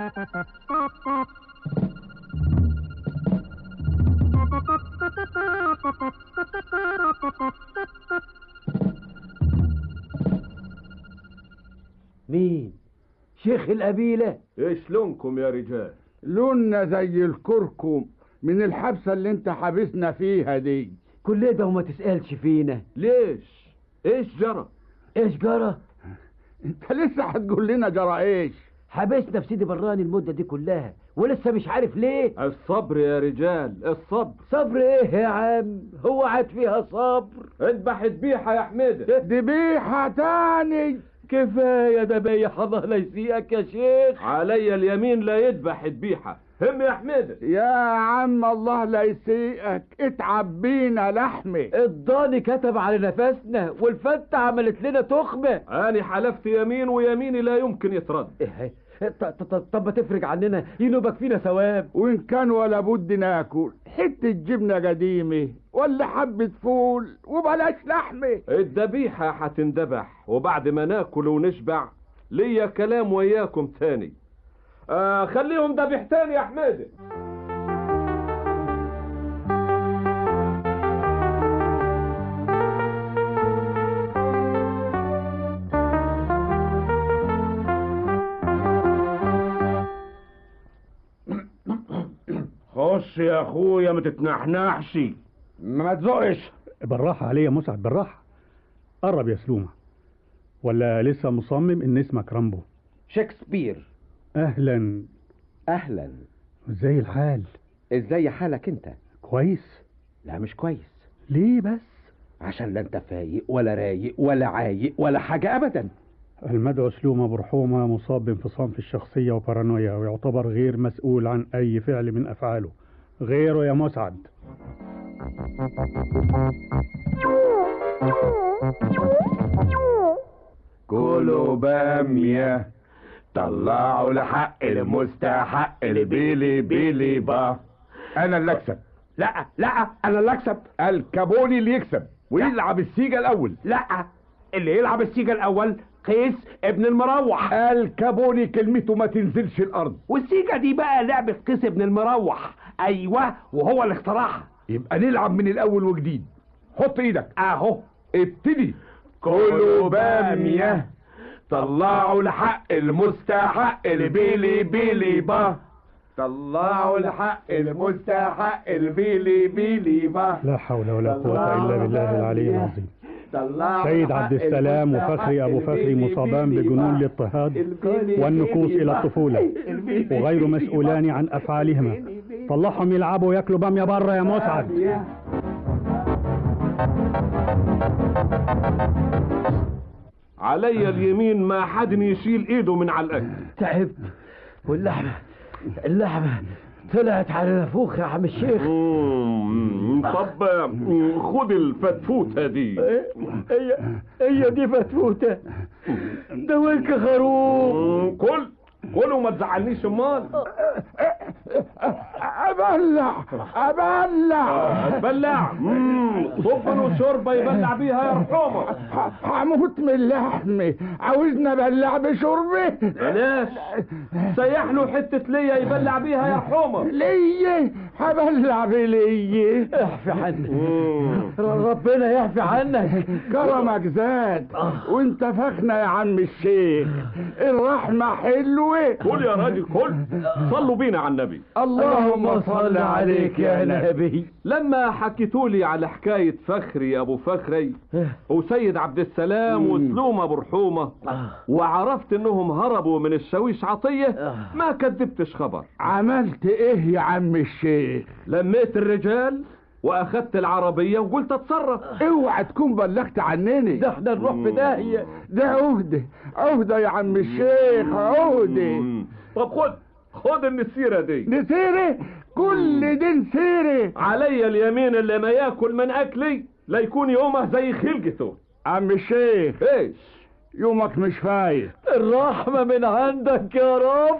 [SPEAKER 7] مين شيخ القبيلة
[SPEAKER 17] ايش لونكم يا رجال
[SPEAKER 2] لوننا زي الكركم من الحبسة اللي انت حابسنا فيها دي
[SPEAKER 7] كل ده وما تسألش فينا
[SPEAKER 17] ليش ايش جرى
[SPEAKER 7] ايش جرى
[SPEAKER 2] انت لسه هتقول لنا جرى ايش
[SPEAKER 7] حبسنا في سيدي براني المدة دي كلها ولسه مش عارف ليه
[SPEAKER 17] الصبر يا رجال الصبر
[SPEAKER 7] صبر ايه يا عم هو عاد فيها صبر
[SPEAKER 17] اذبح ذبيحة يا حميدة
[SPEAKER 2] ذبيحة تاني
[SPEAKER 7] كفاية ده بيح الله لا يسيئك يا شيخ
[SPEAKER 17] علي اليمين لا يذبح ذبيحة هم يا حميدة
[SPEAKER 2] يا عم الله لا يسيئك اتعب بينا لحمة
[SPEAKER 7] الضاني كتب على نفسنا والفتة عملت لنا تخمة
[SPEAKER 17] أنا حلفت يمين ويميني لا يمكن يترد
[SPEAKER 7] إيه ط- ط- ط- طب ما تفرج عننا ينوبك فينا ثواب
[SPEAKER 2] وإن كان ولا بد ناكل حتة جبنة قديمة ولا حبة فول وبلاش لحمة
[SPEAKER 17] الذبيحة هتندبح وبعد ما ناكل ونشبع ليا كلام وياكم تاني آه خليهم ذبيحتين يا حميدة
[SPEAKER 14] خش يا اخويا ما تتنحنحش
[SPEAKER 2] ما تزقش
[SPEAKER 10] بالراحة عليه يا مسعد بالراحة قرب يا سلومة ولا لسه مصمم ان اسمك رامبو
[SPEAKER 5] شكسبير
[SPEAKER 10] اهلا
[SPEAKER 5] اهلا
[SPEAKER 10] ازاي الحال
[SPEAKER 5] ازاي حالك انت
[SPEAKER 10] كويس
[SPEAKER 5] لا مش كويس
[SPEAKER 10] ليه بس
[SPEAKER 5] عشان لا انت فايق ولا رايق ولا عايق ولا حاجة ابدا
[SPEAKER 10] المدعو سلومة برحومة مصاب بانفصام في الشخصية وبارانويا ويعتبر غير مسؤول عن أي فعل من أفعاله غيره يا مسعد
[SPEAKER 14] كلوا بامية طلعوا لحق المستحق البيلي بيلي با انا اللي اكسب
[SPEAKER 6] لا لا انا اللي اكسب
[SPEAKER 14] الكابوني اللي يكسب ويلعب السيجا الاول
[SPEAKER 6] لا اللي يلعب السيجا الاول قيس ابن المروح
[SPEAKER 14] الكابوني كلمته ما تنزلش الارض
[SPEAKER 6] والسيجا دي بقى لعبة قيس ابن المروح ايوه وهو اللي اخترعها
[SPEAKER 14] يبقى نلعب من الاول وجديد حط ايدك
[SPEAKER 6] اهو
[SPEAKER 14] ابتدي كلوا بامية طلعوا الحق المستحق البيلي بيلي با طلعوا الحق المستحق البيلي بيلي با
[SPEAKER 10] لا حول ولا قوة إلا بالله العلي العظيم
[SPEAKER 14] طلعوا
[SPEAKER 10] سيد
[SPEAKER 14] الحق
[SPEAKER 10] عبد السلام
[SPEAKER 14] المستحق
[SPEAKER 10] وفخري أبو فخري
[SPEAKER 14] البيلي
[SPEAKER 10] مصابان
[SPEAKER 14] بيلي
[SPEAKER 10] بجنون
[SPEAKER 14] با.
[SPEAKER 10] الاضطهاد
[SPEAKER 14] البيلي
[SPEAKER 10] والنكوص
[SPEAKER 14] بيلي
[SPEAKER 10] إلى
[SPEAKER 14] با.
[SPEAKER 10] الطفولة
[SPEAKER 14] البيلي
[SPEAKER 10] وغير
[SPEAKER 14] بيلي
[SPEAKER 10] مسؤولان عن أفعالهما طلعهم يلعبوا وياكلوا بامية بره يا مسعد
[SPEAKER 17] علي اليمين ما حد يشيل ايده من على الاكل
[SPEAKER 7] تعبت واللحمة اللحمة طلعت على نافوخ يا عم الشيخ
[SPEAKER 17] مم، طب مم، خد الفتفوتة دي
[SPEAKER 7] هي هي دي فتفوتة ده وينك خروف
[SPEAKER 17] مم، كل كل وما تزعلنيش امال
[SPEAKER 2] ابلع ابلع
[SPEAKER 17] بلع صفن وشوربه يبلع بيها يا رحومه
[SPEAKER 2] هموت من لحمي عاوزني ابلع بشربي
[SPEAKER 17] بلاش سيح له حته ليا يبلع بيها يا رحومه
[SPEAKER 2] ليه هبلع بليه
[SPEAKER 7] احفي عنك ربنا يعفي عنك
[SPEAKER 2] كرمك زاد وانت فخنا يا عم الشيخ الرحمة حلوة
[SPEAKER 17] كل يا راجل كل صلوا بينا على النبي
[SPEAKER 2] اللهم صل عليك يا نبي
[SPEAKER 17] لما حكيتولي على حكاية فخري أبو فخري وسيد عبد السلام وسلوم أبو رحومة وعرفت إنهم هربوا من الشاويش عطية ما كذبتش خبر
[SPEAKER 2] عملت ايه يا عم الشيخ
[SPEAKER 17] لميت الرجال واخدت العربية وقلت اتصرف
[SPEAKER 2] اوعى تكون بلغت عنني
[SPEAKER 7] ده احنا نروح في داهية
[SPEAKER 2] ده عهدة عهدة يا عم الشيخ عهدة
[SPEAKER 17] طب خد خد النسيرة دي
[SPEAKER 2] نسيرة كل دي نسيرة
[SPEAKER 17] علي اليمين اللي ما ياكل من اكلي لا يكون يومه زي خلقته
[SPEAKER 2] عم الشيخ
[SPEAKER 17] ايش
[SPEAKER 2] يومك مش فايت
[SPEAKER 7] الرحمة من عندك يا رب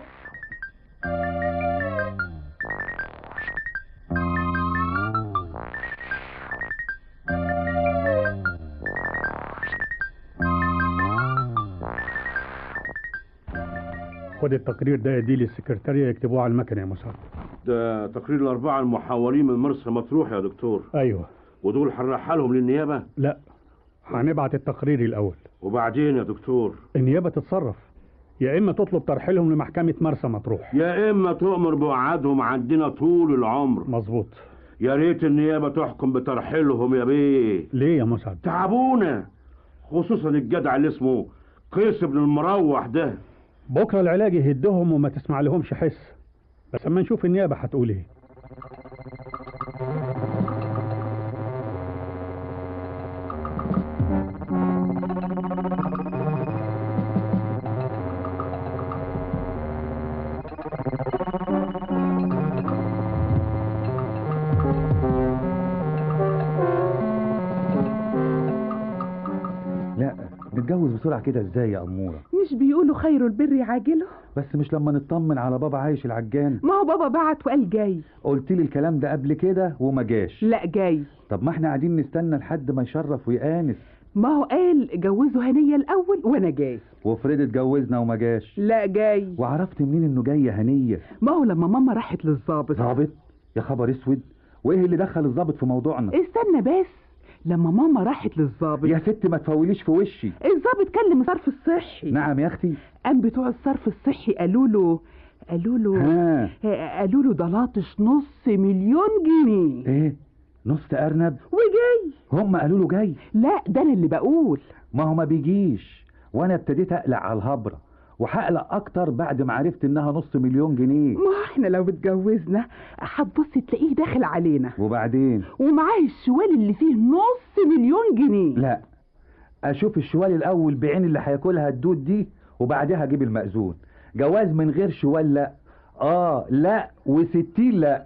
[SPEAKER 10] خد التقرير ده يديه للسكرتارية يكتبوه على المكنة يا مساعد
[SPEAKER 20] ده تقرير الأربعة المحاورين من مرسى مطروح يا دكتور
[SPEAKER 10] أيوه
[SPEAKER 20] ودول هنرحلهم للنيابة
[SPEAKER 10] لا هنبعت التقرير الأول
[SPEAKER 20] وبعدين يا دكتور
[SPEAKER 10] النيابة تتصرف يا إما تطلب ترحيلهم لمحكمة مرسى مطروح
[SPEAKER 20] يا إما تؤمر بوعدهم عندنا طول العمر
[SPEAKER 10] مظبوط
[SPEAKER 20] يا ريت النيابة تحكم بترحيلهم يا بيه
[SPEAKER 10] ليه يا مسعد
[SPEAKER 20] تعبونا خصوصا الجدع اللي اسمه قيس بن المروح ده
[SPEAKER 10] بكرة العلاج يهدهم وما تسمع لهمش حس بس اما نشوف النيابة هتقول ايه
[SPEAKER 16] لا نتجوز بسرعة كده ازاي يا أمورة
[SPEAKER 19] مش بيقولوا خير البر عاجله
[SPEAKER 16] بس مش لما نطمن على بابا عايش العجان
[SPEAKER 19] ما هو بابا بعت وقال جاي
[SPEAKER 16] قلت لي الكلام ده قبل كده وما جاش
[SPEAKER 19] لا جاي
[SPEAKER 16] طب ما احنا قاعدين نستنى لحد ما يشرف ويآنس
[SPEAKER 19] ما هو قال جوزوا هنية الأول وأنا جاي
[SPEAKER 16] وفريد اتجوزنا وما جاش
[SPEAKER 19] لا جاي
[SPEAKER 16] وعرفت منين انه جاي هنية
[SPEAKER 19] ما هو لما ماما راحت للظابط
[SPEAKER 16] ظابط يا خبر اسود وايه اللي دخل الظابط في موضوعنا
[SPEAKER 19] استنى بس لما ماما راحت للظابط
[SPEAKER 16] يا ست ما تفوليش في وشي
[SPEAKER 19] الظابط كلم الصرف الصحي
[SPEAKER 16] نعم يا اختي
[SPEAKER 19] قام بتوع الصرف الصحي قالوا له قالوا له
[SPEAKER 16] ها.
[SPEAKER 19] قالوا له ده لاطش نص مليون جنيه
[SPEAKER 16] ايه نص ارنب
[SPEAKER 19] وجاي
[SPEAKER 16] هم قالوا له جاي
[SPEAKER 19] لا ده انا اللي بقول
[SPEAKER 16] ما هو ما بيجيش وانا ابتديت اقلق على الهبره وهقلق اكتر بعد ما عرفت انها نص مليون جنيه
[SPEAKER 19] ما احنا لو اتجوزنا هتبص تلاقيه داخل علينا
[SPEAKER 16] وبعدين
[SPEAKER 19] ومعاه الشوال اللي فيه نص مليون جنيه
[SPEAKER 16] لا اشوف الشوال الاول بعين اللي هياكلها الدود دي وبعدها اجيب المأذون جواز من غير شوال لا اه لا وستين لا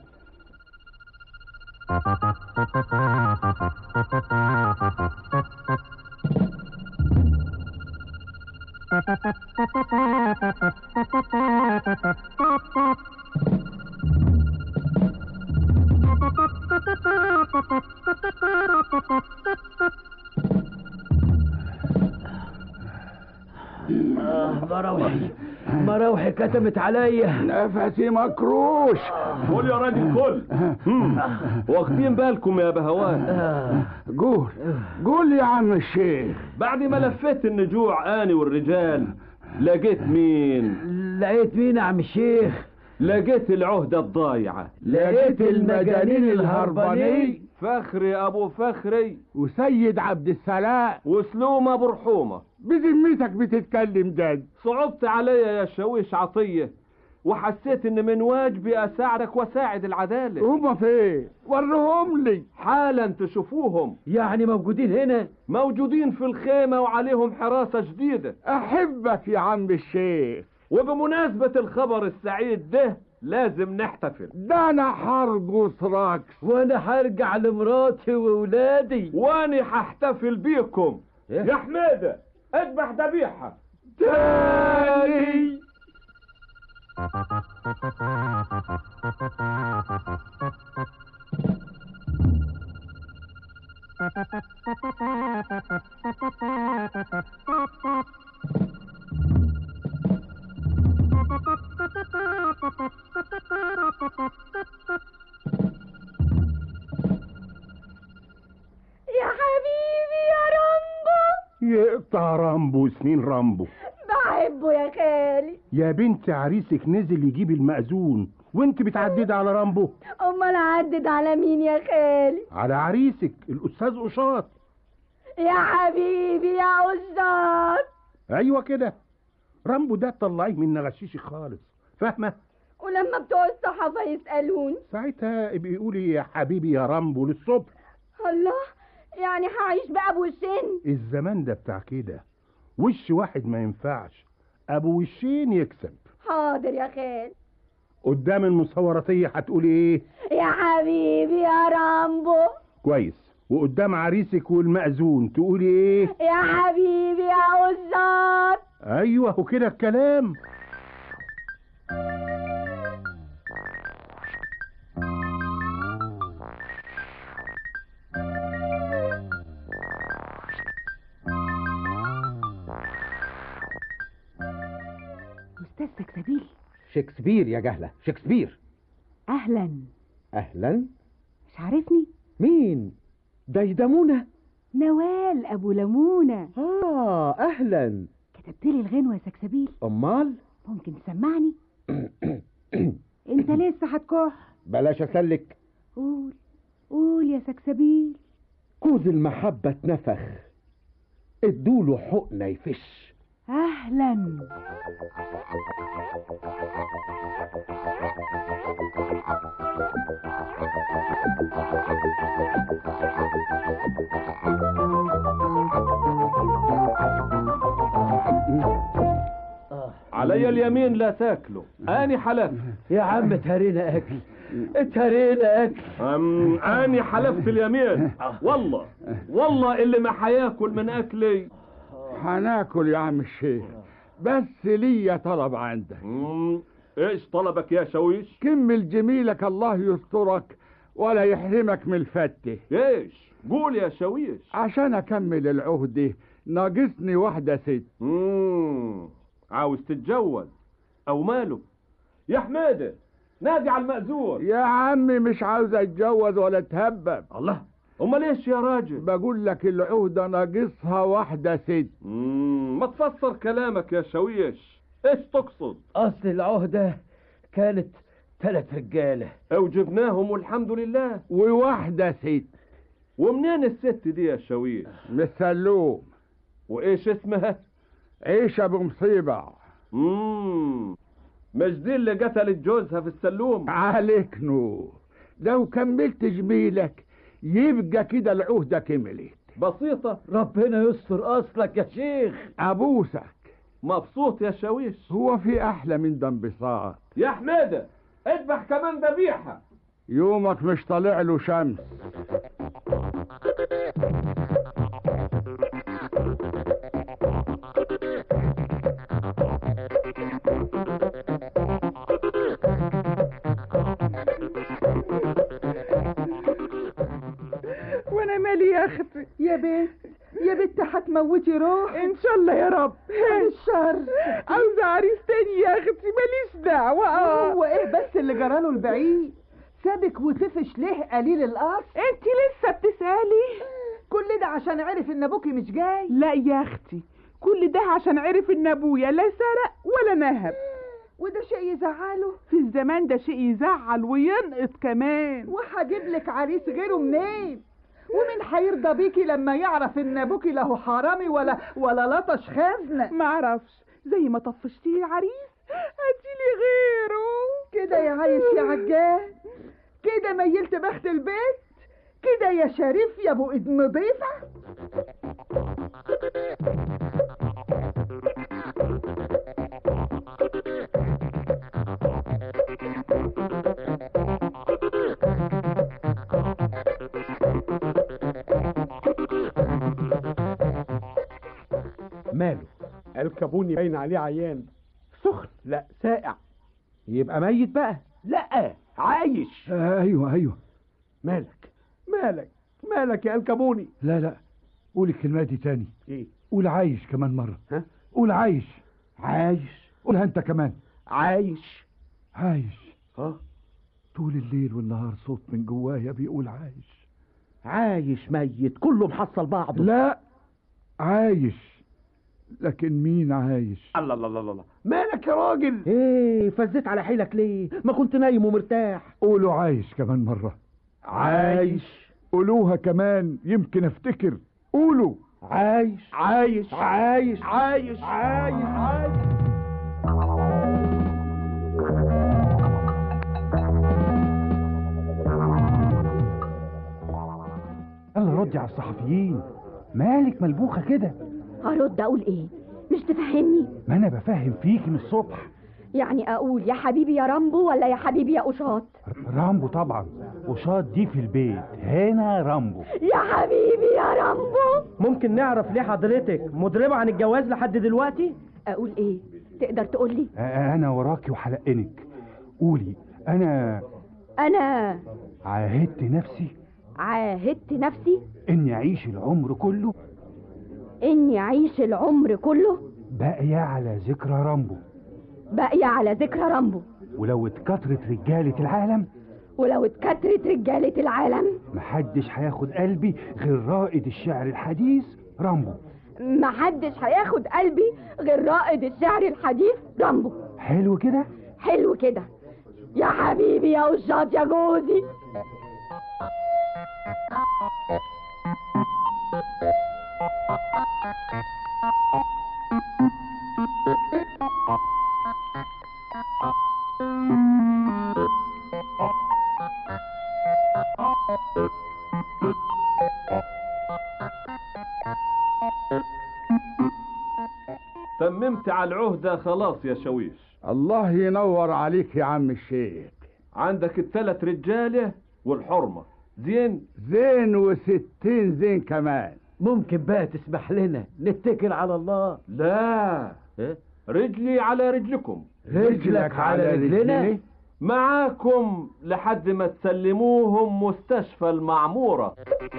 [SPEAKER 7] آه مراوحي مراوحي كتمت عليا
[SPEAKER 2] نفسي مكروش
[SPEAKER 17] كل يا راجل كل واخدين بالكم يا بهوان
[SPEAKER 2] قول قول يا عم الشيخ
[SPEAKER 17] بعد ما لفيت النجوع اني والرجال لقيت مين
[SPEAKER 7] لقيت مين يا عم الشيخ
[SPEAKER 17] لقيت العهدة الضايعة
[SPEAKER 7] لقيت المجانين الهربانين
[SPEAKER 17] فخري ابو فخري
[SPEAKER 2] وسيد عبد السلام
[SPEAKER 17] وسلوم ابو رحومة
[SPEAKER 2] بذمتك بتتكلم جد
[SPEAKER 17] صعبت عليا يا شاويش عطية وحسيت ان من واجبي اساعدك واساعد العدالة
[SPEAKER 2] هما فين ورهم لي
[SPEAKER 17] حالا تشوفوهم
[SPEAKER 7] يعني موجودين هنا
[SPEAKER 17] موجودين في الخيمة وعليهم حراسة جديدة
[SPEAKER 2] احبك يا عم الشيخ
[SPEAKER 17] وبمناسبة الخبر السعيد ده لازم نحتفل
[SPEAKER 2] ده انا حرقص رقص
[SPEAKER 7] وانا هرجع لمراتي وولادي
[SPEAKER 17] واني هحتفل بيكم يا حميدة اذبح ذبيحة
[SPEAKER 2] تاني
[SPEAKER 15] يا حبيبي يا رامبو
[SPEAKER 14] يقطع رامبو سنين رامبو
[SPEAKER 15] بحبه يا خالي
[SPEAKER 14] يا بنت عريسك نزل يجيب المأذون وانت بتعددي على رامبو
[SPEAKER 15] امال عدد على مين يا خالي
[SPEAKER 14] على عريسك الأستاذ قشاط
[SPEAKER 15] يا حبيبي يا أستاذ
[SPEAKER 14] أيوة كده رامبو ده طلعيه من نغشيشي خالص فاهمة
[SPEAKER 15] ولما بتوع الصحافة يسألون
[SPEAKER 14] ساعتها بيقولي يا حبيبي يا رامبو للصبح
[SPEAKER 15] الله يعني هعيش بقى بوشين
[SPEAKER 14] الزمان ده بتاع كده وش واحد ما ينفعش ابو وشين يكسب
[SPEAKER 15] حاضر يا خال
[SPEAKER 14] قدام المصوراتية هتقولي ايه
[SPEAKER 15] يا حبيبي يا رامبو
[SPEAKER 14] كويس وقدام عريسك والمأذون تقولي ايه
[SPEAKER 15] يا حبيبي يا أستاذ
[SPEAKER 14] ايوه وكده الكلام
[SPEAKER 13] أستاذ سكسبيل
[SPEAKER 5] شكسبير يا جهلة شكسبير
[SPEAKER 13] أهلا
[SPEAKER 5] أهلا
[SPEAKER 13] مش عارفني
[SPEAKER 5] مين ديدمونة
[SPEAKER 13] نوال أبو لمونة
[SPEAKER 5] آه أهلا
[SPEAKER 13] كتبت لي الغنوة يا سكسبيل
[SPEAKER 5] أمال
[SPEAKER 13] ممكن تسمعني انت لسه هتكح
[SPEAKER 5] بلاش أسلك
[SPEAKER 13] قول قول يا سكسبيل
[SPEAKER 5] كوز المحبة اتنفخ ادوله حقنة يفش
[SPEAKER 13] أهلا
[SPEAKER 17] علي اليمين لا تاكلوا اني حلفت
[SPEAKER 7] يا عم اتهرينا أكل اتهرينا أكل
[SPEAKER 17] أم اني حلفت اليمين والله والله اللي ما هياكل من اكلي
[SPEAKER 2] هناكل يا عم الشيخ بس ليا طلب عندك
[SPEAKER 17] مم، ايش طلبك يا شويش
[SPEAKER 2] كمل جميلك الله يسترك ولا يحرمك من الفتة
[SPEAKER 17] ايش قول يا شويش
[SPEAKER 2] عشان اكمل العهدة ناقصني واحدة ست
[SPEAKER 17] مم. عاوز تتجوز او ماله يا حميدة نادي على المأذون
[SPEAKER 2] يا عمي مش عاوز اتجوز ولا اتهبب
[SPEAKER 17] الله امال ايش يا راجل
[SPEAKER 2] بقول لك العهدة ناقصها واحدة ست
[SPEAKER 17] مم. ما تفسر كلامك يا شويش ايش تقصد
[SPEAKER 7] أصل العهدة كانت ثلاث رجالة
[SPEAKER 17] او جبناهم والحمد لله
[SPEAKER 2] وواحدة ست
[SPEAKER 17] ومنين الست دي يا شويش
[SPEAKER 2] مسلوم
[SPEAKER 17] وايش اسمها
[SPEAKER 2] عيشة بمصيبة
[SPEAKER 17] مم. مش دي اللي قتلت جوزها في السلوم
[SPEAKER 2] عليك نور لو كملت جميلك يبقى كده العهدة كملت
[SPEAKER 17] بسيطة
[SPEAKER 7] ربنا يستر أصلك يا شيخ
[SPEAKER 2] أبوسك
[SPEAKER 17] مبسوط يا شويش
[SPEAKER 2] هو في أحلى من ده انبساط
[SPEAKER 17] يا حميدة اذبح كمان ذبيحة
[SPEAKER 2] يومك مش طالع له شمس
[SPEAKER 19] وانا مالي يا اختي
[SPEAKER 11] يا بنت يا بنت هتموتي روح
[SPEAKER 19] ان شاء الله يا رب
[SPEAKER 11] الشر
[SPEAKER 19] عاوزة عريس تاني يا اختي ماليش دعوة اه
[SPEAKER 11] هو ايه بس اللي جراله البعيد سابك وطفش ليه قليل الاصل
[SPEAKER 19] انت لسه بتسألي
[SPEAKER 11] كل ده عشان عرف ان ابوكي مش جاي
[SPEAKER 19] لا يا اختي كل ده عشان عرف ان ابويا لا سرق ولا نهب
[SPEAKER 11] وده شيء يزعله
[SPEAKER 19] في الزمان ده شيء يزعل وينقص كمان
[SPEAKER 11] وهجيب لك عريس غيره منين ومين هيرضى بيكي لما يعرف ان ابوكي لا هو حرامي ولا ولا لطش خزنه
[SPEAKER 19] معرفش زي ما طفشتي لي عريس هاتيلي غيره
[SPEAKER 11] كده يا عايش يا عجال كده ميلت بخت البيت كده يا شريف يا ابو ايد نضيفه
[SPEAKER 6] ماله
[SPEAKER 12] الكابوني باين عليه عيان
[SPEAKER 6] سخن
[SPEAKER 12] لا ساقع
[SPEAKER 6] يبقى ميت بقى
[SPEAKER 12] لا عايش
[SPEAKER 9] ايوه ايوه
[SPEAKER 12] مالك مالك مالك يا الكابوني
[SPEAKER 9] لا لا قول الكلمه دي تاني
[SPEAKER 12] ايه
[SPEAKER 9] قول عايش كمان مره
[SPEAKER 12] ها
[SPEAKER 9] قول عايش
[SPEAKER 12] عايش
[SPEAKER 9] قولها انت كمان
[SPEAKER 12] عايش
[SPEAKER 9] عايش
[SPEAKER 12] اه
[SPEAKER 9] طول الليل والنهار صوت من جوايا بيقول عايش
[SPEAKER 6] عايش ميت كله محصل بعضه
[SPEAKER 9] لا عايش لكن مين عايش
[SPEAKER 12] الله الله الله الله مالك يا راجل
[SPEAKER 6] ايه فزيت على حيلك ليه ما كنت نايم ومرتاح
[SPEAKER 9] قولوا عايش كمان مرة
[SPEAKER 12] عايش
[SPEAKER 9] قولوها كمان يمكن افتكر قولوا
[SPEAKER 6] عايش
[SPEAKER 12] عايش
[SPEAKER 6] عايش
[SPEAKER 12] عايش عايش عايش
[SPEAKER 18] يلا ردي على الصحفيين مالك ملبوخه كده
[SPEAKER 15] هرد اقول ايه مش تفهمني
[SPEAKER 18] ما انا بفهم فيكي من الصبح
[SPEAKER 15] يعني اقول يا حبيبي يا رامبو ولا يا حبيبي يا قشاط
[SPEAKER 18] رامبو طبعا وشاط دي في البيت هنا رامبو
[SPEAKER 15] يا حبيبي يا رامبو
[SPEAKER 6] ممكن نعرف ليه حضرتك مضربة عن الجواز لحد دلوقتي
[SPEAKER 15] اقول ايه تقدر تقول لي
[SPEAKER 18] آه، انا وراكي وحلقنك قولي انا
[SPEAKER 15] انا
[SPEAKER 18] عاهدت نفسي
[SPEAKER 15] عاهدت نفسي
[SPEAKER 18] اني اعيش العمر كله
[SPEAKER 15] اني اعيش العمر كله
[SPEAKER 18] باقية على ذكرى رامبو
[SPEAKER 15] باقية على ذكرى رامبو
[SPEAKER 18] ولو اتكترت رجالة العالم
[SPEAKER 15] ولو اتكترت رجالة العالم
[SPEAKER 18] محدش هياخد قلبي غير رائد الشعر الحديث رامبو
[SPEAKER 15] محدش هياخد قلبي غير رائد الشعر الحديث رامبو
[SPEAKER 18] حلو كده
[SPEAKER 15] حلو كده يا حبيبي يا قشاط يا جوزي
[SPEAKER 17] تممت على العهدة خلاص يا شويش
[SPEAKER 2] الله ينور عليك يا عم الشيخ
[SPEAKER 17] عندك الثلاث رجالة والحرمة زين
[SPEAKER 2] زين وستين زين كمان
[SPEAKER 7] ممكن بقى تسمح لنا نتكل على الله
[SPEAKER 17] لا
[SPEAKER 7] إيه؟
[SPEAKER 17] رجلي على رجلكم
[SPEAKER 7] رجلك على رجلنا
[SPEAKER 17] معاكم لحد ما تسلموهم مستشفى المعمورة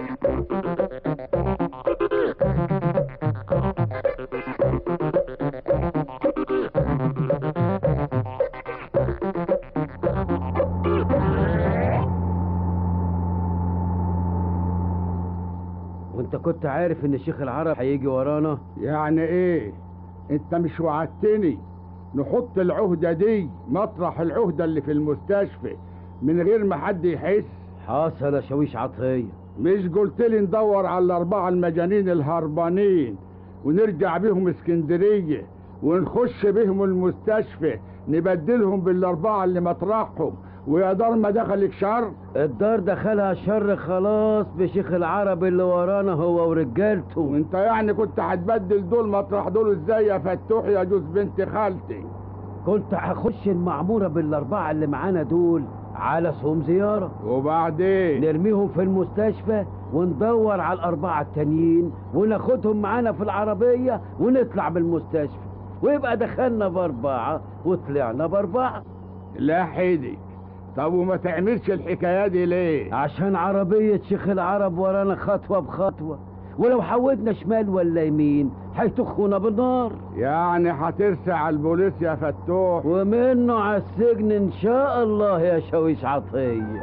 [SPEAKER 7] وانت كنت عارف ان الشيخ العرب هيجي ورانا
[SPEAKER 2] يعني ايه انت مش وعدتني نحط العهدة دي مطرح العهدة اللي في المستشفى من غير ما حد يحس
[SPEAKER 7] حصل يا شويش عطية
[SPEAKER 2] مش قلت لي ندور على الأربعة المجانين الهربانين ونرجع بيهم اسكندرية ونخش بيهم المستشفى نبدلهم بالأربعة اللي مطرحهم ويا دار ما دخلك شر
[SPEAKER 7] الدار دخلها شر خلاص بشيخ العرب اللي ورانا هو ورجالته
[SPEAKER 2] وانت يعني كنت هتبدل دول مطرح دول ازاي يا فتوح يا جوز بنت خالتي
[SPEAKER 7] كنت هخش المعمورة بالأربعة اللي معانا دول على سوم زيارة
[SPEAKER 2] وبعدين
[SPEAKER 7] نرميهم في المستشفى وندور على الأربعة التانيين وناخدهم معانا في العربية ونطلع من المستشفى ويبقى دخلنا بأربعة وطلعنا بأربعة
[SPEAKER 2] لا حيدي طب وما تعملش الحكاية دي ليه
[SPEAKER 7] عشان عربية شيخ العرب ورانا خطوة بخطوة ولو حودنا شمال ولا يمين هيتخونا بالنار
[SPEAKER 2] يعني هترسع على البوليس يا فتوح
[SPEAKER 7] ومنه على السجن ان شاء الله يا شويش عطية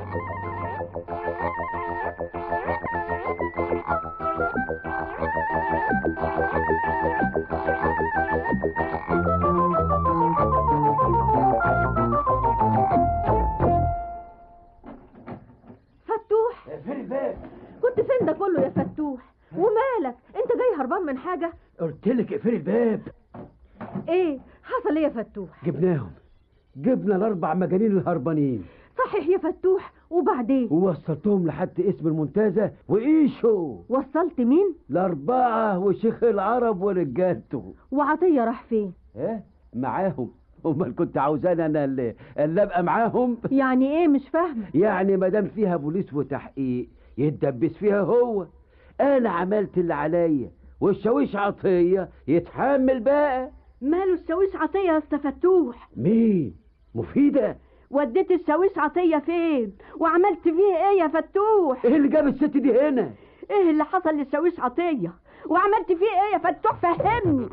[SPEAKER 1] فتوح
[SPEAKER 7] فين الباب
[SPEAKER 1] كنت فين ده كله يا فتوح ومالك انت جاي هربان من حاجة
[SPEAKER 7] قلت لك اقفلي الباب
[SPEAKER 1] ايه حصل ايه يا فتوح
[SPEAKER 7] جبناهم جبنا الاربع مجانين الهربانين
[SPEAKER 3] صحيح يا فتوح وبعدين
[SPEAKER 7] ووصلتهم لحد اسم المنتزه وإيشو
[SPEAKER 3] وصلت مين
[SPEAKER 7] الأربعة وشيخ العرب ورجالته
[SPEAKER 3] وعطية راح فين
[SPEAKER 7] ايه معاهم امال كنت عاوزاني انا اللي, اللي ابقى معاهم
[SPEAKER 3] يعني ايه مش فاهمه
[SPEAKER 7] يعني ما دام فيها بوليس وتحقيق يتدبس فيها هو انا عملت اللي عليا والشاويش عطيه يتحمل بقى
[SPEAKER 3] ماله الشاويش عطية يا أستا فتوح
[SPEAKER 7] مين مفيده
[SPEAKER 3] وديت الشاويش عطية فين وعملت فيه ايه يا فتوح
[SPEAKER 7] ايه اللي جاب الست دي هنا
[SPEAKER 3] ايه اللي حصل للشاويش عطية وعملت فيه ايه يا فتوح فهمني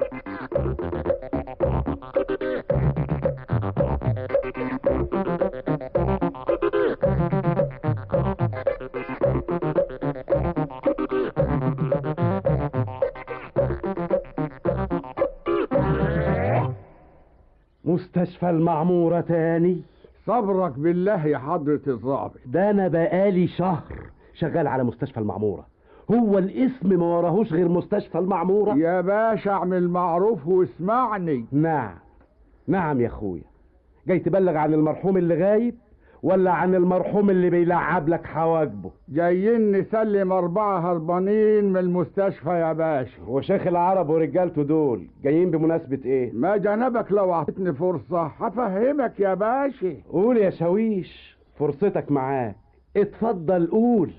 [SPEAKER 14] مستشفى المعمورة تاني
[SPEAKER 2] صبرك بالله يا حضرة الضابط
[SPEAKER 14] ده انا بقالي شهر شغال على مستشفى المعمورة هو الاسم ما وراهوش غير مستشفى المعمورة
[SPEAKER 2] يا باشا اعمل معروف واسمعني
[SPEAKER 14] نعم نعم يا اخويا جاي تبلغ عن المرحوم اللي غايب ولا عن المرحوم اللي بيلعب لك حواجبه
[SPEAKER 2] جايين نسلم أربعة هربانين من المستشفى يا باشا
[SPEAKER 14] وشيخ العرب ورجالته دول جايين بمناسبة ايه
[SPEAKER 2] ما جنبك لو اعطيتني فرصة هفهمك يا باشا
[SPEAKER 14] قول يا شاويش فرصتك معاك اتفضل قول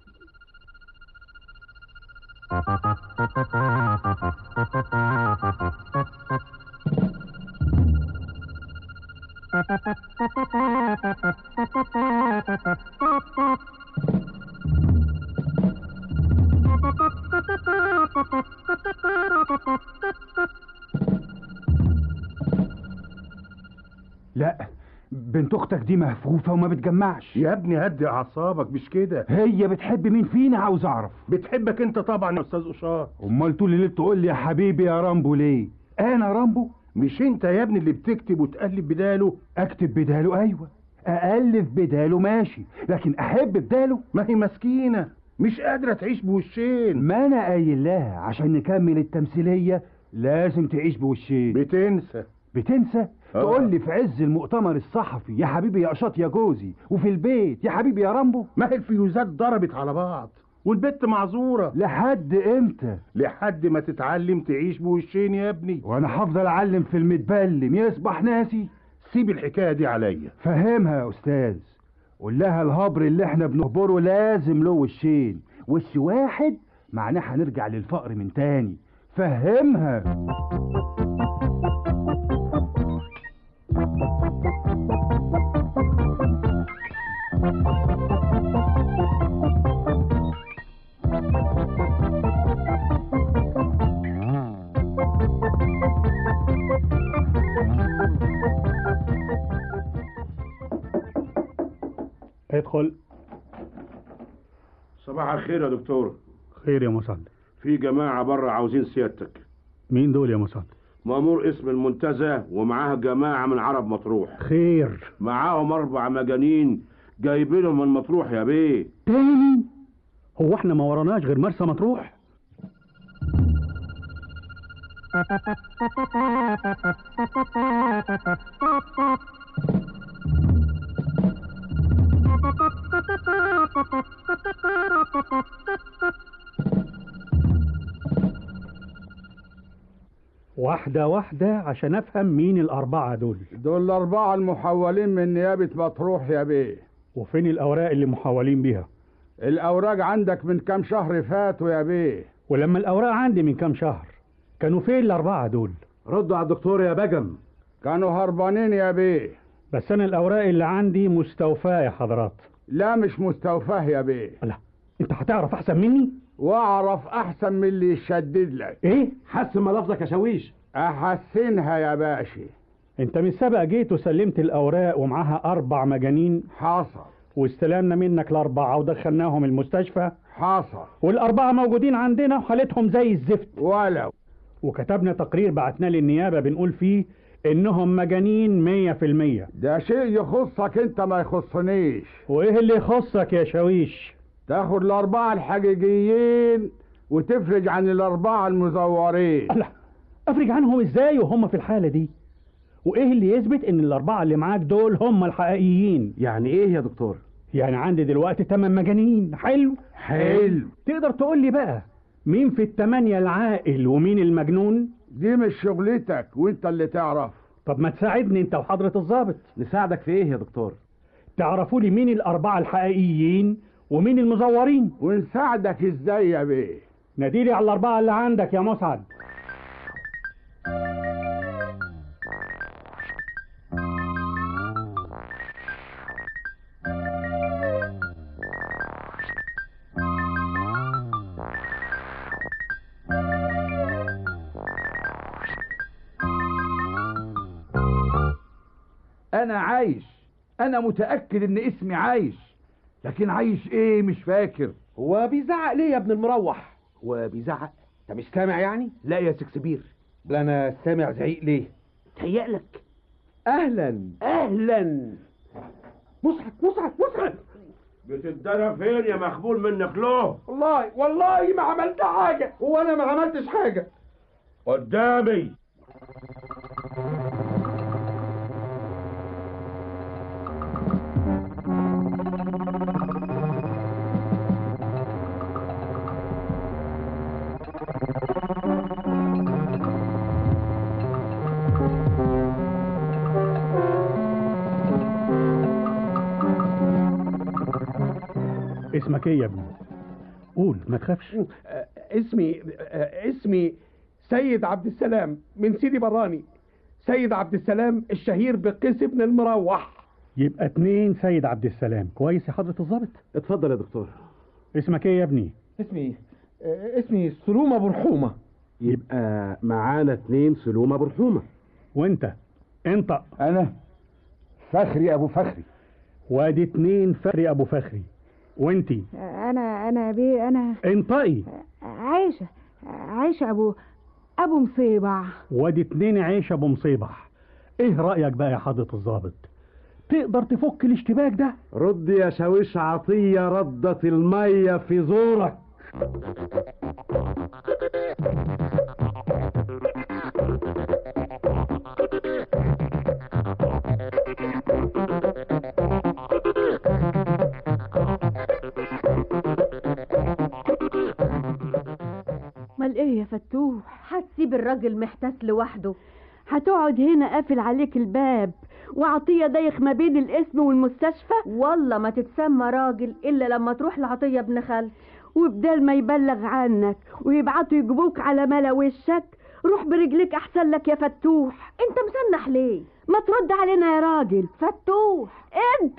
[SPEAKER 14] لا بنت اختك دي مهفوفه وما بتجمعش
[SPEAKER 20] يا ابني هدي اعصابك مش كده
[SPEAKER 14] هي بتحب مين فينا عاوز اعرف
[SPEAKER 20] بتحبك انت طبعا يا استاذ اشار
[SPEAKER 14] امال طول الليل تقول لي يا حبيبي يا رامبو ليه انا رامبو
[SPEAKER 20] مش انت يا ابني اللي بتكتب وتقلب بداله
[SPEAKER 14] اكتب بداله ايوه االف بداله ماشي لكن احب بداله
[SPEAKER 20] ما هي مسكينه مش قادره تعيش بوشين
[SPEAKER 14] ما انا قايل لها عشان نكمل التمثيليه لازم تعيش بوشين
[SPEAKER 20] بتنسى
[SPEAKER 14] بتنسى
[SPEAKER 20] آه.
[SPEAKER 14] تقول لي في عز المؤتمر الصحفي يا حبيبي يا قشاط يا جوزي وفي البيت يا حبيبي يا رامبو
[SPEAKER 20] ما هي الفيوزات ضربت على بعض والبت معذوره
[SPEAKER 14] لحد امتى
[SPEAKER 20] لحد ما تتعلم تعيش بوشين يا ابني
[SPEAKER 14] وانا هفضل اعلم في المتبلم يصبح ناسي
[SPEAKER 20] سيب الحكايه دي عليا
[SPEAKER 14] فهمها يا استاذ قول لها الهبر اللي احنا بنهبره لازم له وشين وش واحد معناه هنرجع للفقر من تاني فهمها
[SPEAKER 10] ادخل
[SPEAKER 20] صباح الخير يا دكتور
[SPEAKER 10] خير يا مساعد
[SPEAKER 20] في جماعه بره عاوزين سيادتك
[SPEAKER 10] مين دول يا مساعد
[SPEAKER 20] مأمور اسم المنتزه ومعاه جماعه من عرب مطروح
[SPEAKER 10] خير
[SPEAKER 20] معاهم اربع مجانين جايبينهم من مطروح يا بيه
[SPEAKER 10] تاني هو احنا ما وراناش غير مرسى مطروح واحدة واحدة عشان أفهم مين الأربعة دول
[SPEAKER 2] دول الأربعة المحولين من نيابة مطروح يا بيه
[SPEAKER 10] وفين الأوراق اللي محولين بيها
[SPEAKER 2] الأوراق عندك من كام شهر فاتوا يا بيه
[SPEAKER 10] ولما الأوراق عندي من كام شهر كانوا فين الأربعة دول
[SPEAKER 14] ردوا على الدكتور يا بجم
[SPEAKER 2] كانوا هربانين يا بيه
[SPEAKER 10] بس أنا الأوراق اللي عندي مستوفاة يا حضرات
[SPEAKER 2] لا مش مستوفاه يا بيه
[SPEAKER 10] لا أنت هتعرف أحسن مني
[SPEAKER 2] واعرف احسن من اللي يشدد لك
[SPEAKER 10] إيه
[SPEAKER 14] حسن ملفظك يا شاويش
[SPEAKER 2] احسنها يا باشا
[SPEAKER 10] أنت من سبق جيت وسلمت الأوراق ومعاها أربع مجانين
[SPEAKER 2] حصل
[SPEAKER 10] واستلمنا منك الأربعة ودخلناهم المستشفى
[SPEAKER 2] حصل
[SPEAKER 10] والأربعة موجودين عندنا وحالتهم زي الزفت
[SPEAKER 2] ولو
[SPEAKER 10] وكتبنا تقرير بعتناه للنيابة بنقول فيه إنهم مجانين مية في المية
[SPEAKER 2] ده شيء يخصك انت ما يخصنيش
[SPEAKER 10] وإيه اللي يخصك يا شاويش
[SPEAKER 2] تاخد الأربعة الحقيقيين وتفرج عن الأربعة المزورين
[SPEAKER 10] لا أفرج عنهم إزاي وهم في الحالة دي وايه اللي يثبت ان الاربعه اللي معاك دول هم الحقيقيين
[SPEAKER 5] يعني ايه يا دكتور
[SPEAKER 10] يعني عندي دلوقتي تمن مجانين حلو
[SPEAKER 5] حلو.
[SPEAKER 10] تقدر تقول لي بقى مين في التمانية العاقل ومين المجنون
[SPEAKER 2] دي مش شغلتك وانت اللي تعرف
[SPEAKER 10] طب ما تساعدني انت وحضرة الضابط
[SPEAKER 5] نساعدك في ايه يا دكتور
[SPEAKER 10] تعرفوا لي مين الاربعة الحقيقيين ومين المزورين
[SPEAKER 2] ونساعدك ازاي يا بيه
[SPEAKER 10] ناديلي على الاربعة اللي عندك يا مسعد
[SPEAKER 9] انا عايش انا متاكد ان اسمي عايش لكن عايش ايه مش فاكر
[SPEAKER 5] هو بيزعق ليه يا ابن المروح هو بيزعق انت مش سامع يعني
[SPEAKER 9] لا يا سكسبير
[SPEAKER 5] لا انا سامع زعيق ليه
[SPEAKER 6] تهيألك
[SPEAKER 5] اهلا
[SPEAKER 6] اهلا
[SPEAKER 5] مسعد مسعد مسعد
[SPEAKER 20] بتدرى فين يا مخبول منك له
[SPEAKER 9] والله والله ما عملت حاجه
[SPEAKER 5] هو انا ما عملتش حاجه
[SPEAKER 20] قدامي
[SPEAKER 10] اسمك ايه يا ابني قول ما تخافش
[SPEAKER 5] اسمي اسمي سيد عبد السلام من سيدي براني سيد عبد السلام الشهير بقيس ابن المروح
[SPEAKER 10] يبقى اتنين سيد عبد السلام كويس يا حضرة الضابط
[SPEAKER 5] اتفضل يا دكتور
[SPEAKER 10] اسمك ايه يا ابني
[SPEAKER 5] اسمي اسمي سلومة برحومة
[SPEAKER 6] يبقى معانا اتنين سلومة برحومة
[SPEAKER 10] وانت انت
[SPEAKER 9] انا فخري ابو فخري
[SPEAKER 10] وادي اتنين فخري ابو فخري وانتي
[SPEAKER 8] انا انا بيه انا
[SPEAKER 10] انطقي
[SPEAKER 8] عايشه عايشه ابو ابو مصيبع
[SPEAKER 10] وادي اتنين عيش ابو مصيبح ايه رايك بقى يا حضرة الضابط تقدر تفك الاشتباك ده
[SPEAKER 6] رد يا شاويش عطية ردت المية في زورك
[SPEAKER 3] مال ايه يا فتوح
[SPEAKER 1] هتسيب الراجل محتاس لوحده
[SPEAKER 3] هتقعد هنا قافل عليك الباب وعطية دايخ ما بين الاسم والمستشفى
[SPEAKER 1] والله ما تتسمى راجل الا لما تروح لعطيه ابن خالتي
[SPEAKER 3] وبدال ما يبلغ عنك ويبعتوا يجيبوك على ملا وشك روح برجليك احسن لك يا فتوح
[SPEAKER 1] انت مسنح ليه
[SPEAKER 3] ما ترد علينا يا راجل
[SPEAKER 1] فتوح
[SPEAKER 3] انت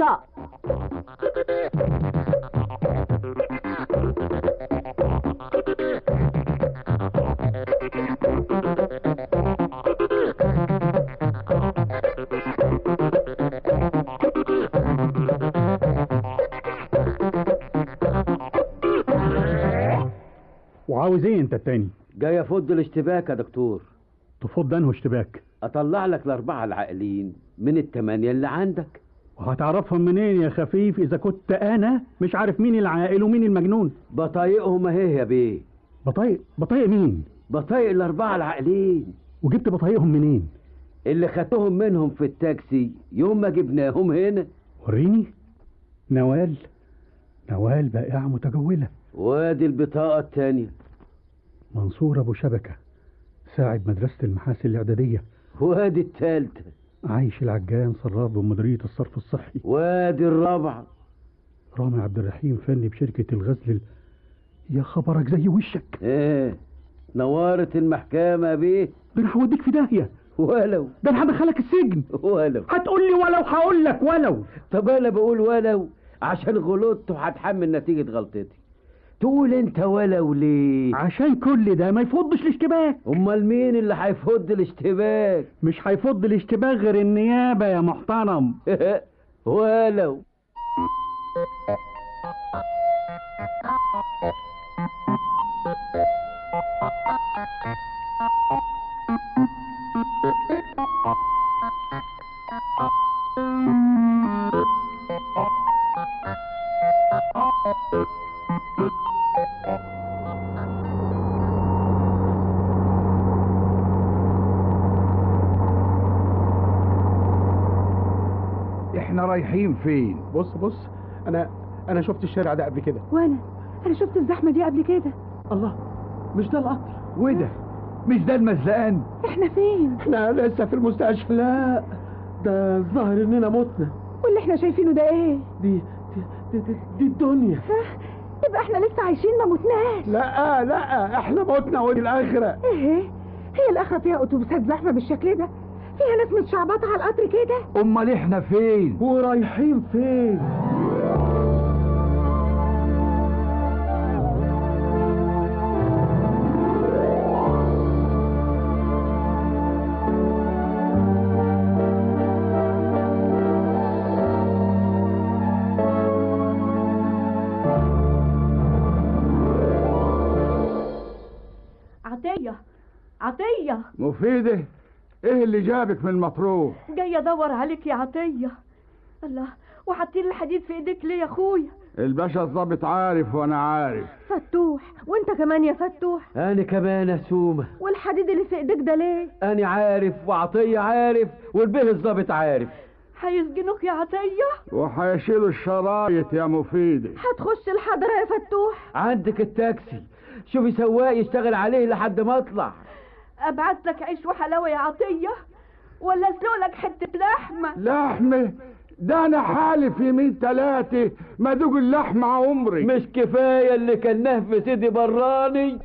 [SPEAKER 10] وعاوز ايه انت التاني
[SPEAKER 7] جاي افض الاشتباك يا دكتور
[SPEAKER 10] تفض انه اشتباك
[SPEAKER 7] اطلع لك الاربعه العاقلين من التمانية اللي عندك
[SPEAKER 10] وهتعرفهم منين يا خفيف اذا كنت انا مش عارف مين العاقل ومين المجنون
[SPEAKER 7] بطايقهم اهي يا بيه
[SPEAKER 10] بطايق بطايق مين
[SPEAKER 7] بطايق الاربعه العاقلين
[SPEAKER 10] وجبت بطايقهم منين
[SPEAKER 7] اللي خدتهم منهم في التاكسي يوم ما جبناهم هنا
[SPEAKER 10] وريني نوال نوال بائعة متجولة
[SPEAKER 7] وادي البطاقة التانية
[SPEAKER 10] منصور أبو شبكة ساعد مدرسة المحاسن الإعدادية
[SPEAKER 7] وادي التالتة
[SPEAKER 10] عايش العجان صراب بمديرية الصرف الصحي
[SPEAKER 7] وادي الرابعة
[SPEAKER 10] رامي عبد الرحيم فني بشركة الغزل ال... يا خبرك زي وشك
[SPEAKER 7] ايه نوارت المحكمة بيه
[SPEAKER 10] ده انا هوديك في داهية
[SPEAKER 7] ولو
[SPEAKER 10] ده انا هدخلك السجن
[SPEAKER 7] ولو
[SPEAKER 10] هتقول لي ولو هقول لك ولو
[SPEAKER 7] طب انا بقول ولو عشان غلطت وهتحمل نتيجة غلطتي تقول انت ولو ليه
[SPEAKER 10] عشان كل ده ما يفضش الاشتباك
[SPEAKER 7] امال مين اللي هيفض الاشتباك
[SPEAKER 10] مش هيفض الاشتباك غير النيابة يا محترم
[SPEAKER 7] ولو
[SPEAKER 2] احنا رايحين فين
[SPEAKER 6] بص بص انا انا شفت الشارع ده قبل كده
[SPEAKER 13] وانا انا شفت الزحمه دي قبل كده
[SPEAKER 6] الله مش ده القطر
[SPEAKER 2] وده مش ده المزلقان
[SPEAKER 13] احنا فين
[SPEAKER 6] احنا لسه في المستشفى لا ده الظاهر اننا متنا
[SPEAKER 13] واللي احنا شايفينه ده ايه
[SPEAKER 6] دي دي, دي, دي الدنيا
[SPEAKER 13] يبقى احنا لسه عايشين ما متناش
[SPEAKER 2] لا لا احنا متنا ودي الاخره
[SPEAKER 13] ايه هي الاخره فيها اتوبيسات زحمه بالشكل ده فيها ناس متشعبطه على القطر كده
[SPEAKER 2] امال احنا فين
[SPEAKER 6] ورايحين فين
[SPEAKER 1] عطية عطية
[SPEAKER 2] مفيده ايه اللي جابك من مطروح
[SPEAKER 1] جاي ادور عليك يا عطية الله وحاطين الحديد في ايديك ليه يا اخويا
[SPEAKER 2] الباشا الظابط عارف وانا عارف
[SPEAKER 1] فتوح وانت كمان يا فتوح
[SPEAKER 7] انا كمان يا سومة
[SPEAKER 1] والحديد اللي في ايديك ده ليه
[SPEAKER 7] انا عارف وعطية عارف والبيه الظابط عارف
[SPEAKER 1] هيسجنوك يا عطية
[SPEAKER 2] وهيشيلوا الشرايط يا مفيده
[SPEAKER 1] هتخش الحضرة يا فتوح
[SPEAKER 7] عندك التاكسي شوفي سواق يشتغل عليه لحد ما اطلع
[SPEAKER 1] ابعت لك عيش وحلاوة يا عطية ولا اسلق لك حتة لحمة
[SPEAKER 2] لحمة ده انا حالف يمين تلاتة ما دوق اللحمة عمري
[SPEAKER 7] مش كفاية اللي كناه في سيدي براني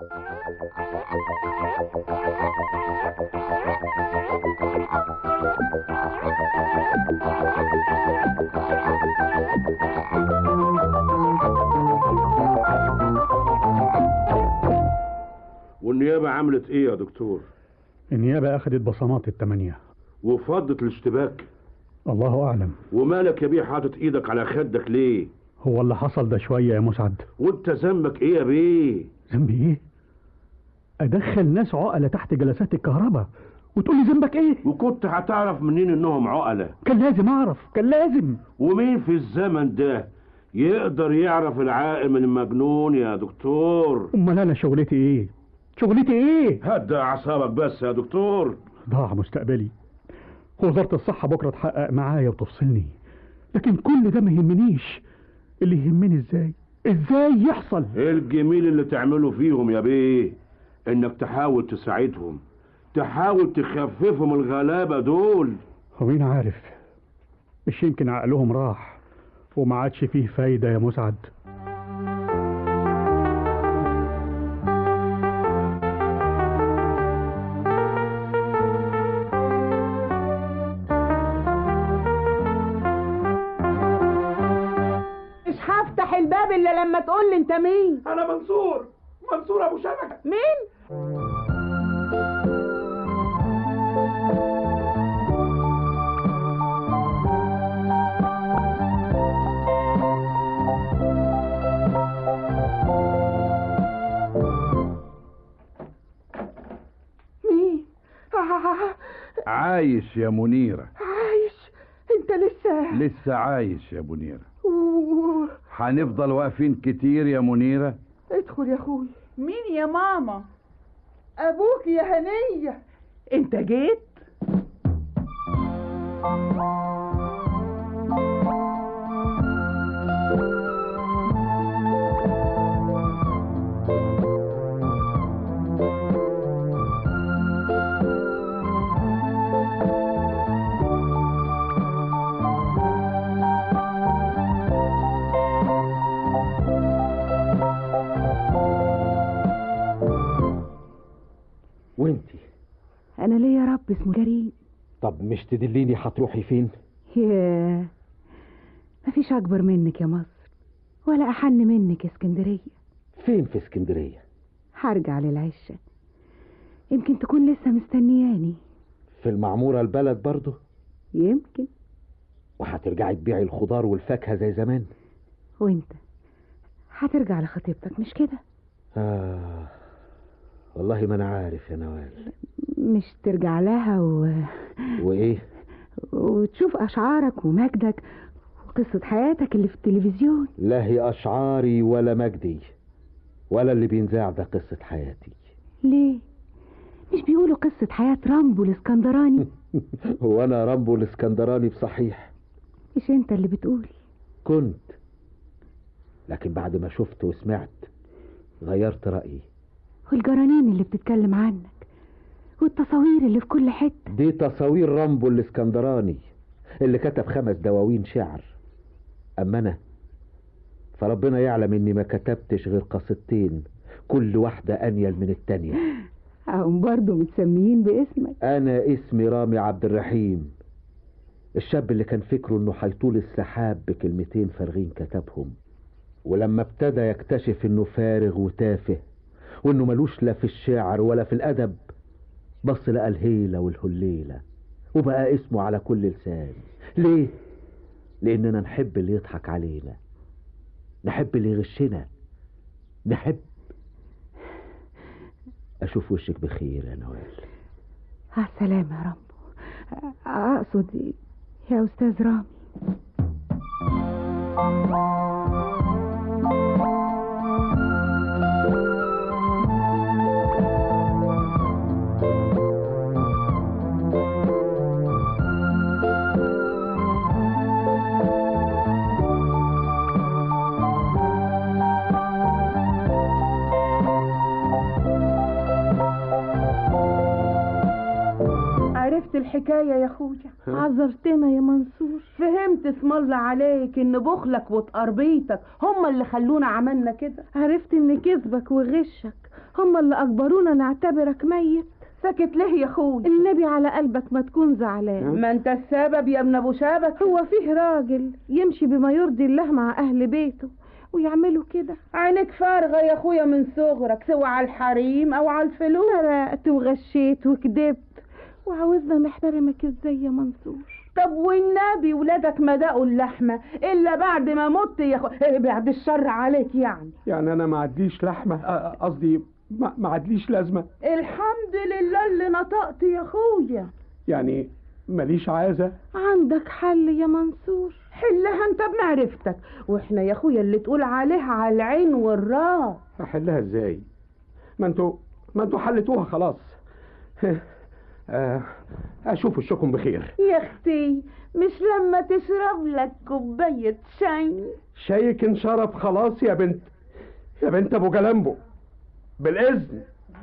[SPEAKER 20] والنيابة عملت ايه يا دكتور
[SPEAKER 10] النيابة أخذت بصمات التمانية
[SPEAKER 20] وفضت الاشتباك
[SPEAKER 10] الله أعلم
[SPEAKER 20] ومالك يا بيه حاطط ايدك على خدك ليه
[SPEAKER 10] هو اللي حصل ده شوية يا مسعد
[SPEAKER 20] وانت ذنبك ايه يا بيه
[SPEAKER 10] ذنبي إيه؟ أدخل ناس عقلة تحت جلسات الكهرباء وتقول لي ذنبك إيه؟
[SPEAKER 20] وكنت هتعرف منين انهم عقلة
[SPEAKER 10] كان لازم أعرف كان لازم
[SPEAKER 20] ومين في الزمن ده يقدر يعرف العاقل من المجنون يا دكتور
[SPEAKER 10] أمال أنا شغلتي إيه؟ شغلتي إيه؟
[SPEAKER 20] هدى اعصابك بس يا دكتور
[SPEAKER 10] ضاع مستقبلي وزارة الصحة بكرة تحقق معايا وتفصلني لكن كل ده ما يهمنيش اللي يهمني ازاي ازاي يحصل
[SPEAKER 20] ايه الجميل اللي تعمله فيهم يا بيه انك تحاول تساعدهم تحاول تخففهم الغلابة دول
[SPEAKER 10] ومين عارف مش يمكن عقلهم راح وما عادش فيه فايدة يا مسعد
[SPEAKER 1] مش هفتح الباب الا لما تقول لي انت مين
[SPEAKER 6] انا منصور منصور ابو شبكه
[SPEAKER 1] مين
[SPEAKER 11] مين آه
[SPEAKER 2] عايش يا منيرة
[SPEAKER 11] عايش انت لسه
[SPEAKER 2] لسه عايش يا منيرة
[SPEAKER 11] أوه.
[SPEAKER 2] هنفضل واقفين كتير يا منيرة
[SPEAKER 11] ادخل يا اخوي
[SPEAKER 19] مين يا ماما
[SPEAKER 11] ابوك يا هنيه
[SPEAKER 19] انت جيت
[SPEAKER 5] وانتي
[SPEAKER 13] انا ليا رب اسمه كريم
[SPEAKER 5] طب مش تدليني هتروحي فين
[SPEAKER 13] ياه مفيش اكبر منك يا مصر ولا احن منك يا اسكندريه
[SPEAKER 5] فين في اسكندرية
[SPEAKER 13] هرجع للعشه يمكن تكون لسه مستنياني
[SPEAKER 5] في المعمورة البلد برضه
[SPEAKER 13] يمكن
[SPEAKER 5] وهترجعي تبيعي الخضار والفاكهة زي زمان
[SPEAKER 13] وانت هترجع لخطيبتك مش كده
[SPEAKER 5] آه والله ما أنا عارف يا نوال
[SPEAKER 13] مش ترجع لها و...
[SPEAKER 5] وإيه
[SPEAKER 13] وتشوف اشعارك ومجدك وقصه حياتك اللي في التلفزيون
[SPEAKER 5] لا هي أشعاري ولا مجدي ولا اللي بينزاع ده قصة حياتي
[SPEAKER 13] ليه مش بيقولوا قصه حياه رامبو الاسكندراني
[SPEAKER 5] هو أنا رامبو الاسكندراني بصحيح
[SPEAKER 13] مش انت اللي بتقول
[SPEAKER 5] كنت لكن بعد ما شفت وسمعت غيرت رأيي
[SPEAKER 13] والجرانين اللي بتتكلم عنك والتصاوير اللي في كل حتة
[SPEAKER 5] دي تصاوير رامبو الاسكندراني اللي كتب خمس دواوين شعر أما أنا فربنا يعلم إني ما كتبتش غير قصيدتين كل واحدة أنيل من التانية
[SPEAKER 13] هم برضه متسميين باسمك
[SPEAKER 5] أنا اسمي رامي عبد الرحيم الشاب اللي كان فكره إنه هيطول السحاب بكلمتين فارغين كتبهم ولما ابتدى يكتشف إنه فارغ وتافه وإنه ملوش لا في الشعر ولا في الأدب بص لقى الهيلة والهليلة وبقى اسمه على كل لسان ليه؟ لأننا نحب اللي يضحك علينا نحب اللي يغشنا نحب أشوف وشك بخير يا نوال
[SPEAKER 13] على السلامة يا رب أقصد يا أستاذ رامي
[SPEAKER 1] عرفت الحكاية يا اخويا
[SPEAKER 3] عذرتنا يا منصور
[SPEAKER 1] فهمت اسم الله عليك ان بخلك وتقربيتك هما اللي خلونا عملنا كده
[SPEAKER 3] عرفت ان كذبك وغشك هم اللي اجبرونا نعتبرك ميت
[SPEAKER 1] ساكت ليه يا اخويا
[SPEAKER 3] النبي على قلبك ما تكون زعلان
[SPEAKER 1] ما انت السبب يا ابن ابو شابك
[SPEAKER 3] هو فيه راجل يمشي بما يرضي الله مع اهل بيته ويعملوا كده
[SPEAKER 1] عينك فارغة يا اخويا من صغرك سواء على الحريم او على الفلوس
[SPEAKER 3] سرقت وغشيت وكدبت وعاوزنا نحترمك ازاي يا منصور
[SPEAKER 1] طب والنبي ولادك ما دقوا اللحمة الا بعد ما مت يا اخو إيه بعد الشر عليك يعني
[SPEAKER 10] يعني انا ما عدليش لحمه أ- قصدي ما ما عدليش لازمه
[SPEAKER 1] الحمد لله اللي نطقت يا اخويا
[SPEAKER 10] يعني ماليش عازه
[SPEAKER 3] عندك حل يا منصور
[SPEAKER 1] حلها انت بمعرفتك واحنا يا اخويا اللي تقول عليها على العين والراس
[SPEAKER 10] احلها ازاي ما انتوا ما انتوا حلتوها خلاص آه، اشوف وشكم بخير
[SPEAKER 1] يا اختي مش لما تشرب لك كوباية شاي
[SPEAKER 10] شايك انشرب خلاص يا بنت يا بنت ابو جلامبو بالاذن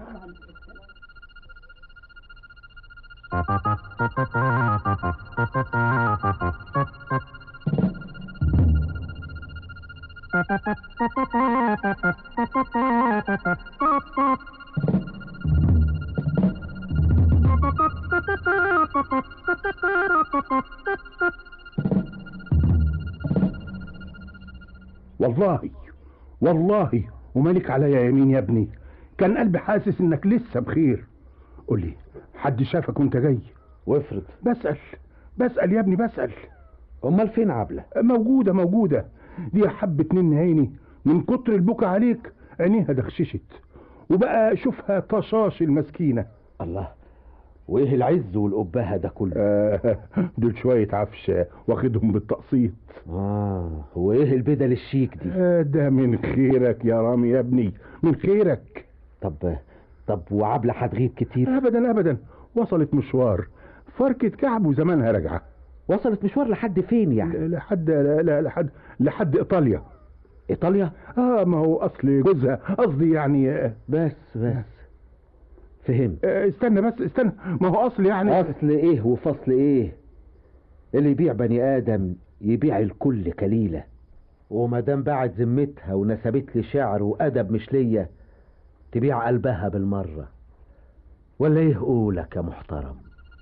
[SPEAKER 14] والله والله ومالك عليا يمين يا ابني كان قلبي حاسس انك لسه بخير قول لي حد شافك وانت جاي
[SPEAKER 5] وافرض
[SPEAKER 14] بسأل بسأل يا ابني بسأل
[SPEAKER 5] امال فين عبلة
[SPEAKER 14] موجودة موجودة دي حبة نن عيني من كتر البكا عليك عينيها دخششت وبقى شوفها طشاش المسكينة
[SPEAKER 5] الله وايه العز والأبهة ده كله
[SPEAKER 14] آه دول شوية عفش واخدهم بالتقسيط
[SPEAKER 5] اه وايه البدل الشيك دي
[SPEAKER 14] آه ده من خيرك يا رامي يا ابني من خيرك
[SPEAKER 5] طب طب وعبلة هتغيب كتير
[SPEAKER 14] ابدا ابدا وصلت مشوار فركة كعب وزمانها راجعة
[SPEAKER 5] وصلت مشوار لحد فين يعني
[SPEAKER 14] لحد لا لا لحد لحد ايطاليا
[SPEAKER 5] ايطاليا
[SPEAKER 14] اه ما هو اصل جوزها قصدي يعني آه،
[SPEAKER 5] بس بس فهمت
[SPEAKER 14] آه، استنى بس استنى ما هو اصل يعني
[SPEAKER 5] اصل ايه وفصل ايه اللي يبيع بني ادم يبيع الكل كليله وما دام باعت ذمتها ونسبت لي شعر وادب مش ليا تبيع قلبها بالمره ولا ايه قولك يا محترم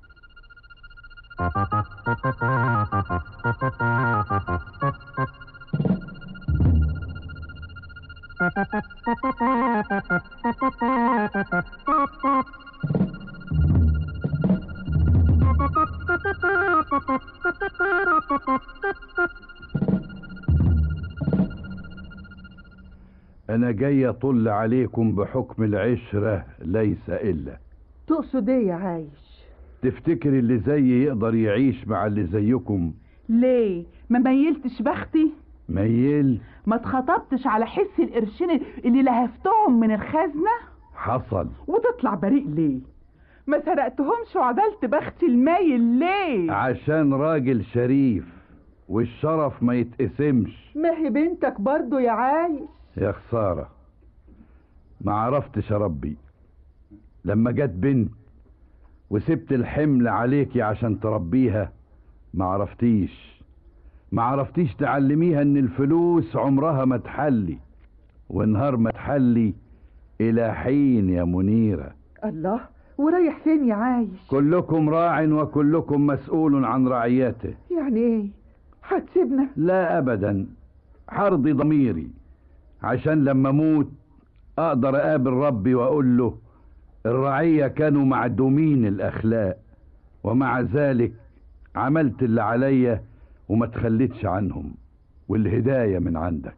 [SPEAKER 9] أنا جاي أطل عليكم بحكم العشرة ليس إلا
[SPEAKER 11] تقصد ايه يا عايش
[SPEAKER 9] تفتكر اللي زيي يقدر يعيش مع اللي زيكم
[SPEAKER 19] ليه ما ميلتش بختي
[SPEAKER 9] ميل
[SPEAKER 19] ما اتخطبتش على حس القرشين اللي لهفتهم من الخزنة
[SPEAKER 9] حصل
[SPEAKER 19] وتطلع بريء ليه ما سرقتهمش وعدلت بختي المايل ليه
[SPEAKER 9] عشان راجل شريف والشرف ما يتقسمش
[SPEAKER 11] ما هي بنتك برضو يا عايش
[SPEAKER 9] يا خسارة ما عرفتش اربي لما جت بنت وسبت الحمل عليكي عشان تربيها ما عرفتيش ما عرفتيش تعلميها ان الفلوس عمرها ما تحلي ونهار ما تحلي الى حين يا منيرة
[SPEAKER 11] الله ورايح فين يا عايش
[SPEAKER 9] كلكم راع وكلكم مسؤول عن رعيته
[SPEAKER 11] يعني ايه هتسيبنا
[SPEAKER 9] لا ابدا حرضي ضميري عشان لما اموت اقدر اقابل ربي واقول له الرعية كانوا معدومين الاخلاق ومع ذلك عملت اللي عليا وما تخليتش عنهم والهداية من عندك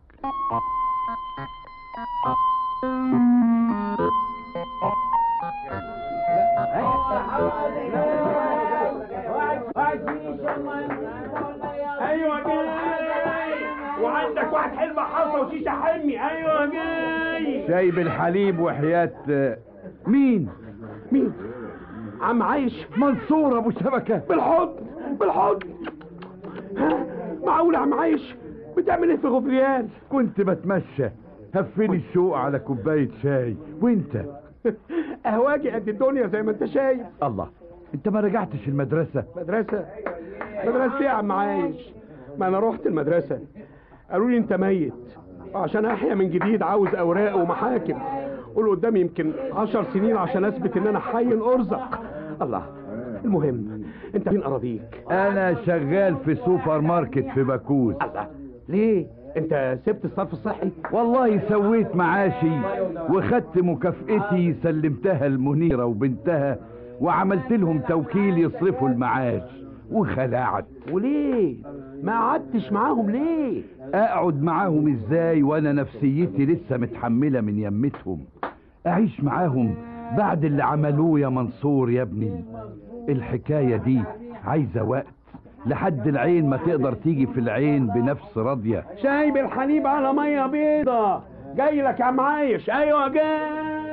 [SPEAKER 6] ايوه جاي وعندك واحد حلم حصى وشيشه حمي ايوه جاي
[SPEAKER 9] شاي بالحليب وحياة مين
[SPEAKER 6] مين عم عايش
[SPEAKER 9] منصور ابو شبكة
[SPEAKER 6] بالحضن بالحضن ها؟ معقول يا عم عايش بتعمل ايه في غبريال
[SPEAKER 9] كنت بتمشى هفني الشوق على كوباية شاي وانت
[SPEAKER 6] اهواجي قد الدنيا زي ما انت شايف
[SPEAKER 9] الله انت ما رجعتش المدرسة
[SPEAKER 6] مدرسة مدرسة ايه يا عم عايش ما انا رحت المدرسة قالوا لي انت ميت وعشان احيا من جديد عاوز اوراق ومحاكم قولوا قدامي يمكن عشر سنين عشان اثبت ان انا حي ارزق الله المهم انت فين اراضيك
[SPEAKER 9] انا شغال في سوبر ماركت في باكوس
[SPEAKER 6] الله ليه انت سبت الصرف الصحي
[SPEAKER 9] والله سويت معاشي وخدت مكافئتي سلمتها المنيرة وبنتها وعملت لهم توكيل يصرفوا المعاش وخلعت
[SPEAKER 6] وليه ما قعدتش معاهم ليه
[SPEAKER 9] اقعد معاهم ازاي وانا نفسيتي لسه متحملة من يمتهم اعيش معاهم بعد اللي عملوه يا منصور يا ابني الحكاية دي عايزة وقت لحد العين ما تقدر تيجي في العين بنفس راضية
[SPEAKER 6] شاي بالحليب على ميه بيضة جاي لك يا عم عايش ايوه جاي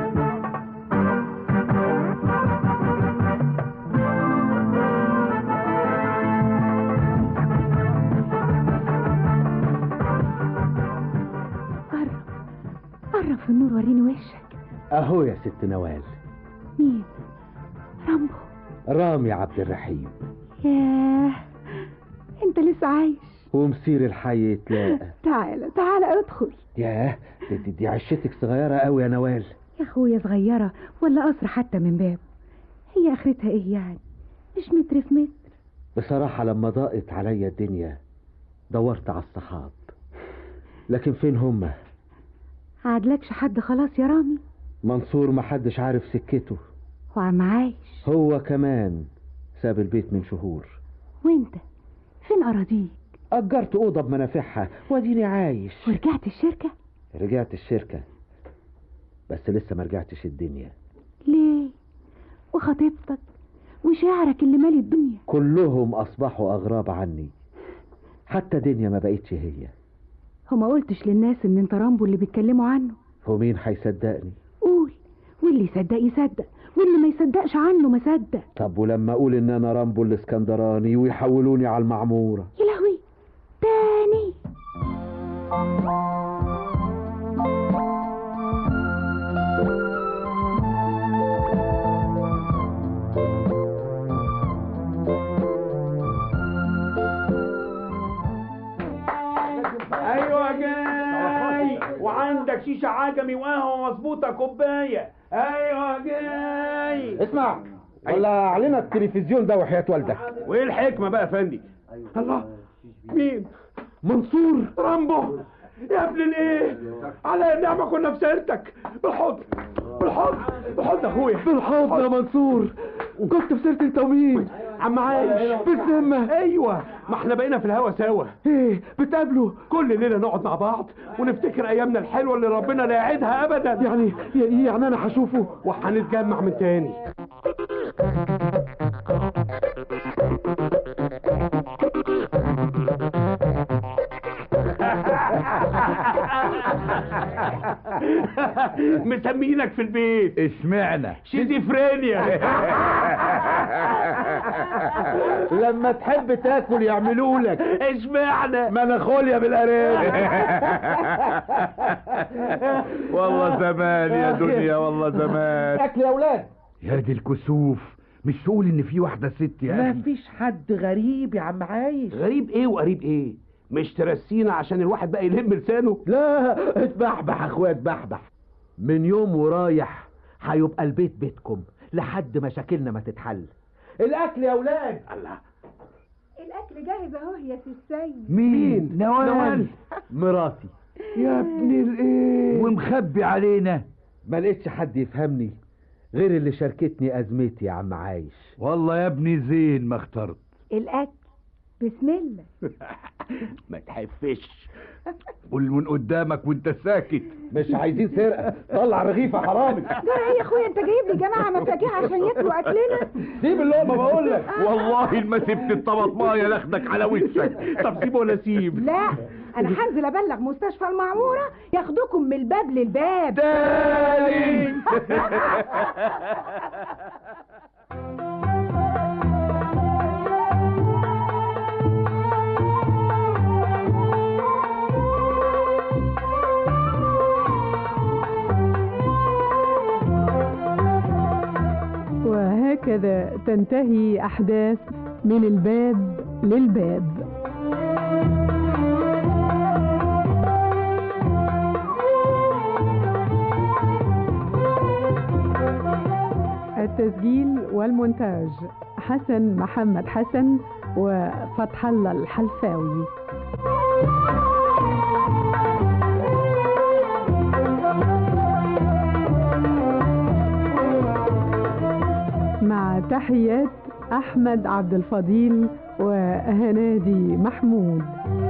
[SPEAKER 13] قرب قرب في النور وريني وشك
[SPEAKER 5] اهو يا ست نوال
[SPEAKER 13] مين رامبو
[SPEAKER 5] رامي عبد الرحيم
[SPEAKER 13] ياه انت لسه عايش
[SPEAKER 5] ومسير الحي يتلاقى
[SPEAKER 13] تعالى تعالى ادخل
[SPEAKER 5] ياه دي, دي, دي عشتك صغيرة قوي يا نوال
[SPEAKER 13] يا اخويا صغيرة ولا قصر حتى من باب هي اخرتها ايه يعني مش متر في متر
[SPEAKER 5] بصراحة لما ضاقت عليا الدنيا دورت على الصحاب لكن فين هما
[SPEAKER 13] عادلكش حد خلاص يا رامي
[SPEAKER 5] منصور محدش عارف سكته
[SPEAKER 13] وعم عايش
[SPEAKER 5] هو كمان ساب البيت من شهور
[SPEAKER 13] وانت فين اراضيك
[SPEAKER 5] أجرت أوضة بمنافعها واديني عايش
[SPEAKER 13] ورجعت الشركة
[SPEAKER 5] رجعت الشركة بس لسه ما رجعتش الدنيا
[SPEAKER 13] ليه وخطيبتك وشعرك اللي مالي الدنيا
[SPEAKER 5] كلهم أصبحوا أغراب عني حتى دنيا ما بقتش هي
[SPEAKER 13] وما قلتش للناس ان انت رامبو اللي بيتكلموا عنه
[SPEAKER 5] ومين هيصدقني
[SPEAKER 13] قول واللي يصدق يصدق واللي ما يصدقش عنه ما صدق
[SPEAKER 5] طب ولما أقول إن أنا رامبو الإسكندراني ويحولوني على المعمورة
[SPEAKER 13] يا لهوي تاني
[SPEAKER 6] ايوه جاي وعندك شيشه عجمي وقهوه مظبوطه كوبايه ايوه جاي
[SPEAKER 5] اسمع ولا علينا التلفزيون ده وحياة والدك
[SPEAKER 6] وايه الحكمه بقى يا فندي الله مين
[SPEAKER 5] منصور
[SPEAKER 6] رامبو يا ابن الايه على النعمه كنا في سيرتك بالحضن بالحضن بالحضن اخويا
[SPEAKER 5] بالحضن يا منصور كنت في سيرة انت ومين
[SPEAKER 6] عم عايش
[SPEAKER 5] بالذمة
[SPEAKER 6] ايوه ما احنا بقينا في الهوا سوا
[SPEAKER 5] ايه بتقابلوا
[SPEAKER 6] كل ليله نقعد مع بعض ونفتكر ايامنا الحلوه اللي ربنا لا يعيدها ابدا
[SPEAKER 5] يعني يعني انا هشوفه
[SPEAKER 6] وهنتجمع من تاني مسمينك في البيت
[SPEAKER 9] اشمعنى
[SPEAKER 6] شيزيفرينيا
[SPEAKER 5] لما تحب تاكل يعملوا لك
[SPEAKER 6] اشمعنى
[SPEAKER 9] مناخوليا بالقريب والله زمان يا دنيا والله زمان
[SPEAKER 5] اكل يا اولاد
[SPEAKER 9] يا دي الكسوف مش تقول ان في واحده ست يا اخي
[SPEAKER 6] مفيش حد غريب يا عم عايش غريب ايه وقريب ايه مش ترسينا عشان الواحد بقى يلم لسانه
[SPEAKER 5] لا اتبحبح اخويا اتبحبح من يوم ورايح هيبقى البيت بيتكم لحد مشاكلنا ما تتحل الاكل يا اولاد
[SPEAKER 6] الله
[SPEAKER 8] الاكل جاهز اهو يا سي السيد
[SPEAKER 9] مين نوال,
[SPEAKER 5] نوال. مراتي
[SPEAKER 9] يا ابن الايه ومخبي علينا
[SPEAKER 5] ما لقيتش حد يفهمني غير اللي شاركتني ازمتي يا عم عايش
[SPEAKER 9] والله يا ابني زين ما اخترت
[SPEAKER 8] الاكل بسم الله
[SPEAKER 6] ما تحفش
[SPEAKER 9] قول من قدامك وانت ساكت
[SPEAKER 5] مش عايزين سرقه طلع رغيف يا حرامي
[SPEAKER 8] ده ايه يا اخويا انت جايب لي جماعه مفاجيع عشان ياكلوا اكلنا
[SPEAKER 5] سيب اللقمه بقول لك
[SPEAKER 9] والله ما سبت الطماطمايه لاخدك على وشك طب سيب ولا سيب
[SPEAKER 8] لا انا هنزل ابلغ مستشفى المعموره ياخدوكم من الباب للباب
[SPEAKER 9] تاني
[SPEAKER 3] وهكذا تنتهي أحداث من الباب للباب التسجيل والمونتاج حسن محمد حسن وفتح الله الحلفاوي مع تحيات أحمد عبد الفضيل وهنادي محمود